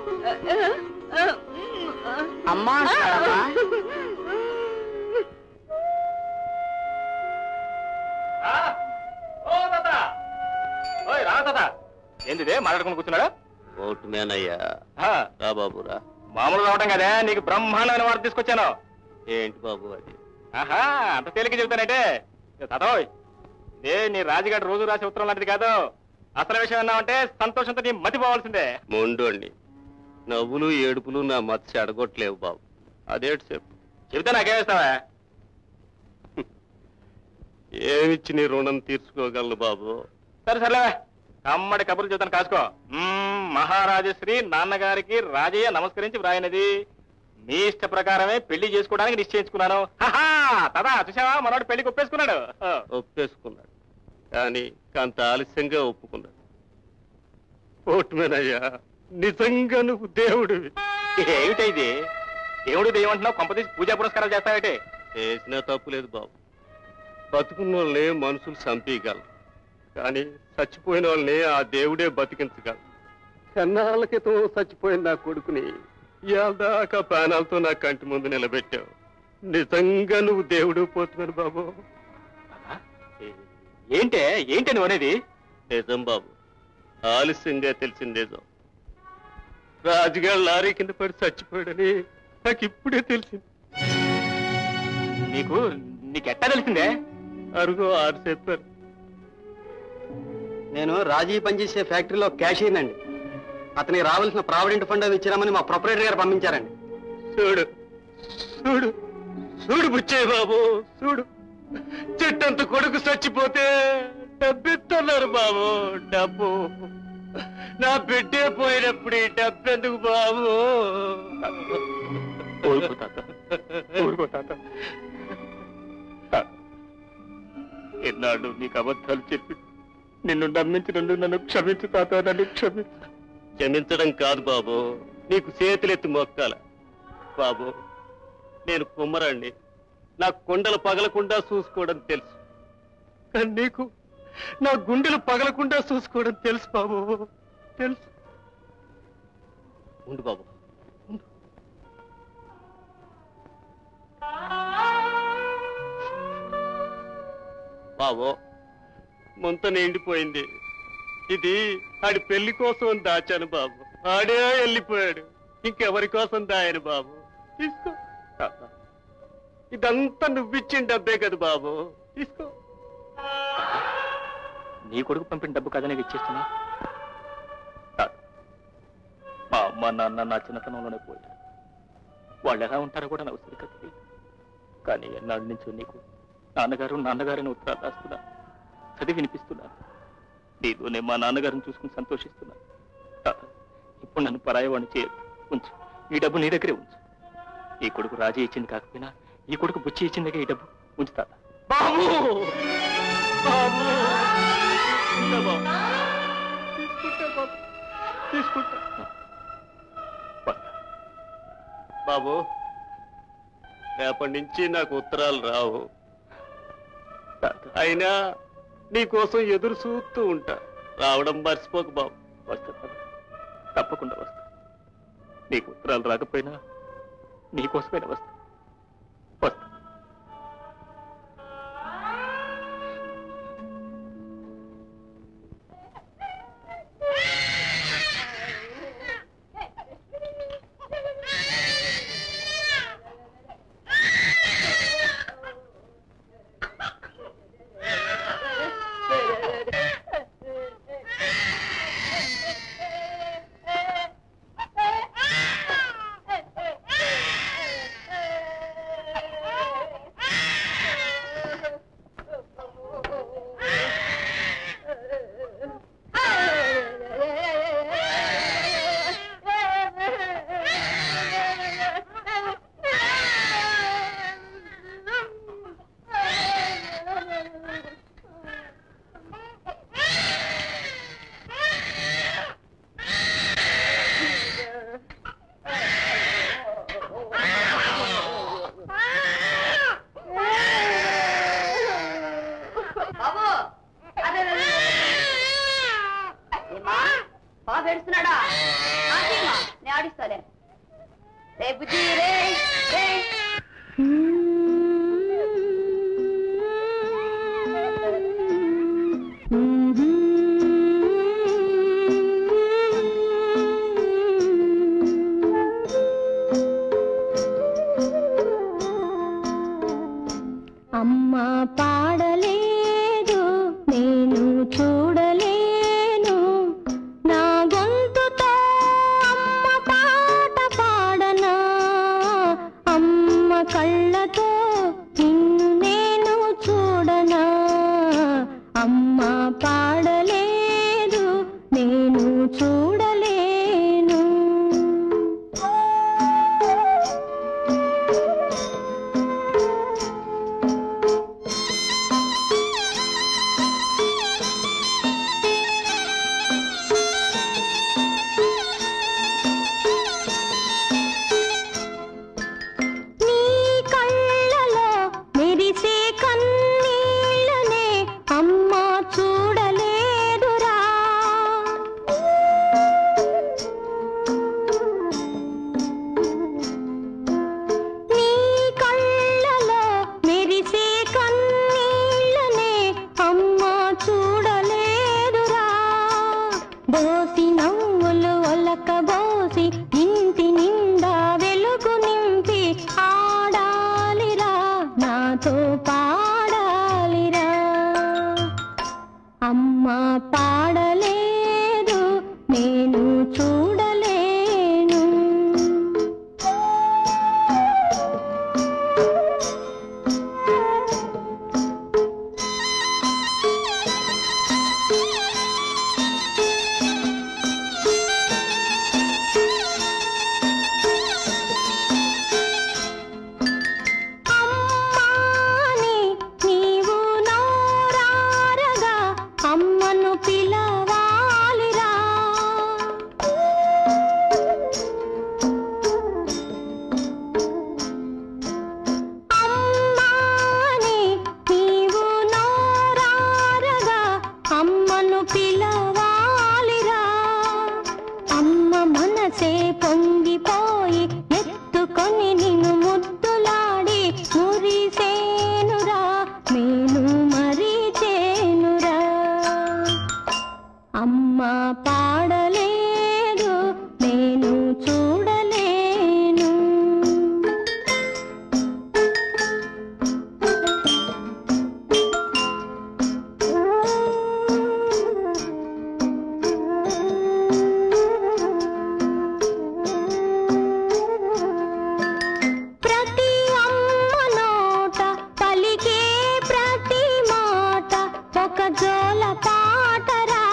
అమ్మా అంటున్నాడమ్మా ఓ తాత ఓయ్ రా తాత ఏంటిదే మాట్లాడుకుని కూర్చున్నాడు ఓటు మేనయ్యా ఆ, రా బాబురా మామూలు రావటం కదే నీకు బ్రహ్మాండమైన వార్త తీసుకొచ్చాను ఏంటి బాబు అది ఆహా అంత తేలిక చెబుతానంటే తాతోయ్ ఇదే నీ రాజుగారి రోజు రాసే ఉత్తరం లాంటిది కాదు అసలు విషయం అన్నావంటే సంతోషంతో నీ మతి పోవాల్సిందే మొండోండి నవ్వులు ఏడుపులు నా మత్స్య అడగొట్లేవు బాబు అదేటి చెప్పు చెబితే నాకేమిస్తావా ఏమిచ్చి నీ రుణం తీర్చుకోగలను బాబు సరే సర్లే అమ్మడి కబుర్లు చెబుతాను కాసుకో మ్మ్, మహారాజశ్రీ నాన్నగారికి రాజయ్య నమస్కరించి వ్రాయినది మీ ఇష్ట ప్రకారమే పెళ్లి చేసుకోవడానికి నిశ్చయించుకున్నాను హహా, తదా చూసావా మనోడు పెళ్లికి ఒప్పేసుకున్నాడు ఆ. ఒప్పేసుకున్నాడు కానీ కాంత ఆలస్యంగా ఒప్పుకున్నాడు ఓటుమేనయ్యా నిజంగా నువ్వు దేవుడివి ఏమిటి ఇది దేవుడు దేవంటున్నావు కొంపతీసి పూజా పురస్కారాలు చేస్తావేటే చేసినా తప్పు లేదు బాబు బతుకున్న వాళ్ళని మనుషులు చంపేయగలరు కానీ చచ్చిపోయిన వాళ్ళని ఆ దేవుడే బతికించగలరు కన్నాళ్ళ క్రితం చచ్చిపోయిన నా కొడుకుని ఇవాళ దాకా ప్రాణాలతో నా కంటి ముందు నిలబెట్టావు నిజంగా నువ్వు దేవుడు పోతున్నాను బాబు ఏంటే ఏంటి నువ్వు అనేది నిజం బాబు ఆలస్యంగా తెలిసింది నిజం రాజుగారు లారీ కింద పడి చచ్చిపోయాడని నాకు ఇప్పుడే తెలిసింది నీకు నీకెట్టా తెలిసిందే అరుగో ఆరు చెప్పారు నేను రాజీ పనిచేసే ఫ్యాక్టరీలో క్యాషియర్ అండి అతనికి రావాల్సిన ప్రావిడెంట్ ఫండ్ అవి ఇచ్చిరామని మా ప్రొపరేటర్ గారు పంపించారండి చూడు చూడు చూడు బుచ్చయ్య బాబు చూడు చెట్టంత కొడుకు చచ్చిపోతే డబ్బిస్తున్నారు బాబు డబ్బు నా బిడ్డే పోయినప్పుడు ఈ డబ్బెందుకు బాబు ఊరుకో తాత ఊరుకో తాత ఎన్నాళ్ళు నీకు అబద్ధాలు చెప్పి నిన్ను నమ్మించినందుకు నన్ను క్షమించు తాత నన్ను క్షమించు క్షమించడం కాదు బాబు నీకు చేతులెత్తి మొక్కాల బాబు నేను కుమ్మరండి నా కొండలు పగలకుండా చూసుకోవడం తెలుసు కానీ నీకు నా గుండెలు పగలకుండా చూసుకోవడం తెలుసు బాబు తెలుసు ఉండు బాబు ఉండు. బాబు ముంత నిండిపోయింది ఇది ఆడి పెళ్లి కోసం అని దాచాను బాబు ఆడే వెళ్ళిపోయాడు ఇంకెవరి కోసం దాయను బాబు తీసుకో తాత, ఇదంతా నువ్విచ్చిన డబ్బే కదా బాబు తీసుకో నీ కొడుకు పంపిన డబ్బు కదా నీకు ఇచ్చేస్తున్నా తాత, మా అమ్మ నాన్న నా చిన్నతనంలోనే పోయారు వాళ్ళు ఎలా ఉంటారో కూడా నాకు సరిగ్గా తెలియదు కానీ ఎన్నాళ్ళ నుంచో నీకు నాన్నగారు నాన్నగారిని ఉత్తరాలు రాస్తున్నా చదివి వినిపిస్తున్నాను నీతోనే మా నాన్నగారిని చూసుకుని సంతోషిస్తున్నాను తాత, ఇప్పుడు నన్ను పరాయవాణి చేయొద్దు ఉంచు ఈ డబ్బు నీ దగ్గరే ఉంచు ఈ కొడుకు రాజీ ఇచ్చింది కాకపోయినా ఈ కొడుకు బుచ్చి ఇచ్చిందిగా ఈ డబ్బు ఉంచు తాత బాబు బాబు తీసుకుంటా బాబు తీసుకుంటా బాబు తీసుకుంటా బాబు రేపటి నుంచి నాకు ఉత్తరాలు రావు అయినా నీకోసం ఎదురు చూస్తూ ఉంటా రావడం మర్చిపోకు బాబు వస్తా తాత. తప్పకుండా వస్తా నీకు ఉత్తరాలు రాకపోయినా నీకోసమైనా వస్తా వస్తా బాబు అరే, అరే, అరే. ఏమ్మా? బాబు ఏడుస్తున్నాడా ఆడిమ్మా, నేను ఆడిస్తాలే రే బుజ్జి రే రే అమ్మ పాడలేదు నేను చూడలేను నా గొంతుతో అమ్మ పాట పాడనా అమ్మ కళ్ళతో నిన్ను నేను చూడనా పాడలేదు నేను చూడలేను అమ్మాని నీవు నోరారగా అమ్మను పిలవాలిరా అమ్మాని నీవు నోరారగా అమ్మను పిలవాలిరా అమ్మ మనసే పొంగిపోయి ఎత్తుకొని నిన్ను ముద్దులాడి మురిసేనురా నేను మరిచేనురా అమ్మ పాడలేదు నేను చూడలేను ప్రతి అమ్మ నోట పలికే ప్రతి మాట ఒక జోల పాటరా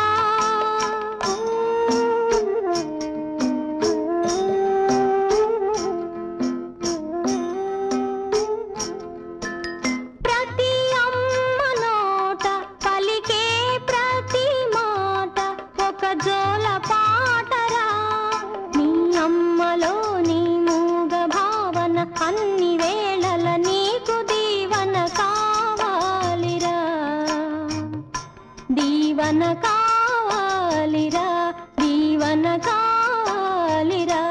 ప్రతి అమ్మ నోట పలికే ప్రతి మాట ఒక జోల పాటరా నీ అమ్మలో నీ మూగ భావన అన్ని వేళల నీకు దీవన కావాలిరా దీవన కావాలిరా దీవన కావాలిరా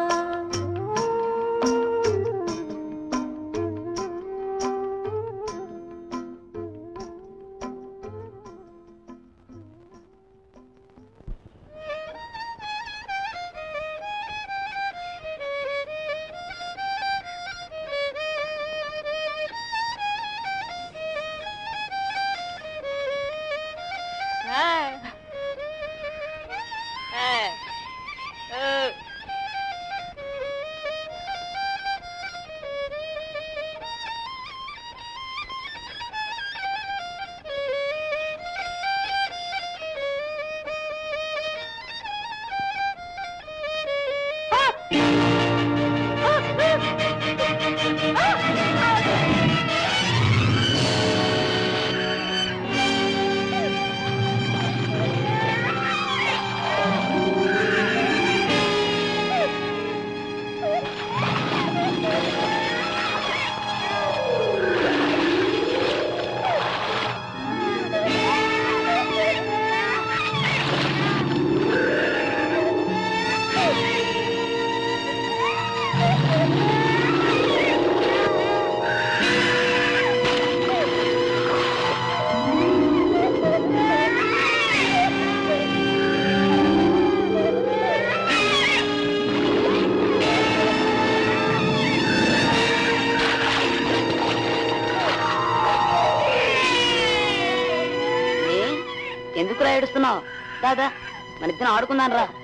ఏ? ఎందుకురా ఏడుస్తున్నావు దాదా మన ఇద్దరం ఆడుకుందాం రా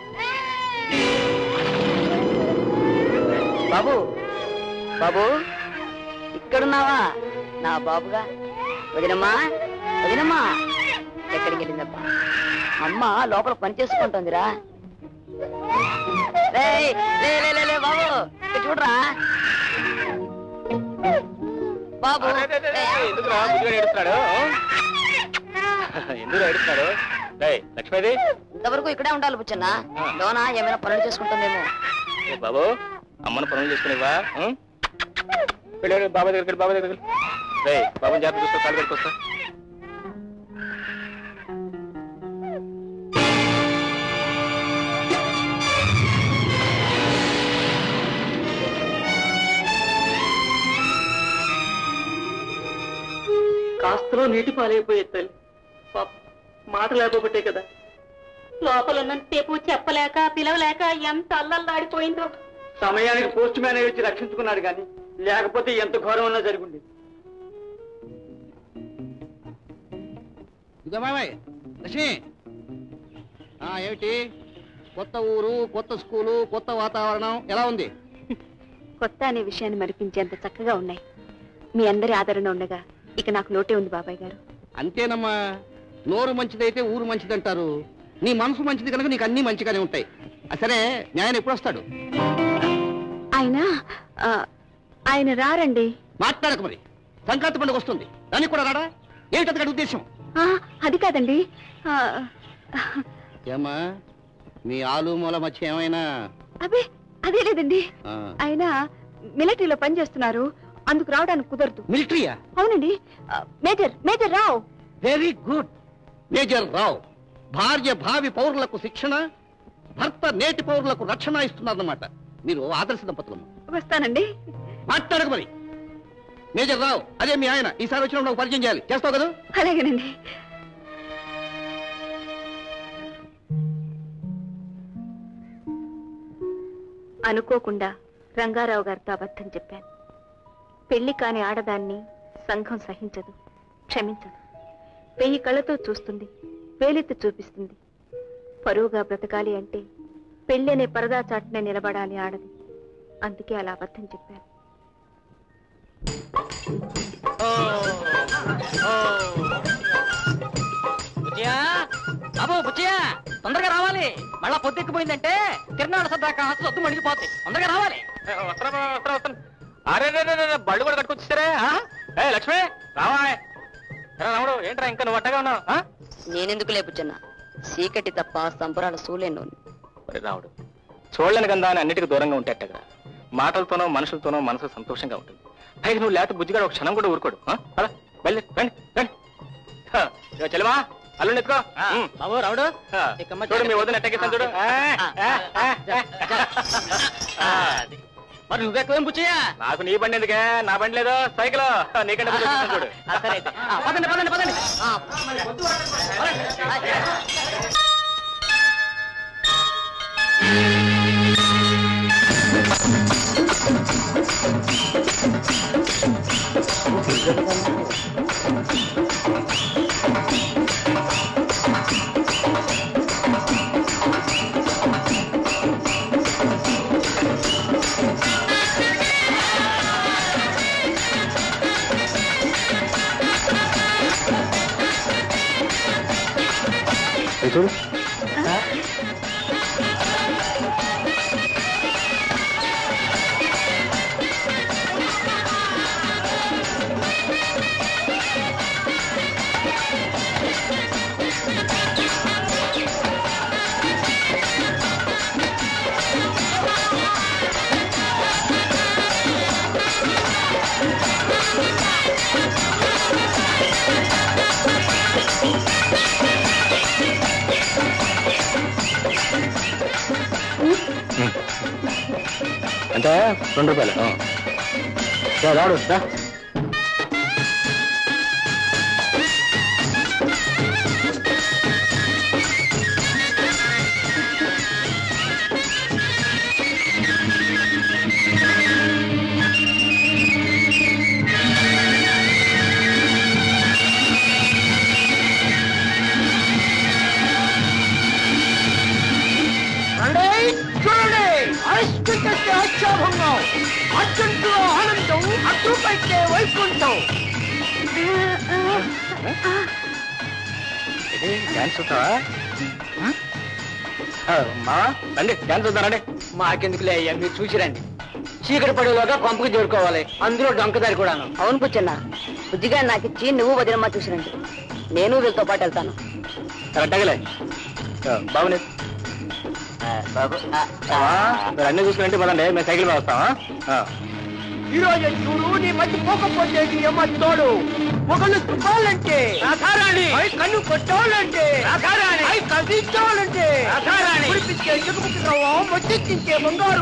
బాబు బాబు ఇక్కడున్నావా నా బాబుగా వదినమ్మా వదినమ్మా ఎక్కడికి వెళ్ళిందబ్బా అమ్మ లోపల పని చేసుకుంటుందిరా రేయ్, లే లే లే, లే బాబు ఇక్కడ చూడరా బాబు ఎందుకురా బుద్ధిగా ఏడుస్తున్నాడు ఎందుకు ఏడుస్తున్నాడు డేయ్, లక్ష్మీది ఇంతవరకు ఇక్కడే ఉండాలి బుచ్చన్న లోన ఏమైనా పనులు చేసుకుంటుందేమో ఏ బాబు అమ్మను పనులు చేసుకునేవా వెళ్ళి వెళ్ళి బాబా దగ్గరికి వెళ్ళి, బాబా దగ్గరికి రే బాబుని జాగ్రత్త చూసుకో కాలు కడుకొస్తా కాస్తలో నీటి పాలైపోయే తల్లి పాప మాట లేకపోతే కదా లోపల ఉన్నంతసేపు చెప్పలేక పిలవలేక ఎంత అల్లల్లాడిపోయిందో సమయానికి పోస్ట్ మ్యాన్ వచ్చి రక్షించుకున్నాడు కానీ లేకపోతే ఎంత ఘోరం ఉన్నా జరిగింది ఇదిగో మామయ్య లక్ష్మి ఏమిటి కొత్త ఊరు కొత్త స్కూలు కొత్త వాతావరణం ఎలా ఉంది కొత్త అనే విషయాన్ని మరిపించేంత చక్కగా ఉన్నాయి మీ అందరి ఆదరణ ఉండగా ఇక నాకు లోటే ఉంది బాబాయ్ గారు అంతేనమ్మా నోరు మంచిదైతే ఊరు మంచిదంటారు నీ మనసు మంచిది కనుక నీకు అన్ని మంచిగానే ఉంటాయి ఆ, సరే న్యాయం ఎప్పుడు వస్తాడు ఆయన ఆ, ఆయన రారండి మాట్లాడక మరి సంక్రాంతి పండుగ వస్తుంది దానికి కూడా రాడా ఏమిటి అతగాడి ఉద్దేశం ఆ, అది కాదండి ఆ, ఏమా మీ ఆలు మూల మధ్య ఏమైనా అబే అదే లేదండి ఆ, ఆయన మిలిటరీలో పనిచేస్తున్నారు అందుకు రావడానికి కుదరదు మిలిటరీయా అవునండి ఆ, major major Rao very good major Rao భార్య భావి పౌరులకు శిక్షణ భర్త నేటి పౌరులకు రక్షణ ఇస్తున్నారన్నమాట మీరు ఆదర్శ దంపతులమ్మ వస్తానండి మాట్లాడక మరి మేజర్ రావు అదే మీ ఆయన ఈసారి వచ్చినప్పుడు నాకు పరిచయం చేయాలి చేస్తావు కదా అలాగేనండి అనుకోకుండా రంగారావు గారితో అబద్ధం చెప్పాను పెళ్లి కాని ఆడదాన్ని సంఘం సహించదు క్షమించదు వెయ్యి కళ్ళతో చూస్తుంది వేలెత్తి చూపిస్తుంది పరువుగా బ్రతకాలి అంటే పెళ్లి అనే పరదా చాటునే నిలబడాలి ఆడది అందుకే అలా అబద్ధం చెప్పాను బుజ్జియా బాబు బుజ్జియా తొందరగా రావాలి మళ్ళా పొద్దెక్కిపోయిందంటే తిరునాడు సదాకా సొత్తు మణిగిపోతాయి తొందరగా రావాలి వస్తున్నా వస్తున్నా వస్తున్నా అరే రే, రే, రే, రే, బళ్ళు కూడా కట్టుకొచ్చేసారే ఆ? ఏ లక్ష్మి రావా ఏ రాముడు ఏంట్రా ఇంకా నువ్వు అట్టగా ఉన్నావు ఆ? నేనెందుకు లేపుచున్నా చీకటి తప్ప సంబరాల సూలేను ఒరే రాముడు చూడలేని గందా అని అన్నిటికీ దూరంగా ఉంటేట మాటలతోనో మనుషులతోనో మనసు సంతోషంగా ఉంటుంది పైగా నువ్వు లేకపోతే బుజ్జిగాడు ఒక క్షణం కూడా ఊరుకోడు ఆ? పద, వెళ్ళి రండి రండి హ, ఇదిగో చెల్లెమా అల్లుండి ఎత్తుకో ఉమ్. బాబు రావుడు ఆ, చూడు మీ వదిన ఎట్టకేసాను చూడు ఆ, ఆ, ఆ, ఆ. మరి నువ్వెక్కువేం బుజ్జియా నాకు నీ బండి ఎందుకే నా బండి లేదు సైకిల్ నీకంటే ముందు వచ్చేసాను చూడు సరే అయితే. ఆ, పదండి పదండి పదండి ఆ, చూడు అంటే రెండు రూపాయలు ఆ. రా, రాడు రా. రండి చూడండి అరిష్టంటే ఆశాభంగం అత్యంత ఆనందం అటుపైతే వైకుంఠం ఇది డాన్స్ చూస్తావా మా రండి డాన్స్ చూద్దాం రండి మాకెందుకులే అయ్యా మీరు చూసిరండి చీకటి పడేలోగా పంపుకి చేరుకోవాలి అందులో డొంకదారి కూడాను అవును పుచ్చన్న బుజ్జిగా నాకు ఇచ్చి నువ్వు వదినమ్మ చూసిరండి నేను వీళ్ళతో పాటు వెళ్తాను కరెక్ట్గాలే బాగుంది బాబు మీరు అన్ని చూసుకుని పదండి మేము సైకిల్ మీద వస్తామా ఆ. ఈ రోజు చూడు నీ మధ్య పోకపోతే నీ అమ్మ తోడు ఒకళ్ళు తుపాలంటే రాధారాణి కన్ను కొట్టాలంటే రాధారాణి కదించాలంటే రాధారాణి కుడిపించే చెక్కుపుచ్చుతావా మొచ్చెక్కించే బంగారు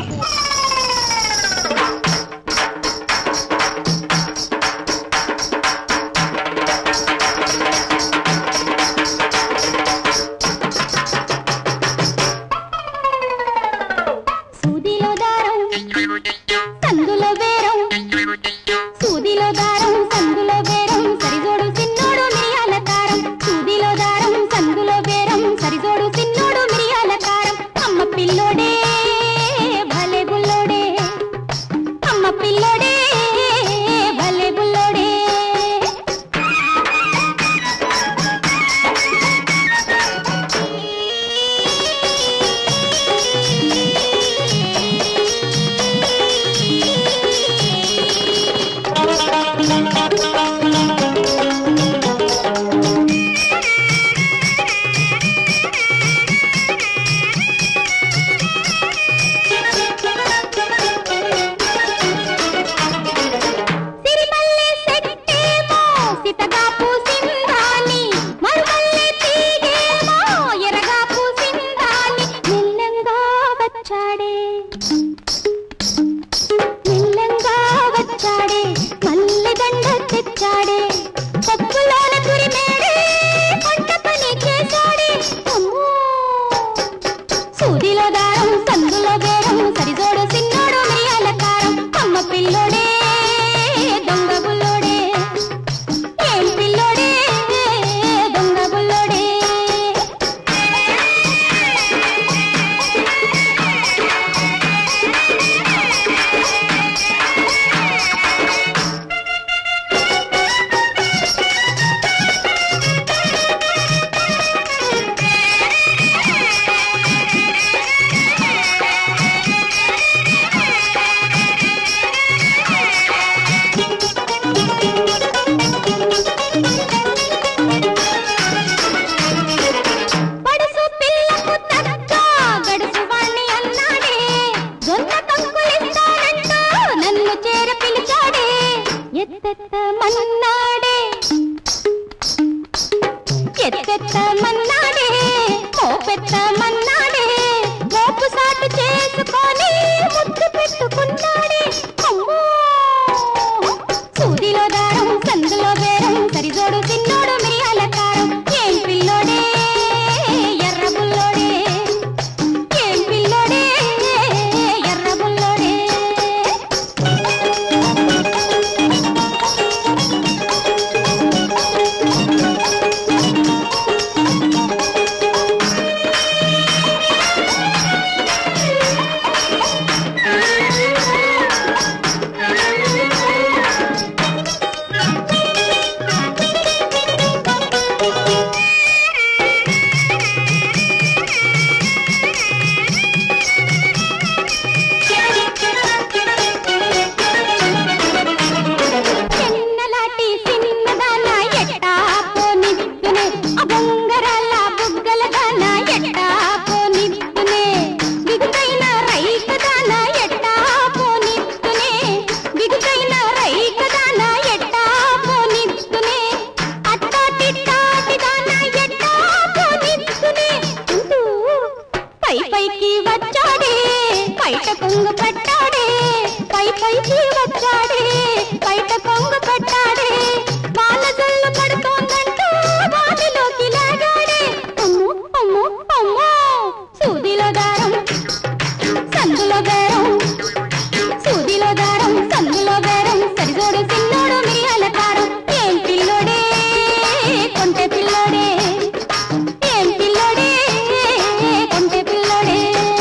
సూదిలో దారం సందులో బేరం సూదిలో దారం సందులో బేరం సరిజోడు సిన్నోడు మిరియాల తారం సూదిలో దారం సందులో బేరం సరిజోడు సిన్నోడు మిరియాల ఎత్తెత్తమన్నాడే మోపెత్తమన్నాడే మోపు సాటు చేసుకొని ముద్దు పెట్టుకున్నాడే అమ్మో సూదిలో దారం సందులో బేరం సరిజోడు చిన్నోడు మిరియాల కారం ఏం పిల్లోడే ఎర్ర బుల్లోడే ఏం పిల్లోడే ఎర్ర బుల్లోడే చిన్నలాటి చిన్నదాన ఎట్టా పోనిద్దునే ఆ బొంగరాల బుగ్గల దాన ఎట్టా పోనిద్దునే బిగుతైన రైక దాన ఎట్టా పోనిద్దునే బిగుతైన రైక దాన ఎట్టా పోనిద్దునే అట్టాటిట్టాటి దాన ఎట్టా పోనిద్దునే అంటూ పై పైకి వచ్చాడే బయట కొంగు పట్టాడే పై పైకి వచ్చాడే బయట కొంగు పట్టాడే వాళ్ళ జల్లు పడుతోందంటూ వాటిలోకి లాగాడే అమ్మో అమ్మో అమ్మో సూదిలో దారం సందులో బేరం సూదిలో దారం సందులో బేరం సరిజోడు సిన్నోడు మిరియాల కారం ఏం పిల్లోడే కొంటె పిల్లోడే ఏం పిల్లోడే కొంటె పిల్లోడే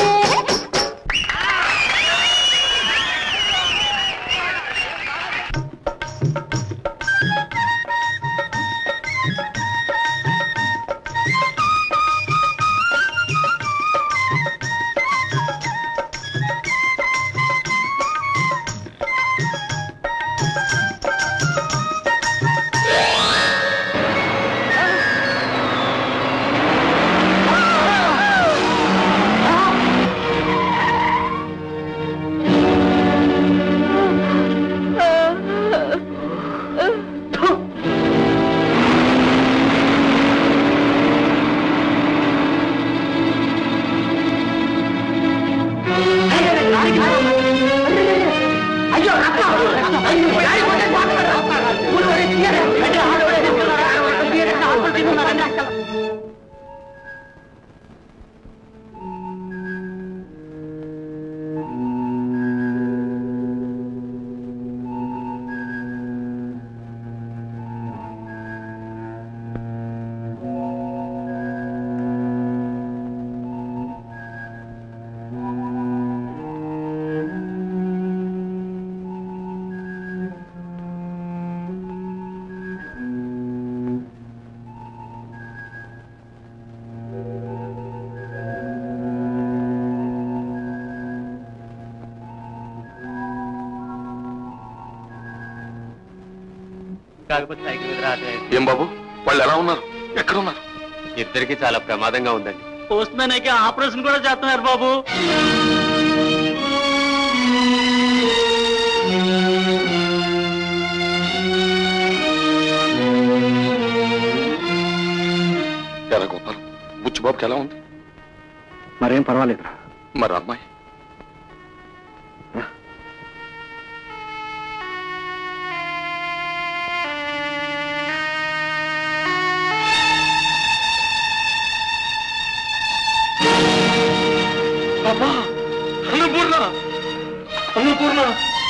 కాకపోతే సైకిల్ మీద రావట్లేదు ఏం బాబు వాళ్ళు ఎలా ఉన్నారు ఎక్కడ ఉన్నారు ఇద్దరికి చాలా ప్రమాదంగా ఉందండి పోస్ట్ మ్యాన్ అయితే ఆపరేషన్ కూడా చేస్తున్నారు బాబు ఎలా గోపాలం బుచ్చిబాబుకి ఎలా ఉంది మరేం పర్వాలేదు మరి అమ్మాయి అమ్మా అన్నపూర్ణ అన్నపూర్ణ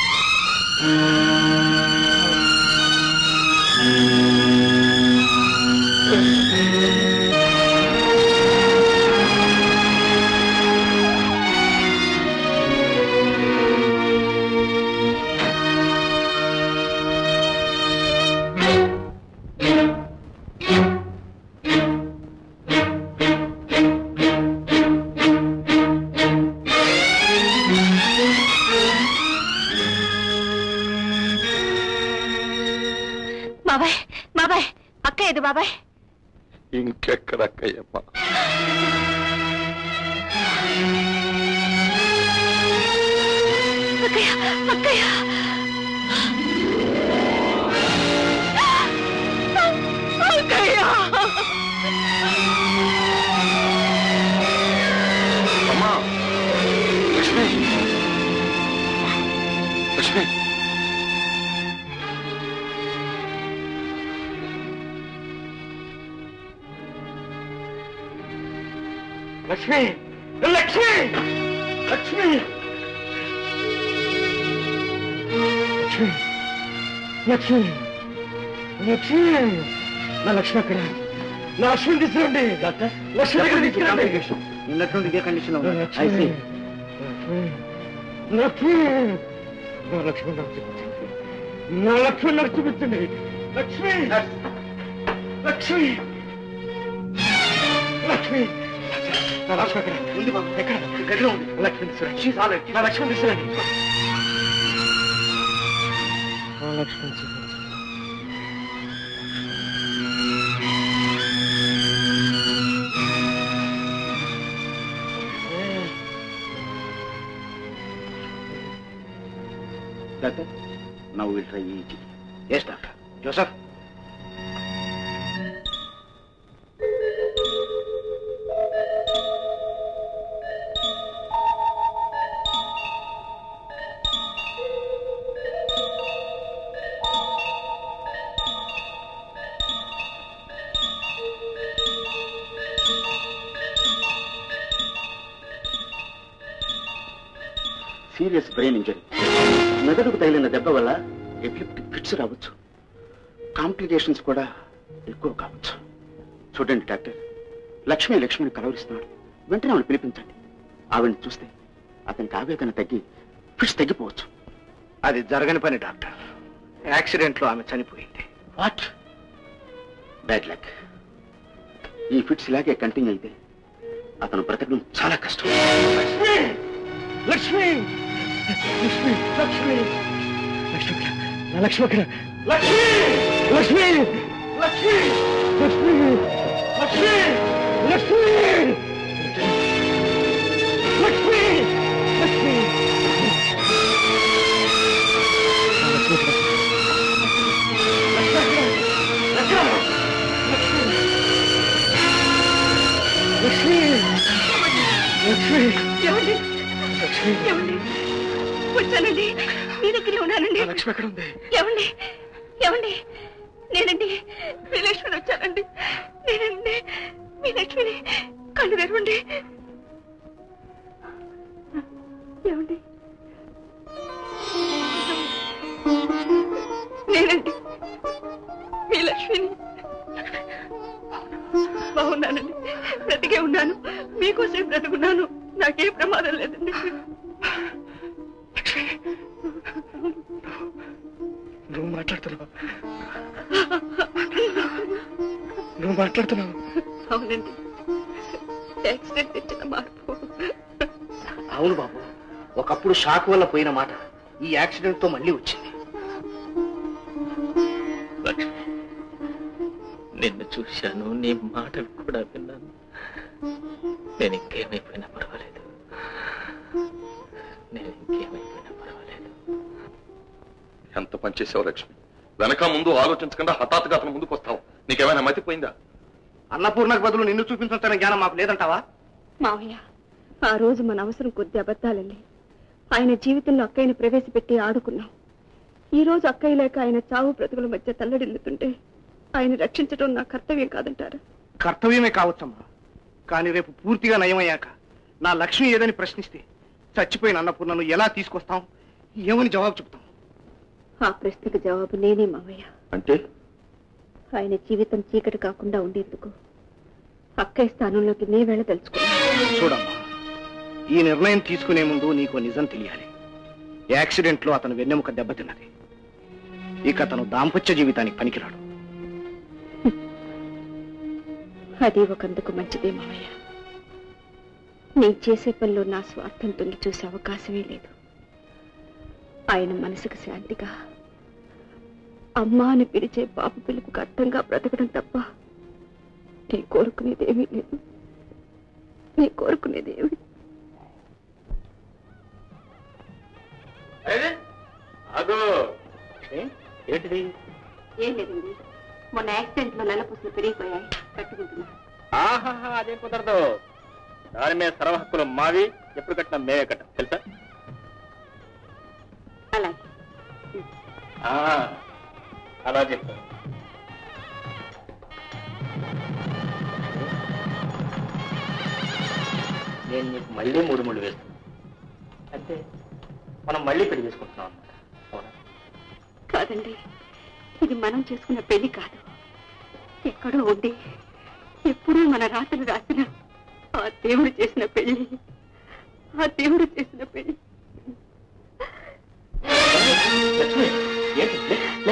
బాబాయ్ బాబాయ్ అక్క ఏది బాబాయ్ ఇంకెక్కడ అక్కయ్యమ్మ అక్కయ్య అక్కయ్య అక్కయ్య లక్ష్మి లక్ష్మి లక్ష్మి లక్ష్మి లక్ష్మి లక్ష్మి నా లక్ష్మి అక్కడ నా లక్ష్మిని తీసుకురండి డాక్టర్ లక్ష్మి దగ్గర తీసుకురండి నిన్నటువంటి ఇదే కండిషన్ లో ఉంది. I Lakshmi see. లక్ష్మి నా లక్ష్మి నాకు చూపించండి నా లక్ష్మి నాకు చూపించండి లక్ష్మి లక్ష్మి లక్ష్మి నా లక్ష్మి ఎక్కడ ఉంది బాబు ఎక్కడ గదిలో ఉంది లక్ష్మి తీసుకురండి నా లక్ష్మి తీసుకురండి నా లక్ష్మి చూపించండి doctor now will try each is doctor Joseph serious brain injury మెదడుకు తగిలిన దెబ్బ వల్ల ఎపిలిప్టిక్ ఫిట్స్ రావచ్చు కాంప్లికేషన్స్ కూడా ఎక్కువ కావచ్చు చూడండి డాక్టర్ లక్ష్మి లక్ష్మిని కలవరిస్తున్నాడు వెంటనే ఆవిడ పిలిపించండి ఆవిడని చూస్తే అతనికి ఆవేదన తగ్గి ఫిట్స్ తగ్గిపోవచ్చు అది జరగని పని డాక్టర్ యాక్సిడెంట్ లో ఆమె చనిపోయింది వాట్ బ్యాడ్ లక్ ఈ ఫిట్స్ ఇలాగే కంటిన్యూ అయితే అతను బ్రతకడం చాలా కష్టం లక్ష్మి లక్ష్మి లక్ష్మి లక్ష్మి నా లక్ష్మి అక్కడ లక్ష్మి లక్ష్మి లక్ష్మి లక్ష్మి లక్ష్మి లక్ష్మి లక్ష్మి లక్ష్మి లక్ష్మి లక్ష్మి ఏమండి లక్ష్మి ఏమండి వచ్చానండి మీ దగ్గరే ఉన్నానండి లక్ష్మి ఎక్కడ ఉంది ఏమండి ఏమండి నేనండి మీ లక్ష్మిని వచ్చానండి నేనండి మీ లక్ష్మిని కళ్ళు తెరవండి ఏమండి నేనండి మీ లక్ష్మిని బాగున్నానండి బ్రతికే ఉన్నాను మీకోసం బ్రతుకున్నాను నాకే ప్రమాదం లేదండి నువ్వు మాట్లాడుతున్నావు నువ్వు మాట్లాడుతున్నావు అవునండి యాక్సిడెంట్ ఇచ్చిన మార్పు అవును బాబు ఒకప్పుడు షాక్ వల్ల పోయిన మాట ఈ యాక్సిడెంట్ తో మళ్ళీ వచ్చింది లక్ష్మి నిన్ను చూశాను నీ మాటలు కూడా విన్నాను నేను ఇంకేమైపోయినా పర్వాలేదు నేను ఇంకేమైపోయినా పర్వాలేదు ఎంత పనిచేసావు లక్ష్మి వెనక ముందు ఆలోచించకుండా హఠాత్తుగా అతను ముందుకు వస్తావు నీకేమైనా మతిపోయిందా అన్నపూర్ణకు బదులు నిన్ను చూపించాలనే జ్ఞానం మాకు లేదంటావా మావయ్య ఆ రోజు మన అవసరం కొద్ది అబద్ధాలండి ఆయన జీవితంలో అక్కయ్యని ప్రవేశపెట్టి ఆడుకున్నాం ఈ రోజు అక్కయ్య లేక ఆయన చావు బ్రతుకుల మధ్య తల్లడిల్లుతుంటే ఆయన రక్షించడం నా కర్తవ్యం కాదంటారా కర్తవ్యమే కావచ్చమ్మా కానీ రేపు పూర్తిగా నయమయ్యాక నా లక్ష్మి ఏదని ప్రశ్నిస్తే చచ్చిపోయిన అన్నపూర్ణను ఎలా తీసుకొస్తాం ఏమని జవాబు చెప్తాం ఆ ప్రశ్నకు జవాబు నేనే మావయ్య అంటే ఆయన జీవితం చీకటి కాకుండా ఉండేందుకు అక్కయ్య స్థానంలోకి నే వేళ తెలుసుకున్నాను చూడమ్మా ఈ నిర్ణయం తీసుకునే ముందు నీకు నిజం తెలియాలి యాక్సిడెంట్ లో అతను వెన్నెముక దెబ్బతిన్నది ఇక అతను దాంపత్య జీవితానికి పనికిరాడు అది ఒకందుకు మంచిదే మావయ్య నీ చేసే పనిలో నా స్వార్థం తొంగి చూసే అవకాశమే లేదు ఆయన మనసుకు శాంతిగా అమ్మా అని పిలిచే పాప పిలుపుకు అర్థంగా బ్రతకడం తప్ప నీ కోరుకునేదేమీ లేదు నీ కోరుకునేదేమీ అగో ఏంటిది ఏం లేదండి మొన్న యాక్సిడెంట్ లో నల్లపూసలు పెరిగిపోయాయి కట్టుకుంటున్నా ఆహాహా అదేం కుదరదు దాని మీద సర్వ హక్కులు మావి ఎప్పుడు కట్టినా మేమే కట్టాం తెలుసా అలాగే ఆ, అలా చెప్పు నేను నీకు మళ్ళీ మూడు మూడు వేస్తాను అంటే మనం మళ్ళీ పెళ్లి చేసుకుంటున్నాం అన్నమాట అవునా కాదండి ఇది మనం చేసుకున్న పెళ్లి కాదు ఎక్కడో ఉండి ఎప్పుడూ మన రాతలు రాసిన ఆ దేవుడు చేసిన పెళ్లి ఆ దేవుడు చేసిన పెళ్లి లక్ష్మి ఏంటి లే, లే.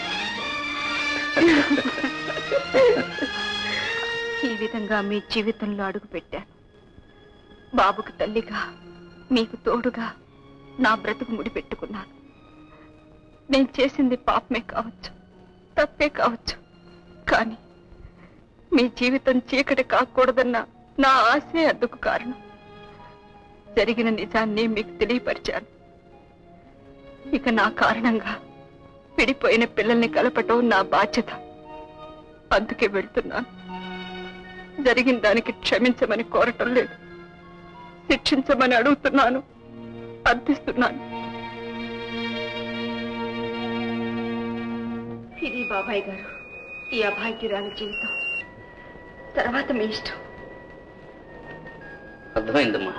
ఈ విధంగా మీ జీవితంలో అడుగు పెట్టాను బాబుకు తల్లిగా మీకు తోడుగా నా బ్రతుకు ముడిపెట్టుకున్నాను నేను చేసింది పాపమే కావచ్చు తప్పే కావచ్చు కానీ మీ జీవితం చీకటి కాకూడదన్న నా ఆశే అందుకు కారణం జరిగిన నిజాన్ని మీకు తెలియపరిచాను ఇక నా కారణంగా విడిపోయిన పిల్లల్ని కలపటం నా బాధ్యత అందుకే వెళ్తున్నాను జరిగిన దానికి క్షమించమని కోరటం లేదు శిక్షించమని అడుగుతున్నాను అర్థిస్తున్నాను ఇది బాబాయ్ గారు ఈ అభాగ్యురాలి జీవితం తర్వాత మీ ఇష్టం అర్థమైందమ్మా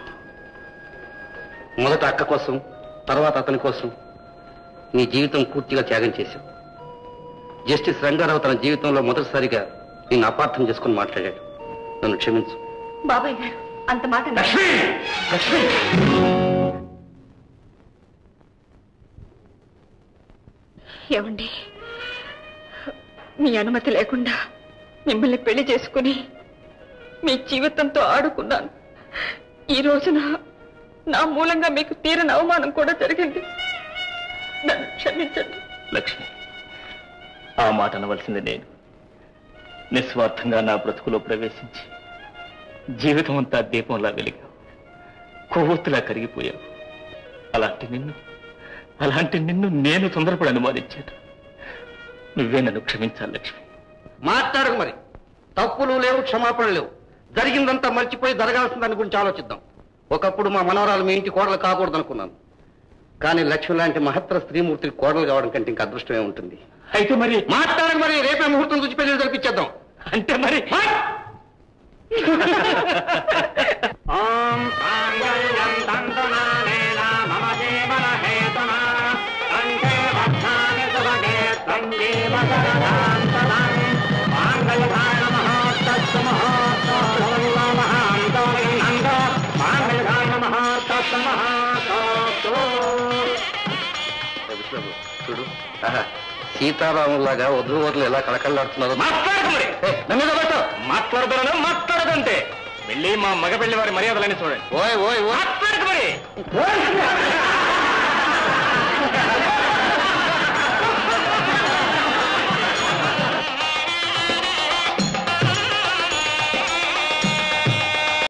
మొదట అక్క కోసం తర్వాత అతని కోసం నీ జీవితం పూర్తిగా త్యాగం చేశావు జస్టిస్ రంగారావు తన జీవితంలో మొదటిసారిగా నిన్ను అపార్థం చేసుకుని మాట్లాడాడు నన్ను క్షమించు బాబాయ్ గారు అంత మాట ఏమండి మీ అనుమతి లేకుండా మిమ్మల్ని పెళ్లి చేసుకుని మీ జీవితంతో ఆడుకున్నాను ఈ రోజున నా మూలంగా మీకు తీరని అవమానం కూడా జరిగింది నన్ను క్షమించండి లక్ష్మి ఆ మాట అనవలసింది నేను నిస్వార్థంగా నా బ్రతుకులో ప్రవేశించి జీవితం అంతా దీపంలా వెలిగావు కొవ్వొత్తులా కరిగిపోయావు అలాంటి నిన్ను అలాంటి నిన్ను నేను తొందరపడి అనుమానించాను నువ్వే నన్ను క్షమించాలి లక్ష్మి మాట్లాడకు మరి తప్పులు లేవు క్షమాపణ లేవు జరిగిందంతా మర్చిపోయి జరగాల్సిన దాని గురించి ఆలోచిద్దాం ఒకప్పుడు మా మనవరాలు మీ ఇంటి కోడలు కాకూడదు అనుకున్నాను కానీ లక్ష్మి లాంటి మహత్తర స్త్రీమూర్తికి కోడలు కావడం కంటే ఇంకా అదృష్టమే ఉంటుంది అయితే మరి మాట్లాడక మరి రేపే ముహూర్తం చూసి పెళ్లి జరిపించేద్దాం అంటే మరి చూడు ఆహా, సీతారాములాగా వధువర్లు ఎలా కళకళలాడుతున్నారు మాట్లాడతాను మాట్లాడదంటే వెళ్ళి మా మగ పెళ్లి వారి మర్యాదలని చూడండి ఓయ్ ఓయ్ ఓయ్ మాట్లాడక మరి